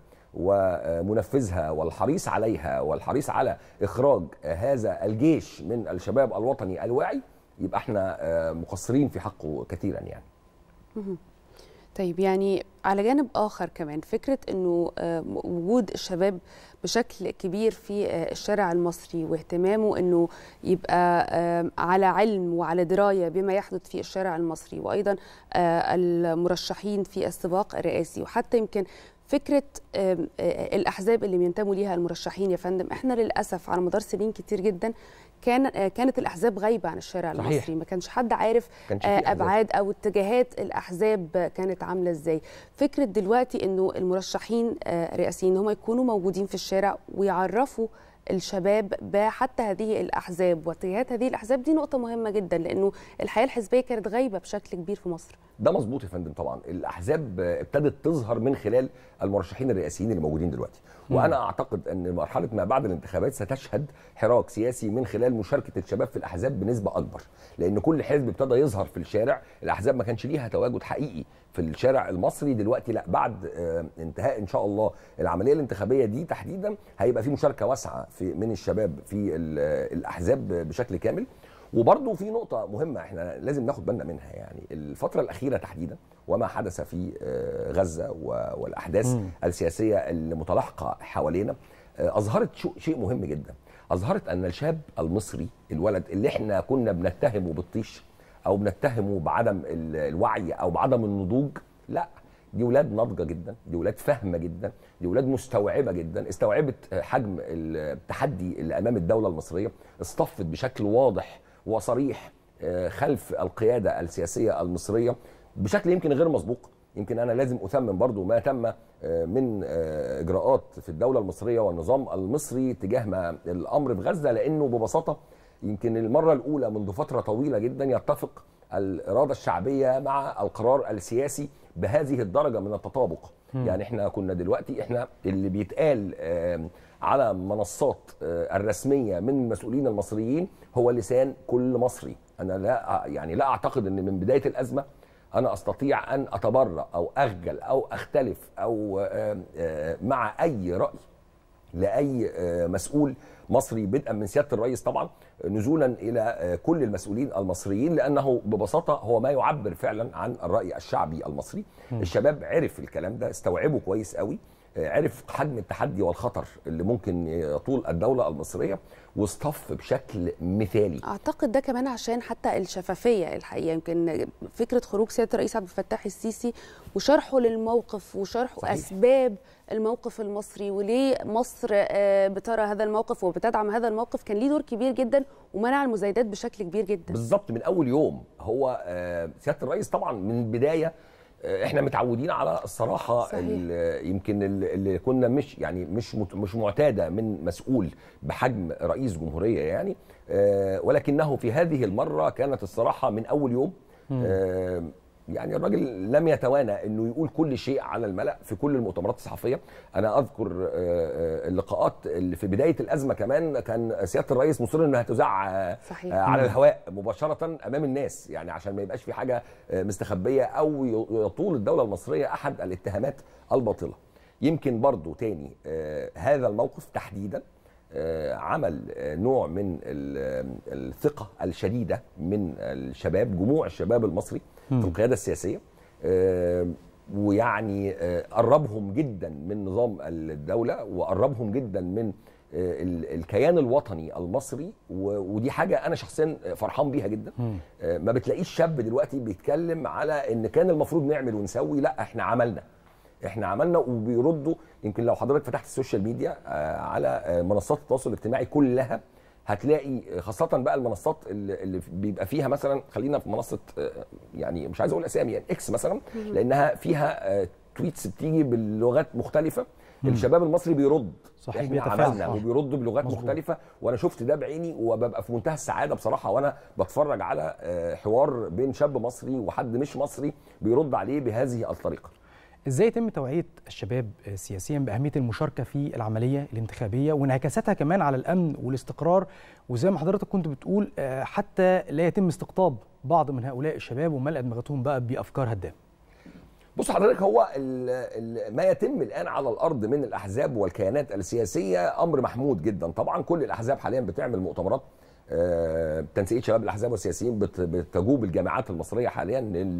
ومنفذها والحريص عليها والحريص على اخراج آه، هذا الجيش من الشباب الوطني الواعي يبقى احنا آه، مقصرين في حقه كثيرا يعني مهم. طيب يعني على جانب اخر كمان فكره انه آه، وجود الشباب بشكل كبير في آه، الشارع المصري واهتمامه انه يبقى آه، على علم وعلى درايه بما يحدث في الشارع المصري وايضا آه، المرشحين في السباق الرئاسي وحتى يمكن فكره آم، آه، الاحزاب اللي بينتموا ليها المرشحين يا فندم احنا للاسف على مدار سنين كتير جدا كان آه، كانت الاحزاب غايبه عن الشارع صحيح. المصري ما كانش حد عارف كانش في آه، أحزاب. ابعاد او اتجاهات الاحزاب كانت عامله ازاي فكره دلوقتي انه المرشحين آه، رئاسيين هم يكونوا موجودين في الشارع ويعرفوا الشباب بحتى هذه الاحزاب واتجاهات هذه الاحزاب دي نقطه مهمه جدا لانه الحياه الحزبيه كانت غايبه بشكل كبير في مصر ده مظبوط يا فندم طبعا الاحزاب ابتدت تظهر من خلال المرشحين الرئاسيين اللي موجودين دلوقتي مم. وانا اعتقد ان مرحله ما بعد الانتخابات ستشهد حراك سياسي من خلال مشاركه الشباب في الاحزاب بنسبه اكبر لان كل حزب ابتدى يظهر في الشارع الاحزاب ما كانش ليها تواجد حقيقي في الشارع المصري دلوقتي لا بعد آه، انتهاء ان شاء الله العمليه الانتخابيه دي تحديدا هيبقى في مشاركه واسعه في من الشباب في ال- الاحزاب بشكل كامل وبرضه في نقطة مهمة احنا لازم ناخد بالنا منها يعني الفترة الأخيرة تحديدا وما حدث في آه، غزة و- والأحداث مم. السياسية المتلاحقة حوالينا آه، أظهرت شو- شيء مهم جدا أظهرت أن الشاب المصري الولد اللي احنا كنا بنتهمه بالطيش أو بنتهمه بعدم ال- الوعي أو بعدم النضوج لا دي ولاد ناضجه جدا دي ولاد فاهمه جدا دي ولاد مستوعبه جدا استوعبت حجم التحدي اللي امام الدوله المصريه اصطفت بشكل واضح وصريح خلف القياده السياسيه المصريه بشكل يمكن غير مسبوق يمكن انا لازم اثمن برضو ما تم من اجراءات في الدوله المصريه والنظام المصري تجاه ما الامر في غزه لانه ببساطه يمكن المره الاولى منذ فتره طويله جدا يتفق الاراده الشعبيه مع القرار السياسي بهذه الدرجه من التطابق م. يعني احنا كنا دلوقتي احنا اللي بيتقال على منصات الرسميه من المسؤولين المصريين هو لسان كل مصري انا لا يعني لا اعتقد ان من بدايه الازمه انا استطيع ان اتبرأ او اخجل او اختلف او مع اي راي لاي مسؤول مصري بدءا من سياده الرئيس طبعا نزولا الى كل المسؤولين المصريين لانه ببساطه هو ما يعبر فعلا عن الراي الشعبي المصري م. الشباب عرف الكلام ده استوعبه كويس قوي عرف حجم التحدي والخطر اللي ممكن يطول الدولة المصرية واصطف بشكل مثالي أعتقد ده كمان عشان حتى الشفافية الحقيقة يمكن فكرة خروج سيادة الرئيس عبد الفتاح السيسي وشرحه للموقف وشرحه صحيح. أسباب الموقف المصري وليه مصر بترى هذا الموقف وبتدعم هذا الموقف كان ليه دور كبير جدا ومنع المزايدات بشكل كبير جدا بالظبط من أول يوم هو سيادة الرئيس طبعا من البداية احنا متعودين على الصراحه صحيح. اللي يمكن اللي كنا مش يعني مش مش معتاده من مسؤول بحجم رئيس جمهوريه يعني ولكنه في هذه المره كانت الصراحه من اول يوم يعني الراجل لم يتوانى انه يقول كل شيء على الملا في كل المؤتمرات الصحفيه انا اذكر اللقاءات اللي في بدايه الازمه كمان كان سياده الرئيس مصر انها تذاع على الهواء مباشره امام الناس يعني عشان ما يبقاش في حاجه مستخبيه او يطول الدوله المصريه احد الاتهامات الباطله يمكن برضو تاني هذا الموقف تحديدا عمل نوع من الثقة الشديدة من الشباب جموع الشباب المصري في القيادة السياسية ويعني قربهم جدا من نظام الدولة وقربهم جدا من الكيان الوطني المصري ودي حاجة أنا شخصيا فرحان بيها جدا ما بتلاقيش شاب دلوقتي بيتكلم على إن كان المفروض نعمل ونسوي لا إحنا عملنا احنا عملنا وبيردوا يمكن لو حضرتك فتحت السوشيال ميديا على منصات التواصل الاجتماعي كلها هتلاقي خاصة بقى المنصات اللي بيبقى فيها مثلا خلينا في منصة يعني مش عايز اقول اسامي يعني اكس مثلا لانها فيها تويتس بتيجي بلغات مختلفة الشباب المصري بيرد صحيح احنا عملنا وبيردوا بلغات مزبوط. مختلفة وانا شفت ده بعيني وببقى في منتهى السعادة بصراحة وانا بتفرج على حوار بين شاب مصري وحد مش مصري بيرد عليه بهذه الطريقة ازاي يتم توعيه الشباب سياسيا باهميه المشاركه في العمليه الانتخابيه وانعكاساتها كمان على الامن والاستقرار وزي ما حضرتك كنت بتقول حتى لا يتم استقطاب بعض من هؤلاء الشباب وملء دماغتهم بقى بافكار هدامه بص حضرتك هو ال ال ما يتم الان على الارض من الاحزاب والكيانات السياسيه امر محمود جدا طبعا كل الاحزاب حاليا بتعمل مؤتمرات تنسيقيه شباب الاحزاب والسياسيين بتجوب الجامعات المصريه حاليا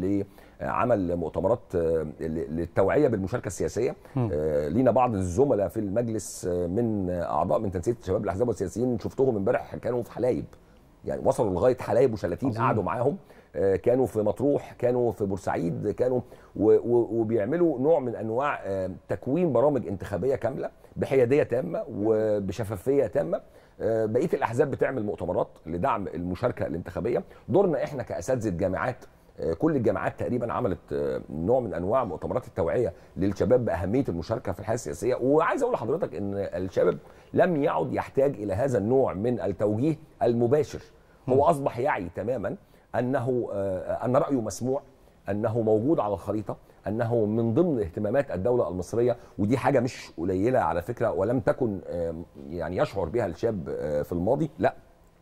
لعمل مؤتمرات للتوعيه بالمشاركه السياسيه لينا بعض الزملاء في المجلس من اعضاء من تنسيقيه شباب الاحزاب والسياسيين شفتهم امبارح كانوا في حلايب يعني وصلوا لغايه حلايب وشلاتين قعدوا معاهم كانوا في مطروح كانوا في بورسعيد كانوا وبيعملوا نوع من انواع تكوين برامج انتخابيه كامله بحياديه تامه وبشفافيه تامه بقيه الاحزاب بتعمل مؤتمرات لدعم المشاركه الانتخابيه دورنا احنا كاساتذه جامعات كل الجامعات تقريبا عملت نوع من انواع مؤتمرات التوعيه للشباب باهميه المشاركه في الحياه السياسيه وعايز اقول لحضرتك ان الشباب لم يعد يحتاج الى هذا النوع من التوجيه المباشر هو اصبح يعي تماما انه ان رايه مسموع انه موجود على الخريطه انه من ضمن اهتمامات الدوله المصريه ودي حاجه مش قليله على فكره ولم تكن يعني يشعر بها الشاب في الماضي لا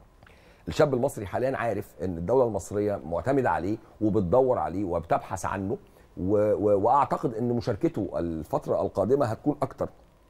الشاب المصري حاليا عارف ان الدوله المصريه معتمده عليه وبتدور عليه وبتبحث عنه واعتقد ان مشاركته الفتره القادمه هتكون اكتر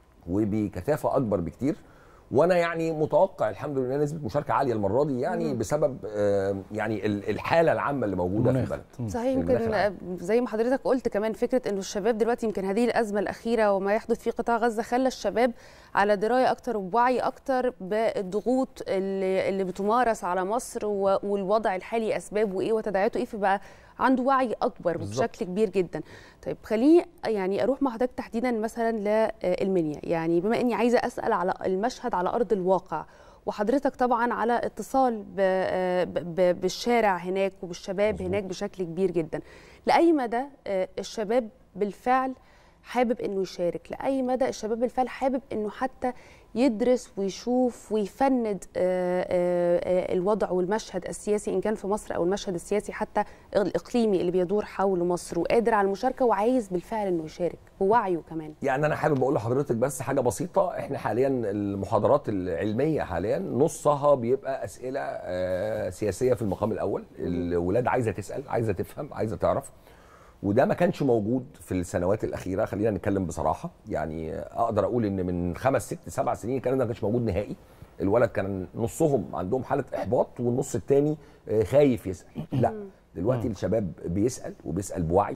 وبكثافه اكبر بكتير وانا يعني متوقع الحمد لله نسبه مشاركه عاليه المره دي يعني بسبب يعني الحاله العامه اللي موجوده في البلد صحيح يمكن زي ما حضرتك قلت كمان فكره انه الشباب دلوقتي يمكن هذه الازمه الاخيره وما يحدث في قطاع غزه خلى الشباب على درايه اكتر وبوعي اكتر بالضغوط اللي, اللي بتمارس على مصر والوضع الحالي اسبابه ايه وتداعياته ايه فبقى عنده وعي اكبر بالظبط. بشكل كبير جدا طيب خليني يعني اروح مع حضرتك تحديدا مثلا للمنيا يعني بما اني عايزه اسال على المشهد على ارض الواقع وحضرتك طبعا على اتصال ب- ب- ب- بالشارع هناك وبالشباب هناك بشكل كبير جدا لاي مدى آه، الشباب بالفعل حابب انه يشارك لاي مدى الشباب بالفعل حابب انه حتى يدرس ويشوف ويفند آه، آه، آه، الوضع والمشهد السياسي ان كان في مصر او المشهد السياسي حتى الاقليمي اللي بيدور حول مصر وقادر على المشاركه وعايز بالفعل انه يشارك بوعيه كمان يعني انا حابب اقول لحضرتك بس حاجه بسيطه احنا حاليا المحاضرات العلميه حاليا نصها بيبقى اسئله آه، سياسيه في المقام الاول الولاد عايزه تسال عايزه تفهم عايزه تعرف وده ما كانش موجود في السنوات الاخيره خلينا نتكلم بصراحه يعني اقدر اقول ان من خمس ست سبع سنين الكلام ده ما كانش موجود نهائي الولد كان نصهم عندهم حاله احباط والنص الثاني خايف يسال لا دلوقتي الشباب بيسال وبيسال بوعي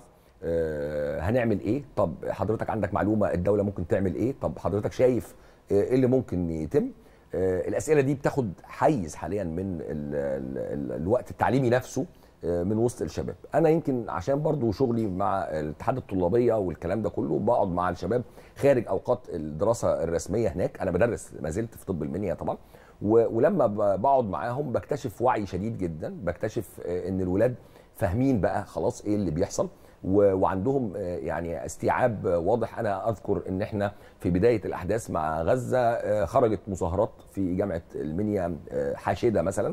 آه، هنعمل ايه طب حضرتك عندك معلومه الدوله ممكن تعمل ايه طب حضرتك شايف آه، ايه اللي ممكن يتم آه، الاسئله دي بتاخد حيز حاليا من ال ال ال الوقت التعليمي نفسه آه، من وسط الشباب انا يمكن عشان برضو شغلي مع الاتحاد الطلابيه والكلام ده كله بقعد مع الشباب خارج اوقات الدراسه الرسميه هناك انا بدرس ما زلت في طب المنيا طبعا و- ولما ب- بقعد معاهم بكتشف وعي شديد جدا بكتشف آه، ان الولاد فاهمين بقى خلاص ايه اللي بيحصل و- وعندهم آه، يعني استيعاب آه، واضح انا اذكر ان احنا في بدايه الاحداث مع غزه آه، خرجت مظاهرات في جامعه المنيا آه، حاشده مثلا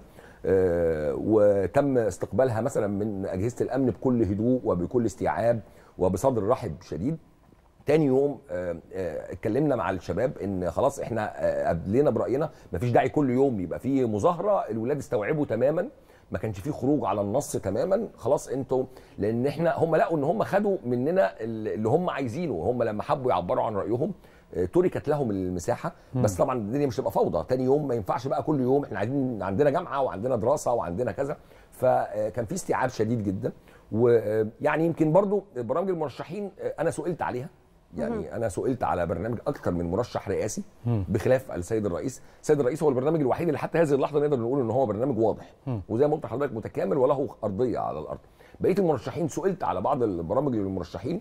آه، وتم استقبالها مثلا من اجهزه الامن بكل هدوء وبكل استيعاب وبصدر رحب شديد تاني يوم آه، آه، اتكلمنا مع الشباب ان خلاص احنا آه، قبلنا براينا مفيش داعي كل يوم يبقى في مظاهره الولاد استوعبوا تماما ما كانش فيه خروج على النص تماما خلاص انتوا لان احنا هم لقوا ان هم خدوا مننا اللي هم عايزينه هم لما حبوا يعبروا عن رايهم آه، تركت لهم المساحه بس مم. طبعا الدنيا مش تبقى فوضى تاني يوم ما ينفعش بقى كل يوم احنا عايزين عندنا جامعه وعندنا دراسه وعندنا كذا فكان في استيعاب شديد جدا ويعني يمكن برضو برامج المرشحين آه، انا سئلت عليها يعني انا سئلت على برنامج اكثر من مرشح رئاسي مم. بخلاف السيد الرئيس السيد الرئيس هو البرنامج الوحيد اللي حتى هذه اللحظه نقدر نقول ان هو برنامج واضح مم. وزي ما قلت لحضرتك متكامل وله ارضيه على الارض بقيه المرشحين سئلت على بعض البرامج للمرشحين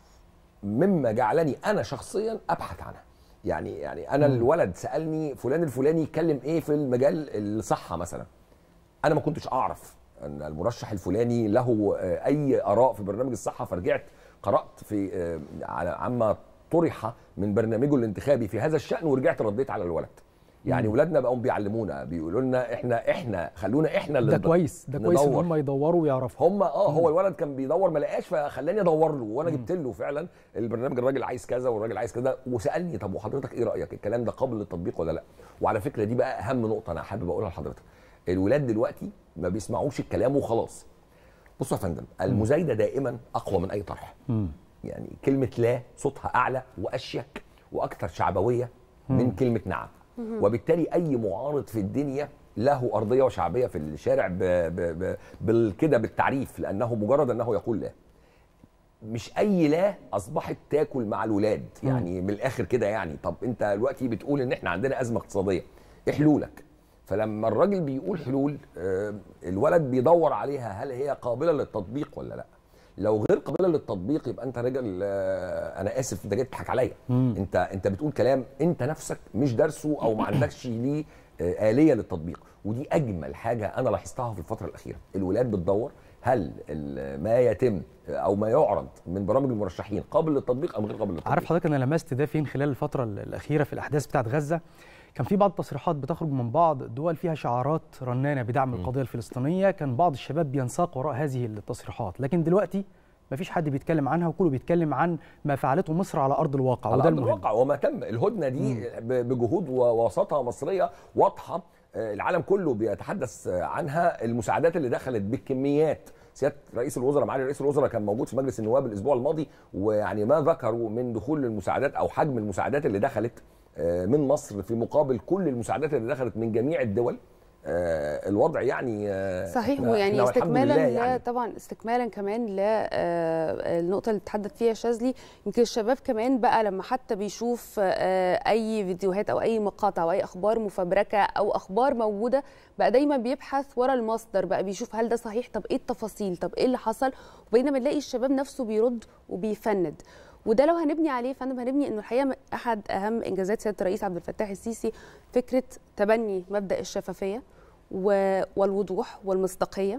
مما جعلني انا شخصيا ابحث عنها يعني يعني انا مم. الولد سالني فلان الفلاني يتكلم ايه في المجال الصحه مثلا انا ما كنتش اعرف ان المرشح الفلاني له آه، اي اراء في برنامج الصحه فرجعت قرات في آه، على عما طرح من برنامجه الانتخابي في هذا الشان ورجعت رديت على الولد يعني مم. ولادنا بقوا بيعلمونا بيقولوا لنا احنا احنا خلونا احنا اللي ده ند- كويس ده كويس ان ندور. هم يدوروا ويعرفوا هم اه هو الولد كان بيدور ما لقاش فخلاني ادور له وانا جبت له فعلا البرنامج الراجل عايز كذا والراجل عايز كذا وسالني طب وحضرتك ايه رايك الكلام ده قابل للتطبيق ولا لا وعلى فكره دي بقى اهم نقطه انا حابب اقولها لحضرتك الولاد دلوقتي ما بيسمعوش الكلام وخلاص بصوا يا فندم المزايده دائما اقوى من اي طرح يعني كلمه لا صوتها اعلى واشيك واكثر شعبويه من مم. كلمه نعم مهم. وبالتالي اي معارض في الدنيا له ارضيه وشعبيه في الشارع ب... ب... ب... بالكده بالتعريف لانه مجرد انه يقول لا مش اي لا اصبحت تاكل مع الولاد يعني من الاخر كده يعني طب انت دلوقتي بتقول ان احنا عندنا ازمه اقتصاديه ايه حلولك فلما الراجل بيقول حلول آه، الولد بيدور عليها هل هي قابله للتطبيق ولا لا لو غير قابله للتطبيق يبقى انت راجل آه، انا اسف انت جاي تضحك عليا مم. انت انت بتقول كلام انت نفسك مش دارسه او ما عندكش ليه آه، آلية للتطبيق ودي أجمل حاجة أنا لاحظتها في الفترة الأخيرة الولاد بتدور هل ال- ما يتم أو ما يعرض من برامج المرشحين قابل للتطبيق أم غير قابل للتطبيق عارف حضرتك انا لمست ده فين خلال الفتره ال- الاخيره في الاحداث بتاعت غزه كان في بعض التصريحات بتخرج من بعض دول فيها شعارات رنانه بدعم القضيه الفلسطينيه كان بعض الشباب بينساق وراء هذه التصريحات لكن دلوقتي مفيش حد بيتكلم عنها وكله بيتكلم عن ما فعلته مصر على ارض الواقع على وده أرض المهم الواقع وما تم الهدنه دي ب- بجهود ووساطه مصريه واضحه آه، العالم كله بيتحدث آه، عنها المساعدات اللي دخلت بالكميات سياده رئيس الوزراء معالي رئيس الوزراء كان موجود في مجلس النواب الاسبوع الماضي ويعني ما ذكروا من دخول المساعدات او حجم المساعدات اللي دخلت آه، من مصر في مقابل كل المساعدات اللي دخلت من جميع الدول آه الوضع يعني آه صحيح إحنا- ويعني إحنا والحمد استكمالا لله ل- يعني طبعا استكمالا كمان للنقطه اللي تحدث فيها شاذلي يمكن الشباب كمان بقى لما حتى بيشوف آه، اي فيديوهات او اي مقاطع او اي اخبار مفبركه او اخبار موجوده بقى دايما بيبحث ورا المصدر بقى بيشوف هل ده صحيح طب ايه التفاصيل طب ايه اللي حصل وبقينا بنلاقي الشباب نفسه بيرد وبيفند وده لو هنبني عليه يا فندم هنبني انه الحقيقه احد اهم انجازات سياده الرئيس عبد الفتاح السيسي فكره تبني مبدا الشفافيه و- والوضوح والمصداقيه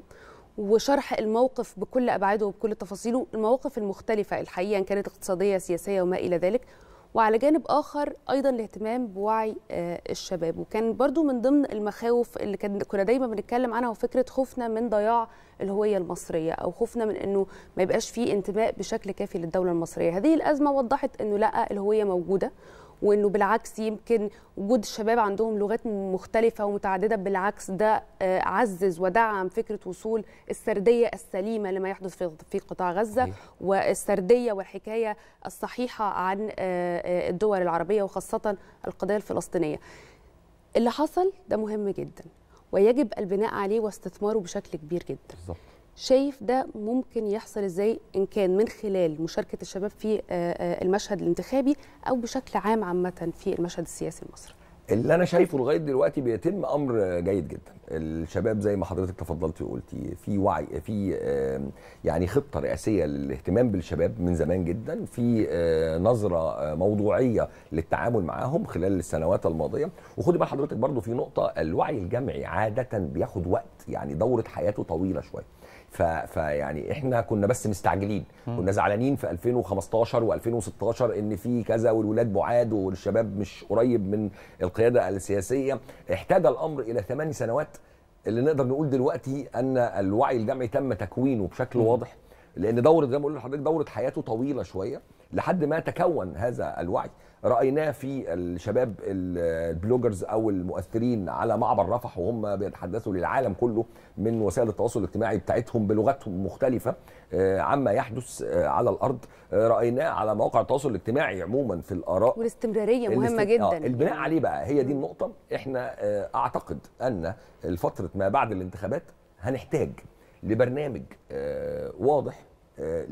وشرح الموقف بكل ابعاده وبكل تفاصيله المواقف المختلفه الحقيقه ان كانت اقتصاديه سياسيه وما الى ذلك وعلى جانب اخر ايضا الاهتمام بوعي آه، الشباب وكان برضو من ضمن المخاوف اللي كان كنا دايما بنتكلم عنها وفكره خوفنا من ضياع الهويه المصريه او خوفنا من انه ما يبقاش فيه انتماء بشكل كافي للدوله المصريه هذه الازمه وضحت انه لا الهويه موجوده وانه بالعكس يمكن وجود الشباب عندهم لغات مختلفه ومتعدده بالعكس ده آه، عزز ودعم فكره وصول السرديه السليمه لما يحدث في في قطاع غزه والسرديه والحكايه الصحيحه عن آه، آه، الدول العربيه وخاصه القضيه الفلسطينيه. اللي حصل ده مهم جدا ويجب البناء عليه واستثماره بشكل كبير جدا. بالظبط شايف ده ممكن يحصل ازاي ان كان من خلال مشاركه الشباب في آه، آه، المشهد الانتخابي او بشكل عام عامه في المشهد السياسي المصري اللي انا شايفه لغايه دلوقتي بيتم امر جيد جدا الشباب زي ما حضرتك تفضلتي وقلتي في وعي في آم، يعني خطه رئاسيه للاهتمام بالشباب من زمان جدا في آه، نظره آه، موضوعيه للتعامل معاهم خلال السنوات الماضيه وخدي بال حضرتك برضو في نقطه الوعي الجمعي عاده بياخد وقت يعني دوره حياته طويله شويه ف... فيعني احنا كنا بس مستعجلين مم. كنا زعلانين في 2015 و2016 ان في كذا والولاد بعاد والشباب مش قريب من القياده السياسيه احتاج الامر الى ثمان سنوات اللي نقدر نقول دلوقتي ان الوعي الجمعي تم تكوينه بشكل مم. واضح لان دوره زي ما بقول لحضرتك دوره حياته طويله شويه لحد ما تكون هذا الوعي رايناه في الشباب البلوجرز او المؤثرين على معبر رفح وهم بيتحدثوا للعالم كله من وسائل التواصل الاجتماعي بتاعتهم بلغتهم مختلفه آه، عما يحدث آه، على الارض آه، رايناه على مواقع التواصل الاجتماعي عموما في الاراء والاستمراريه مهمه الاست- جدا آه البناء عليه بقى هي دي النقطة احنا آه اعتقد ان الفترة ما بعد الانتخابات هنحتاج لبرنامج آه واضح آه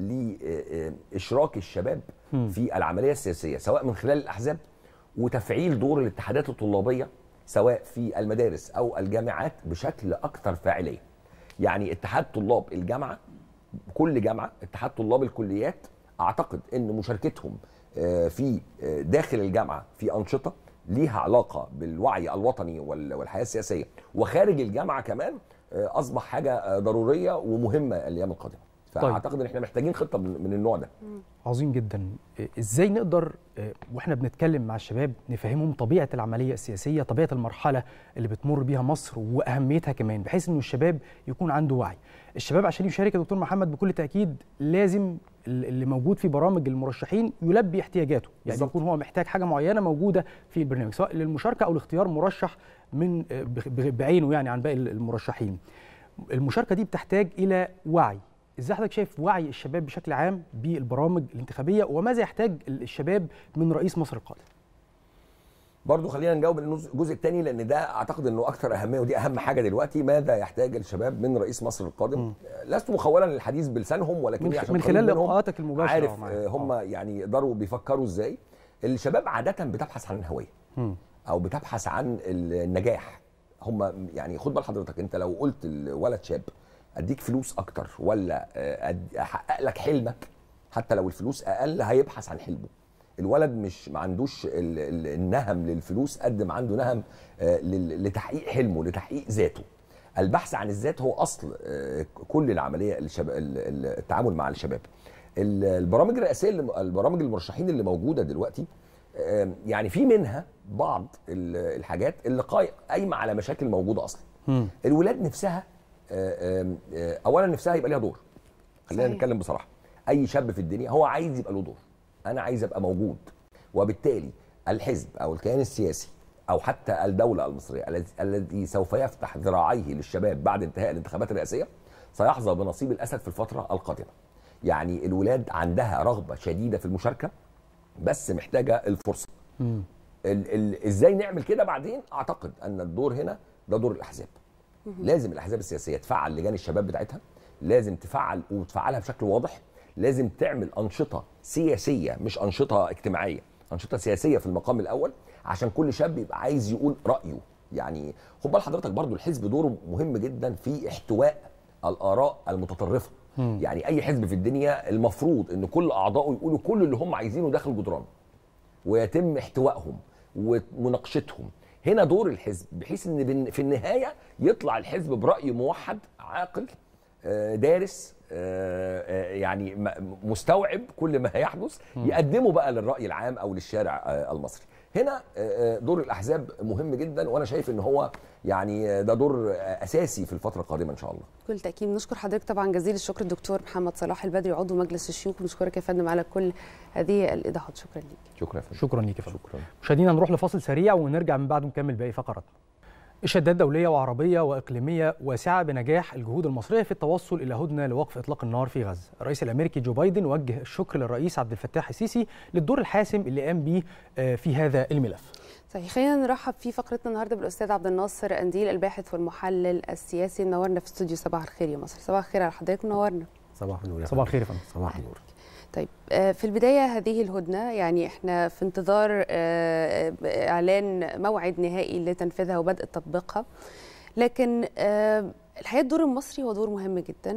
لاشراك الشباب مم. في العملية السياسية سواء من خلال الاحزاب وتفعيل دور الاتحادات الطلابية سواء في المدارس او الجامعات بشكل اكثر فاعلية يعني اتحاد طلاب الجامعة كل جامعه اتحاد طلاب الكليات اعتقد ان مشاركتهم آه، في آه، داخل الجامعه في انشطه ليها علاقه بالوعي الوطني وال- والحياه السياسيه وخارج الجامعه كمان آه، اصبح حاجه آه، ضروريه ومهمه الايام القادمه طيب. فاعتقد ان احنا محتاجين خطه من من النوع ده عظيم جدا إيه، ازاي نقدر إيه، واحنا بنتكلم مع الشباب نفهمهم طبيعه العمليه السياسيه طبيعه المرحله اللي بتمر بيها مصر واهميتها كمان بحيث انه الشباب يكون عنده وعي الشباب عشان يشارك يا دكتور محمد بكل تاكيد لازم ال- اللي موجود في برامج المرشحين يلبي احتياجاته يعني بالظبط. يكون هو محتاج حاجه معينه موجوده في البرنامج سواء للمشاركه او لاختيار مرشح من آه، بغ- بغ- بعينه يعني عن باقي المرشحين المشاركه دي بتحتاج الى وعي ازاي حضرتك شايف وعي الشباب بشكل عام بالبرامج الانتخابيه وماذا يحتاج الشباب من رئيس مصر القادم برضو خلينا نجاوب النص- الجزء الثاني لان ده اعتقد انه اكثر اهميه ودي اهم حاجه دلوقتي ماذا يحتاج الشباب من رئيس مصر القادم لست مخولا للحديث بلسانهم ولكني من, عشان من قريب خلال منهم لقاءاتك المباشره عارف معاهم. آه، هم يعني يقدروا بيفكروا ازاي الشباب عاده بتبحث عن الهويه مم. او بتبحث عن النجاح هم يعني خد بال حضرتك انت لو قلت لولد شاب اديك فلوس اكتر ولا آه، أد- احقق لك حلمك حتى لو الفلوس اقل هيبحث عن حلمه الولد مش ما عندوش ال- ال- النهم للفلوس قد ما عنده نهم آه، لل- لتحقيق حلمه لتحقيق ذاته البحث عن الذات هو اصل آه، كل العمليه الشب... ال- ال- التعامل مع الشباب ال- البرامج الرئاسيه اللي البرامج المرشحين اللي موجوده دلوقتي آم، يعني في منها بعض ال- الحاجات اللي قاي- قايمه على مشاكل موجوده اصلا الولاد نفسها آه، آم، آه، اولا نفسها يبقى ليها دور خلينا صحيح. نتكلم بصراحه اي شاب في الدنيا هو عايز يبقى له دور انا عايز ابقى موجود وبالتالي الحزب او الكيان السياسي او حتى الدوله المصريه الذي- الذي سوف يفتح ذراعيه للشباب بعد انتهاء الانتخابات الرئاسيه سيحظى بنصيب الاسد في الفتره القادمه يعني الولاد عندها رغبه شديده في المشاركه بس محتاجه الفرصه ال ال ازاي نعمل كده بعدين اعتقد ان الدور هنا ده دور الاحزاب لازم الاحزاب السياسيه تفعل لجان الشباب بتاعتها لازم تفعل وتفعلها بشكل واضح لازم تعمل انشطه سياسيه مش انشطه اجتماعيه انشطه سياسيه في المقام الاول عشان كل شاب يبقى عايز يقول رايه يعني خد بال حضرتك برضو الحزب دوره مهم جدا في احتواء الاراء المتطرفه يعني اي حزب في الدنيا المفروض ان كل اعضائه يقولوا كل اللي هم عايزينه داخل جدران ويتم احتوائهم ومناقشتهم هنا دور الحزب بحيث ان في النهايه يطلع الحزب براي موحد عاقل دارس يعني مستوعب كل ما يحدث يقدمه بقى للراي العام او للشارع المصري هنا دور الاحزاب مهم جدا وانا شايف ان هو يعني ده دور اساسي في الفتره القادمه ان شاء الله بكل تاكيد نشكر حضرتك طبعا جزيل الشكر الدكتور محمد صلاح البدري عضو مجلس الشيوخ بنشكرك يا فندم على كل هذه الايضاحات شكرا ليك شكرا يا فندم شكرا ليك يا فندم شكرا مشاهدينا نروح لفاصل سريع ونرجع من بعده نكمل باقي فقراتنا إشادات دولية وعربية وإقليمية واسعة بنجاح الجهود المصرية في التوصل إلى هدنة لوقف إطلاق النار في غزة. الرئيس الأمريكي جو بايدن وجه الشكر للرئيس عبد الفتاح السيسي للدور الحاسم اللي قام به في هذا الملف. صحيح خلينا نرحب في فقرتنا النهارده بالاستاذ عبد الناصر انديل الباحث والمحلل السياسي منورنا في استوديو صباح الخير يا مصر صباح الخير على حضرتك منورنا صباح النور صباح الخير يا فندم صباح النور طيب في البداية هذه الهدنة يعني احنا في انتظار إعلان موعد نهائي لتنفيذها وبدء تطبيقها لكن الحقيقة الدور المصري هو دور مهم جدا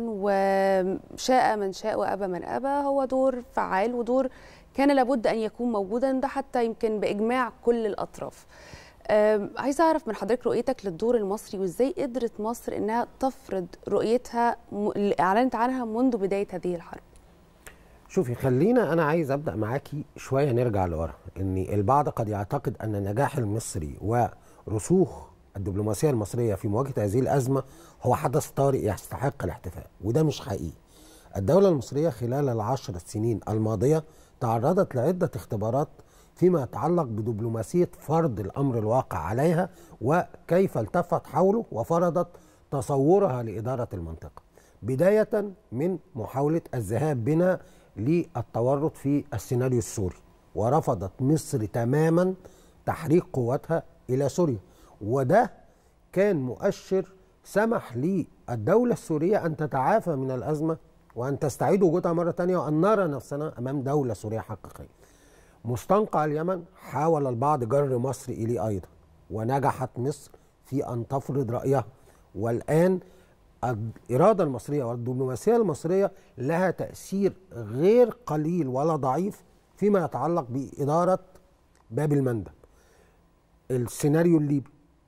وشاء من شاء وأبى من أبى هو دور فعال ودور كان لابد أن يكون موجودا ده حتى يمكن بإجماع كل الأطراف عايزة أعرف من حضرتك رؤيتك للدور المصري وإزاي قدرت مصر إنها تفرض رؤيتها اللي أعلنت عنها منذ بداية هذه الحرب شوفي خلينا انا عايز ابدا معاكي شويه نرجع لورا ان البعض قد يعتقد ان النجاح المصري ورسوخ الدبلوماسيه المصريه في مواجهه هذه الازمه هو حدث طارئ يستحق الاحتفاء وده مش حقيقي الدوله المصريه خلال العشر سنين الماضيه تعرضت لعده اختبارات فيما يتعلق بدبلوماسيه فرض الامر الواقع عليها وكيف التفت حوله وفرضت تصورها لاداره المنطقه بدايه من محاوله الذهاب بنا للتورط في السيناريو السوري ورفضت مصر تماما تحريك قواتها الى سوريا وده كان مؤشر سمح للدولة السورية أن تتعافى من الأزمة وأن تستعيد وجودها مرة تانية وأن نرى نفسنا أمام دولة سورية حقيقية مستنقع اليمن حاول البعض جر مصر إليه أيضا ونجحت مصر في أن تفرض رأيها والآن الإرادة المصرية والدبلوماسية المصرية لها تأثير غير قليل ولا ضعيف فيما يتعلق بإدارة باب المندب السيناريو الليبي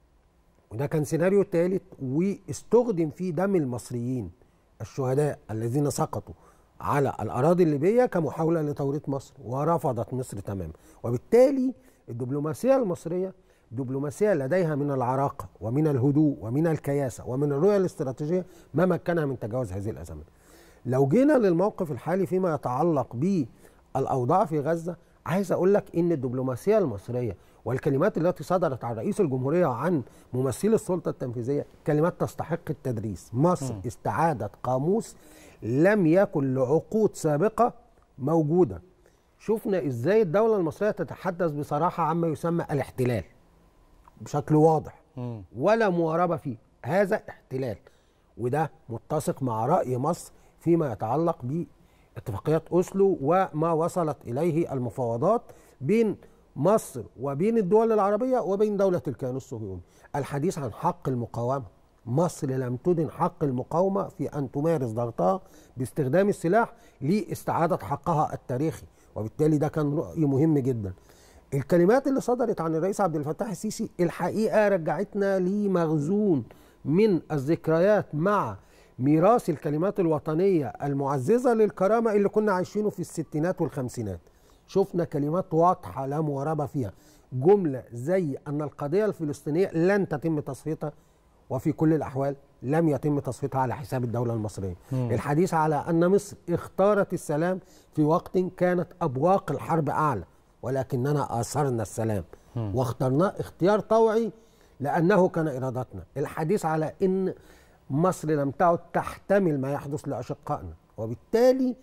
وده كان سيناريو ثالث واستخدم فيه دم المصريين الشهداء الذين سقطوا على الأراضي الليبية كمحاولة لتوريط مصر ورفضت مصر تماما وبالتالي الدبلوماسية المصرية دبلوماسية لديها من العراقة ومن الهدوء ومن الكياسة ومن الرؤية الاستراتيجية ما مكنها من تجاوز هذه الأزمات لو جينا للموقف الحالي فيما يتعلق بالأوضاع في غزة عايز أقول لك إن الدبلوماسية المصرية والكلمات التي صدرت عن رئيس الجمهورية وعن ممثلي السلطة التنفيذية كلمات تستحق التدريس مصر م. استعادت قاموس لم يكن لعقود سابقة موجودة شفنا ازاي الدولة المصرية تتحدث بصراحة عما يسمى الاحتلال بشكل واضح م. ولا مواربة فيه هذا احتلال وده متسق مع رأي مصر فيما يتعلق باتفاقيات أوسلو وما وصلت إليه المفاوضات بين مصر وبين الدول العربية وبين دولة الكيان الصهيوني الحديث عن حق المقاومة مصر لم تدن حق المقاومة في أن تمارس ضغطها باستخدام السلاح لاستعادة حقها التاريخي وبالتالي ده كان رأي مهم جدا الكلمات اللي صدرت عن الرئيس عبد الفتاح السيسي الحقيقة رجعتنا لمخزون من الذكريات مع ميراث الكلمات الوطنية المعززة للكرامة اللي كنا عايشينه في الستينات والخمسينات شفنا كلمات واضحة لا مواربة فيها جملة زي أن القضية الفلسطينية لن تتم تصفيتها وفي كل الأحوال لم يتم تصفيتها على حساب الدولة المصرية مم. الحديث على أن مصر اختارت السلام في وقت كانت أبواق الحرب أعلى ولكننا آثرنا السلام مم. واخترناه اختيار طوعي لأنه كان إرادتنا الحديث على أن مصر لم تعد تحتمل ما يحدث لأشقائنا وبالتالي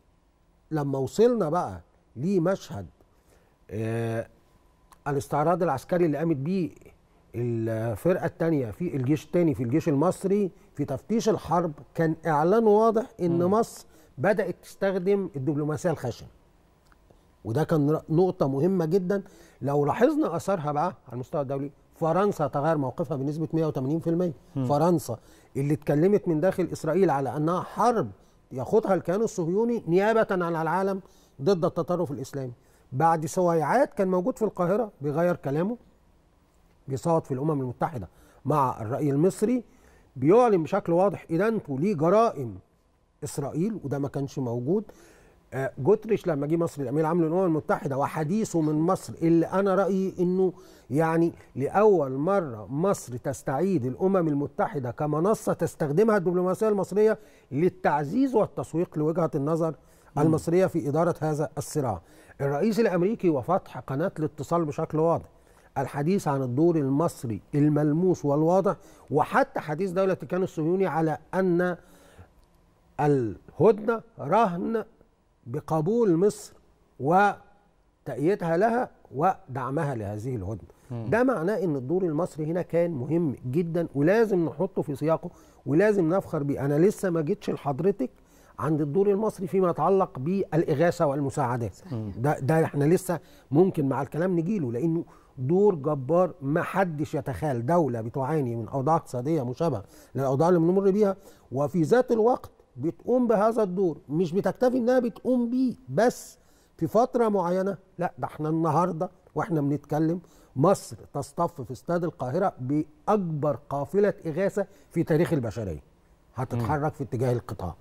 لما وصلنا بقى لمشهد آه الاستعراض العسكري اللي قامت بيه الفرقه الثانيه في الجيش الثاني في الجيش المصري في تفتيش الحرب كان اعلان واضح ان مم. مصر بدات تستخدم الدبلوماسيه الخشنه وده كان ر- نقطه مهمه جدا لو لاحظنا اثرها بقى على المستوى الدولي فرنسا تغير موقفها بنسبه 180% مم. فرنسا اللي اتكلمت من داخل اسرائيل على انها حرب ياخدها الكيان الصهيوني نيابه عن العالم ضد التطرف الاسلامي بعد سويعات كان موجود في القاهره بيغير كلامه بيصوت في الامم المتحده مع الراي المصري بيعلن بشكل واضح ادانته لجرائم اسرائيل وده ما كانش موجود آه، جوتريش لما جه مصر الامين العام للامم المتحده وحديثه من مصر اللي انا رايي انه يعني لاول مره مصر تستعيد الامم المتحده كمنصه تستخدمها الدبلوماسيه المصريه للتعزيز والتسويق لوجهه النظر المصريه في اداره هذا الصراع. الرئيس الامريكي وفتح قناه الاتصال بشكل واضح. الحديث عن الدور المصري الملموس والواضح وحتى حديث دوله الكيان الصهيوني على ان الهدنه رهن بقبول مصر وتأييدها لها ودعمها لهذه الهدنه. مم. ده معناه ان الدور المصري هنا كان مهم جدا ولازم نحطه في سياقه ولازم نفخر بيه انا لسه ما جيتش لحضرتك عند الدور المصري فيما يتعلق بالاغاثه والمساعدات ده ده احنا لسه ممكن مع الكلام نجيله لانه دور جبار ما حدش يتخيل دوله بتعاني من اوضاع اقتصاديه مشابهه للاوضاع اللي بنمر بيها وفي ذات الوقت بتقوم بهذا الدور مش بتكتفي انها بتقوم بيه بس في فتره معينه لا ده احنا النهارده واحنا بنتكلم مصر تصطف في استاد القاهره باكبر قافله اغاثه في تاريخ البشريه هتتحرك في اتجاه القطاع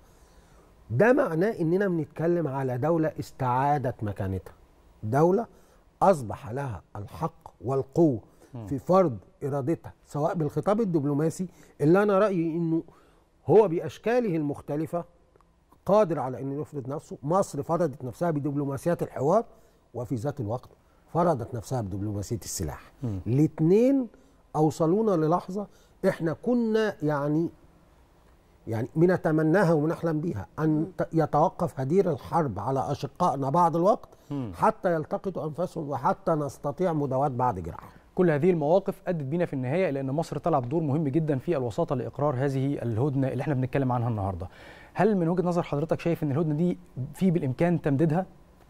ده معناه اننا بنتكلم على دوله استعادت مكانتها دوله اصبح لها الحق والقوه مم. في فرض ارادتها سواء بالخطاب الدبلوماسي اللي انا رايي انه هو باشكاله المختلفه قادر على انه يفرض نفسه مصر فرضت نفسها بدبلوماسيات الحوار وفي ذات الوقت فرضت نفسها بدبلوماسيه السلاح الاثنين اوصلونا للحظه احنا كنا يعني يعني بنتمناها وبنحلم بيها ان ت- يتوقف هدير الحرب على اشقائنا بعض الوقت مم. حتى يلتقطوا انفسهم وحتى نستطيع مداواة بعض جراحهم كل هذه المواقف ادت بينا في النهايه الى ان مصر تلعب دور مهم جدا في الوساطه لاقرار هذه الهدنه اللي احنا بنتكلم عنها النهارده. هل من وجهه نظر حضرتك شايف ان الهدنه دي في بالامكان تمديدها؟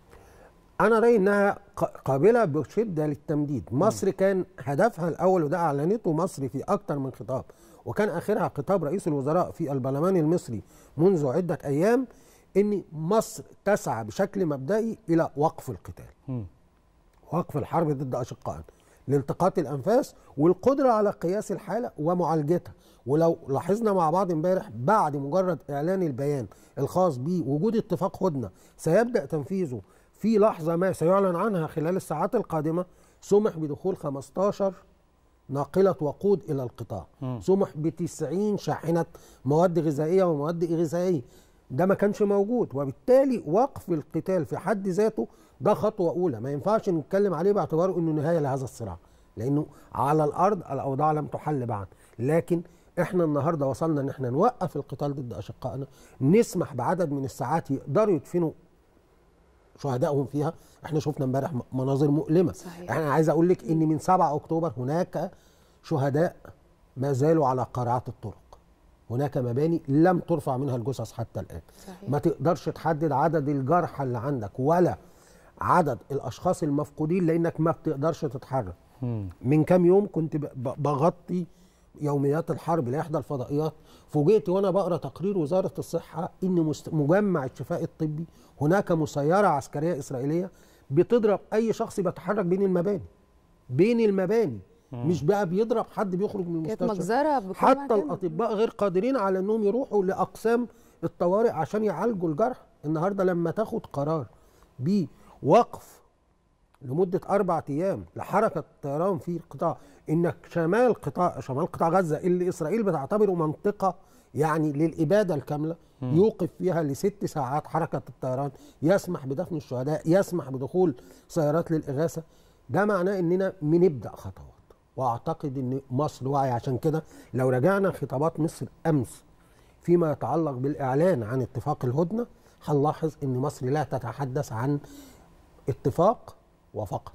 انا رايي انها ق- قابله بشده للتمديد مصر كان هدفها الاول وده اعلنته مصر في اكتر من خطاب وكان اخرها خطاب رئيس الوزراء في البرلمان المصري منذ عده ايام ان مصر تسعى بشكل مبدئي الى وقف القتال مم. وقف الحرب ضد اشقائنا لالتقاط الانفاس والقدره على قياس الحاله ومعالجتها ولو لاحظنا مع بعض امبارح بعد مجرد اعلان البيان الخاص بوجود اتفاق هدنه سيبدا تنفيذه في لحظه ما سيعلن عنها خلال الساعات القادمه سمح بدخول 15 ناقله وقود الى القطاع مم. سمح ب 90 شاحنه مواد غذائيه ومواد غذائيه ده ما كانش موجود وبالتالي وقف القتال في حد ذاته ده خطوه اولى ما ينفعش نتكلم عليه باعتباره انه نهايه لهذا الصراع لانه على الارض الاوضاع لم تحل بعد لكن احنا النهارده وصلنا ان احنا نوقف القتال ضد اشقائنا نسمح بعدد من الساعات يقدروا يدفنوا شهدائهم فيها احنا شفنا امبارح م- مناظر مؤلمه صحيح. احنا عايز اقول لك ان من 7 اكتوبر هناك شهداء ما زالوا على قارعات الطرق هناك مباني لم ترفع منها الجثث حتى الان صحيح. ما تقدرش تحدد عدد الجرحى اللي عندك ولا عدد الاشخاص المفقودين لانك ما بتقدرش تتحرك مم. من كام يوم كنت ب- ب- بغطي يوميات الحرب لاحدى الفضائيات فوجئت وانا بقرا تقرير وزاره الصحه ان مست- مجمع الشفاء الطبي هناك مسيره عسكريه اسرائيليه بتضرب اي شخص بيتحرك بين المباني بين المباني مم. مش بقى بيضرب حد بيخرج من كانت المستشفى مجزرة بكل حتى مكان. الاطباء غير قادرين على انهم يروحوا لاقسام الطوارئ عشان يعالجوا الجرح النهارده لما تاخد قرار بوقف لمده اربع ايام لحركه الطيران في القطاع انك شمال قطاع شمال قطاع غزه اللي اسرائيل بتعتبره منطقه يعني للاباده الكامله مم. يوقف فيها لست ساعات حركه الطيران يسمح بدفن الشهداء يسمح بدخول سيارات للاغاثه ده معناه اننا بنبدا خطوات واعتقد ان مصر واعيه عشان كده لو رجعنا خطابات مصر امس فيما يتعلق بالاعلان عن اتفاق الهدنه هنلاحظ ان مصر لا تتحدث عن اتفاق وفقط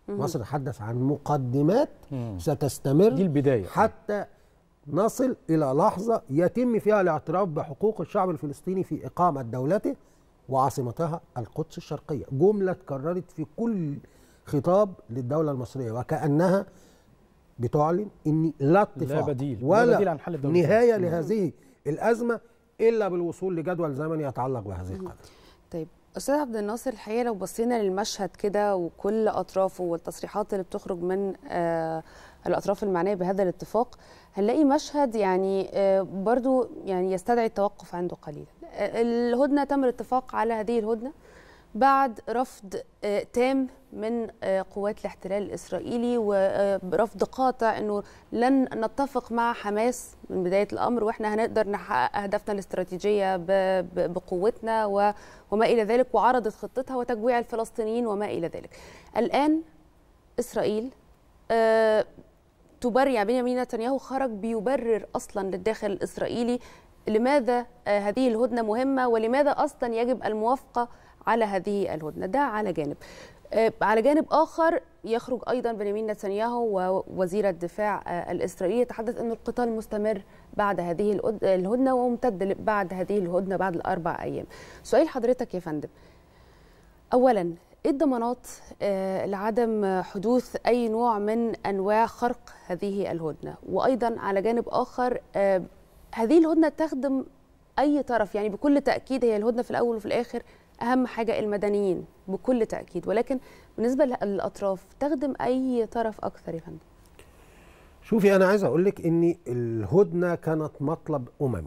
مم. مصر تتحدث عن مقدمات مم. ستستمر دي البدايه حتى نصل الى لحظه يتم فيها الاعتراف بحقوق الشعب الفلسطيني في اقامه دولته وعاصمتها القدس الشرقيه جمله اتكررت في كل خطاب للدوله المصريه وكانها بتعلن ان لا اتفاق لا بديل ولا لا بديل عن حل الدولتين. نهايه مم. لهذه الازمه الا بالوصول لجدول زمني يتعلق بهذه القضيه طيب استاذ عبد الناصر الحقيقه لو بصينا للمشهد كده وكل اطرافه والتصريحات اللي بتخرج من آه الاطراف المعنيه بهذا الاتفاق هنلاقي مشهد يعني آه برضو يعني يستدعي التوقف عنده قليلا آه الهدنه تم الاتفاق على هذه الهدنه بعد رفض آه تام من آه قوات الاحتلال الاسرائيلي ورفض قاطع انه لن نتفق مع حماس من بدايه الامر واحنا هنقدر نحقق اهدافنا الاستراتيجيه بقوتنا وما الى ذلك وعرضت خطتها وتجويع الفلسطينيين وما الى ذلك. الان اسرائيل آه تبرع بنيامين نتنياهو خرج بيبرر اصلا للداخل الاسرائيلي لماذا هذه الهدنه مهمه ولماذا اصلا يجب الموافقه على هذه الهدنه ده على جانب على جانب اخر يخرج ايضا بنيامين نتنياهو ووزير الدفاع الاسرائيلي يتحدث ان القتال مستمر بعد هذه الهدنه وممتد بعد هذه الهدنه بعد الاربع ايام. سؤال حضرتك يا فندم. اولا ايه الضمانات لعدم حدوث اي نوع من انواع خرق هذه الهدنه؟ وايضا على جانب اخر هذه الهدنه تخدم اي طرف يعني بكل تاكيد هي الهدنه في الاول وفي الاخر اهم حاجه المدنيين بكل تاكيد ولكن بالنسبه للاطراف تخدم اي طرف اكثر يا فندم شوفي انا عايز اقول لك ان الهدنه كانت مطلب اممي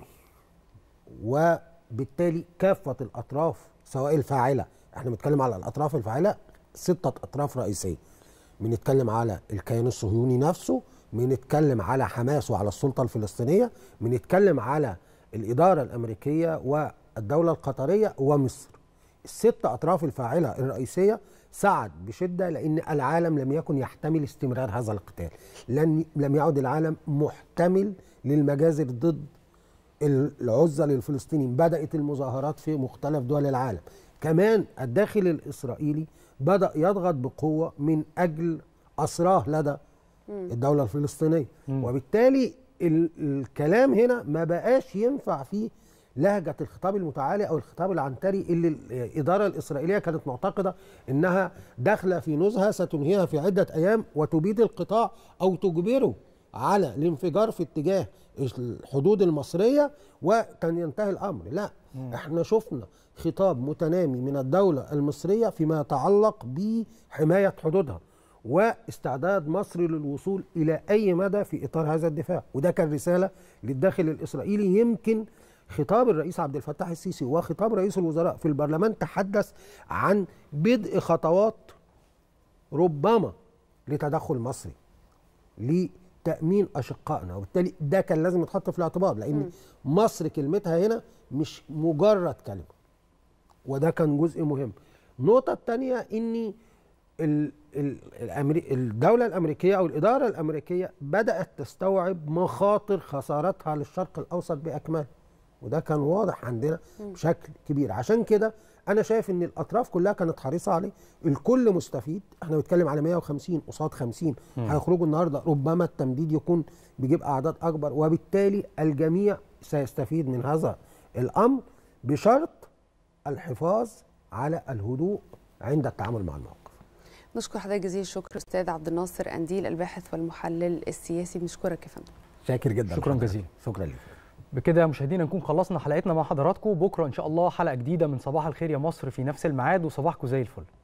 وبالتالي كافه الاطراف سواء الفاعله احنا بنتكلم على الاطراف الفاعله سته اطراف رئيسيه بنتكلم على الكيان الصهيوني نفسه بنتكلم على حماس وعلى السلطه الفلسطينيه بنتكلم على الاداره الامريكيه والدوله القطريه ومصر الست اطراف الفاعله الرئيسيه سعد بشده لان العالم لم يكن يحتمل استمرار هذا القتال لن لم يعد العالم محتمل للمجازر ضد العزة للفلسطينيين بدأت المظاهرات في مختلف دول العالم كمان الداخل الإسرائيلي بدأ يضغط بقوة من أجل أسراه لدى الدولة الفلسطينية وبالتالي الكلام هنا ما بقاش ينفع فيه لهجة الخطاب المتعالي أو الخطاب العنتري اللي الإدارة الإسرائيلية كانت معتقدة إنها داخلة في نزهة ستنهيها في عدة أيام وتبيد القطاع أو تجبره على الانفجار في اتجاه الحدود المصرية وكان ينتهي الأمر لا مم. احنا شفنا خطاب متنامي من الدولة المصرية فيما يتعلق بحماية حدودها واستعداد مصر للوصول إلى أي مدى في إطار هذا الدفاع وده كان رسالة للداخل الإسرائيلي يمكن خطاب الرئيس عبد الفتاح السيسي وخطاب رئيس الوزراء في البرلمان تحدث عن بدء خطوات ربما لتدخل مصري لتأمين أشقائنا وبالتالي ده كان لازم يتحط في الاعتبار لأن م. مصر كلمتها هنا مش مجرد كلمة وده كان جزء مهم النقطة الثانية إن الدولة الأمريكية أو الإدارة الأمريكية بدأت تستوعب مخاطر خسارتها للشرق الأوسط بأكمله وده كان واضح عندنا بشكل كبير عشان كده انا شايف ان الاطراف كلها كانت حريصه عليه الكل مستفيد احنا بنتكلم على 150 قصاد 50 هيخرجوا النهارده ربما التمديد يكون بيجيب اعداد اكبر وبالتالي الجميع سيستفيد من هذا الامر بشرط الحفاظ على الهدوء عند التعامل مع الموقف نشكر حضرتك جزيل الشكر استاذ عبد الناصر انديل الباحث والمحلل السياسي بنشكرك يا فندم شاكر جدا شكرا جزيلا شكرا لك بكده مشاهدينا نكون خلصنا حلقتنا مع حضراتكم بكره ان شاء الله حلقه جديده من صباح الخير يا مصر في نفس الميعاد وصباحكم زي الفل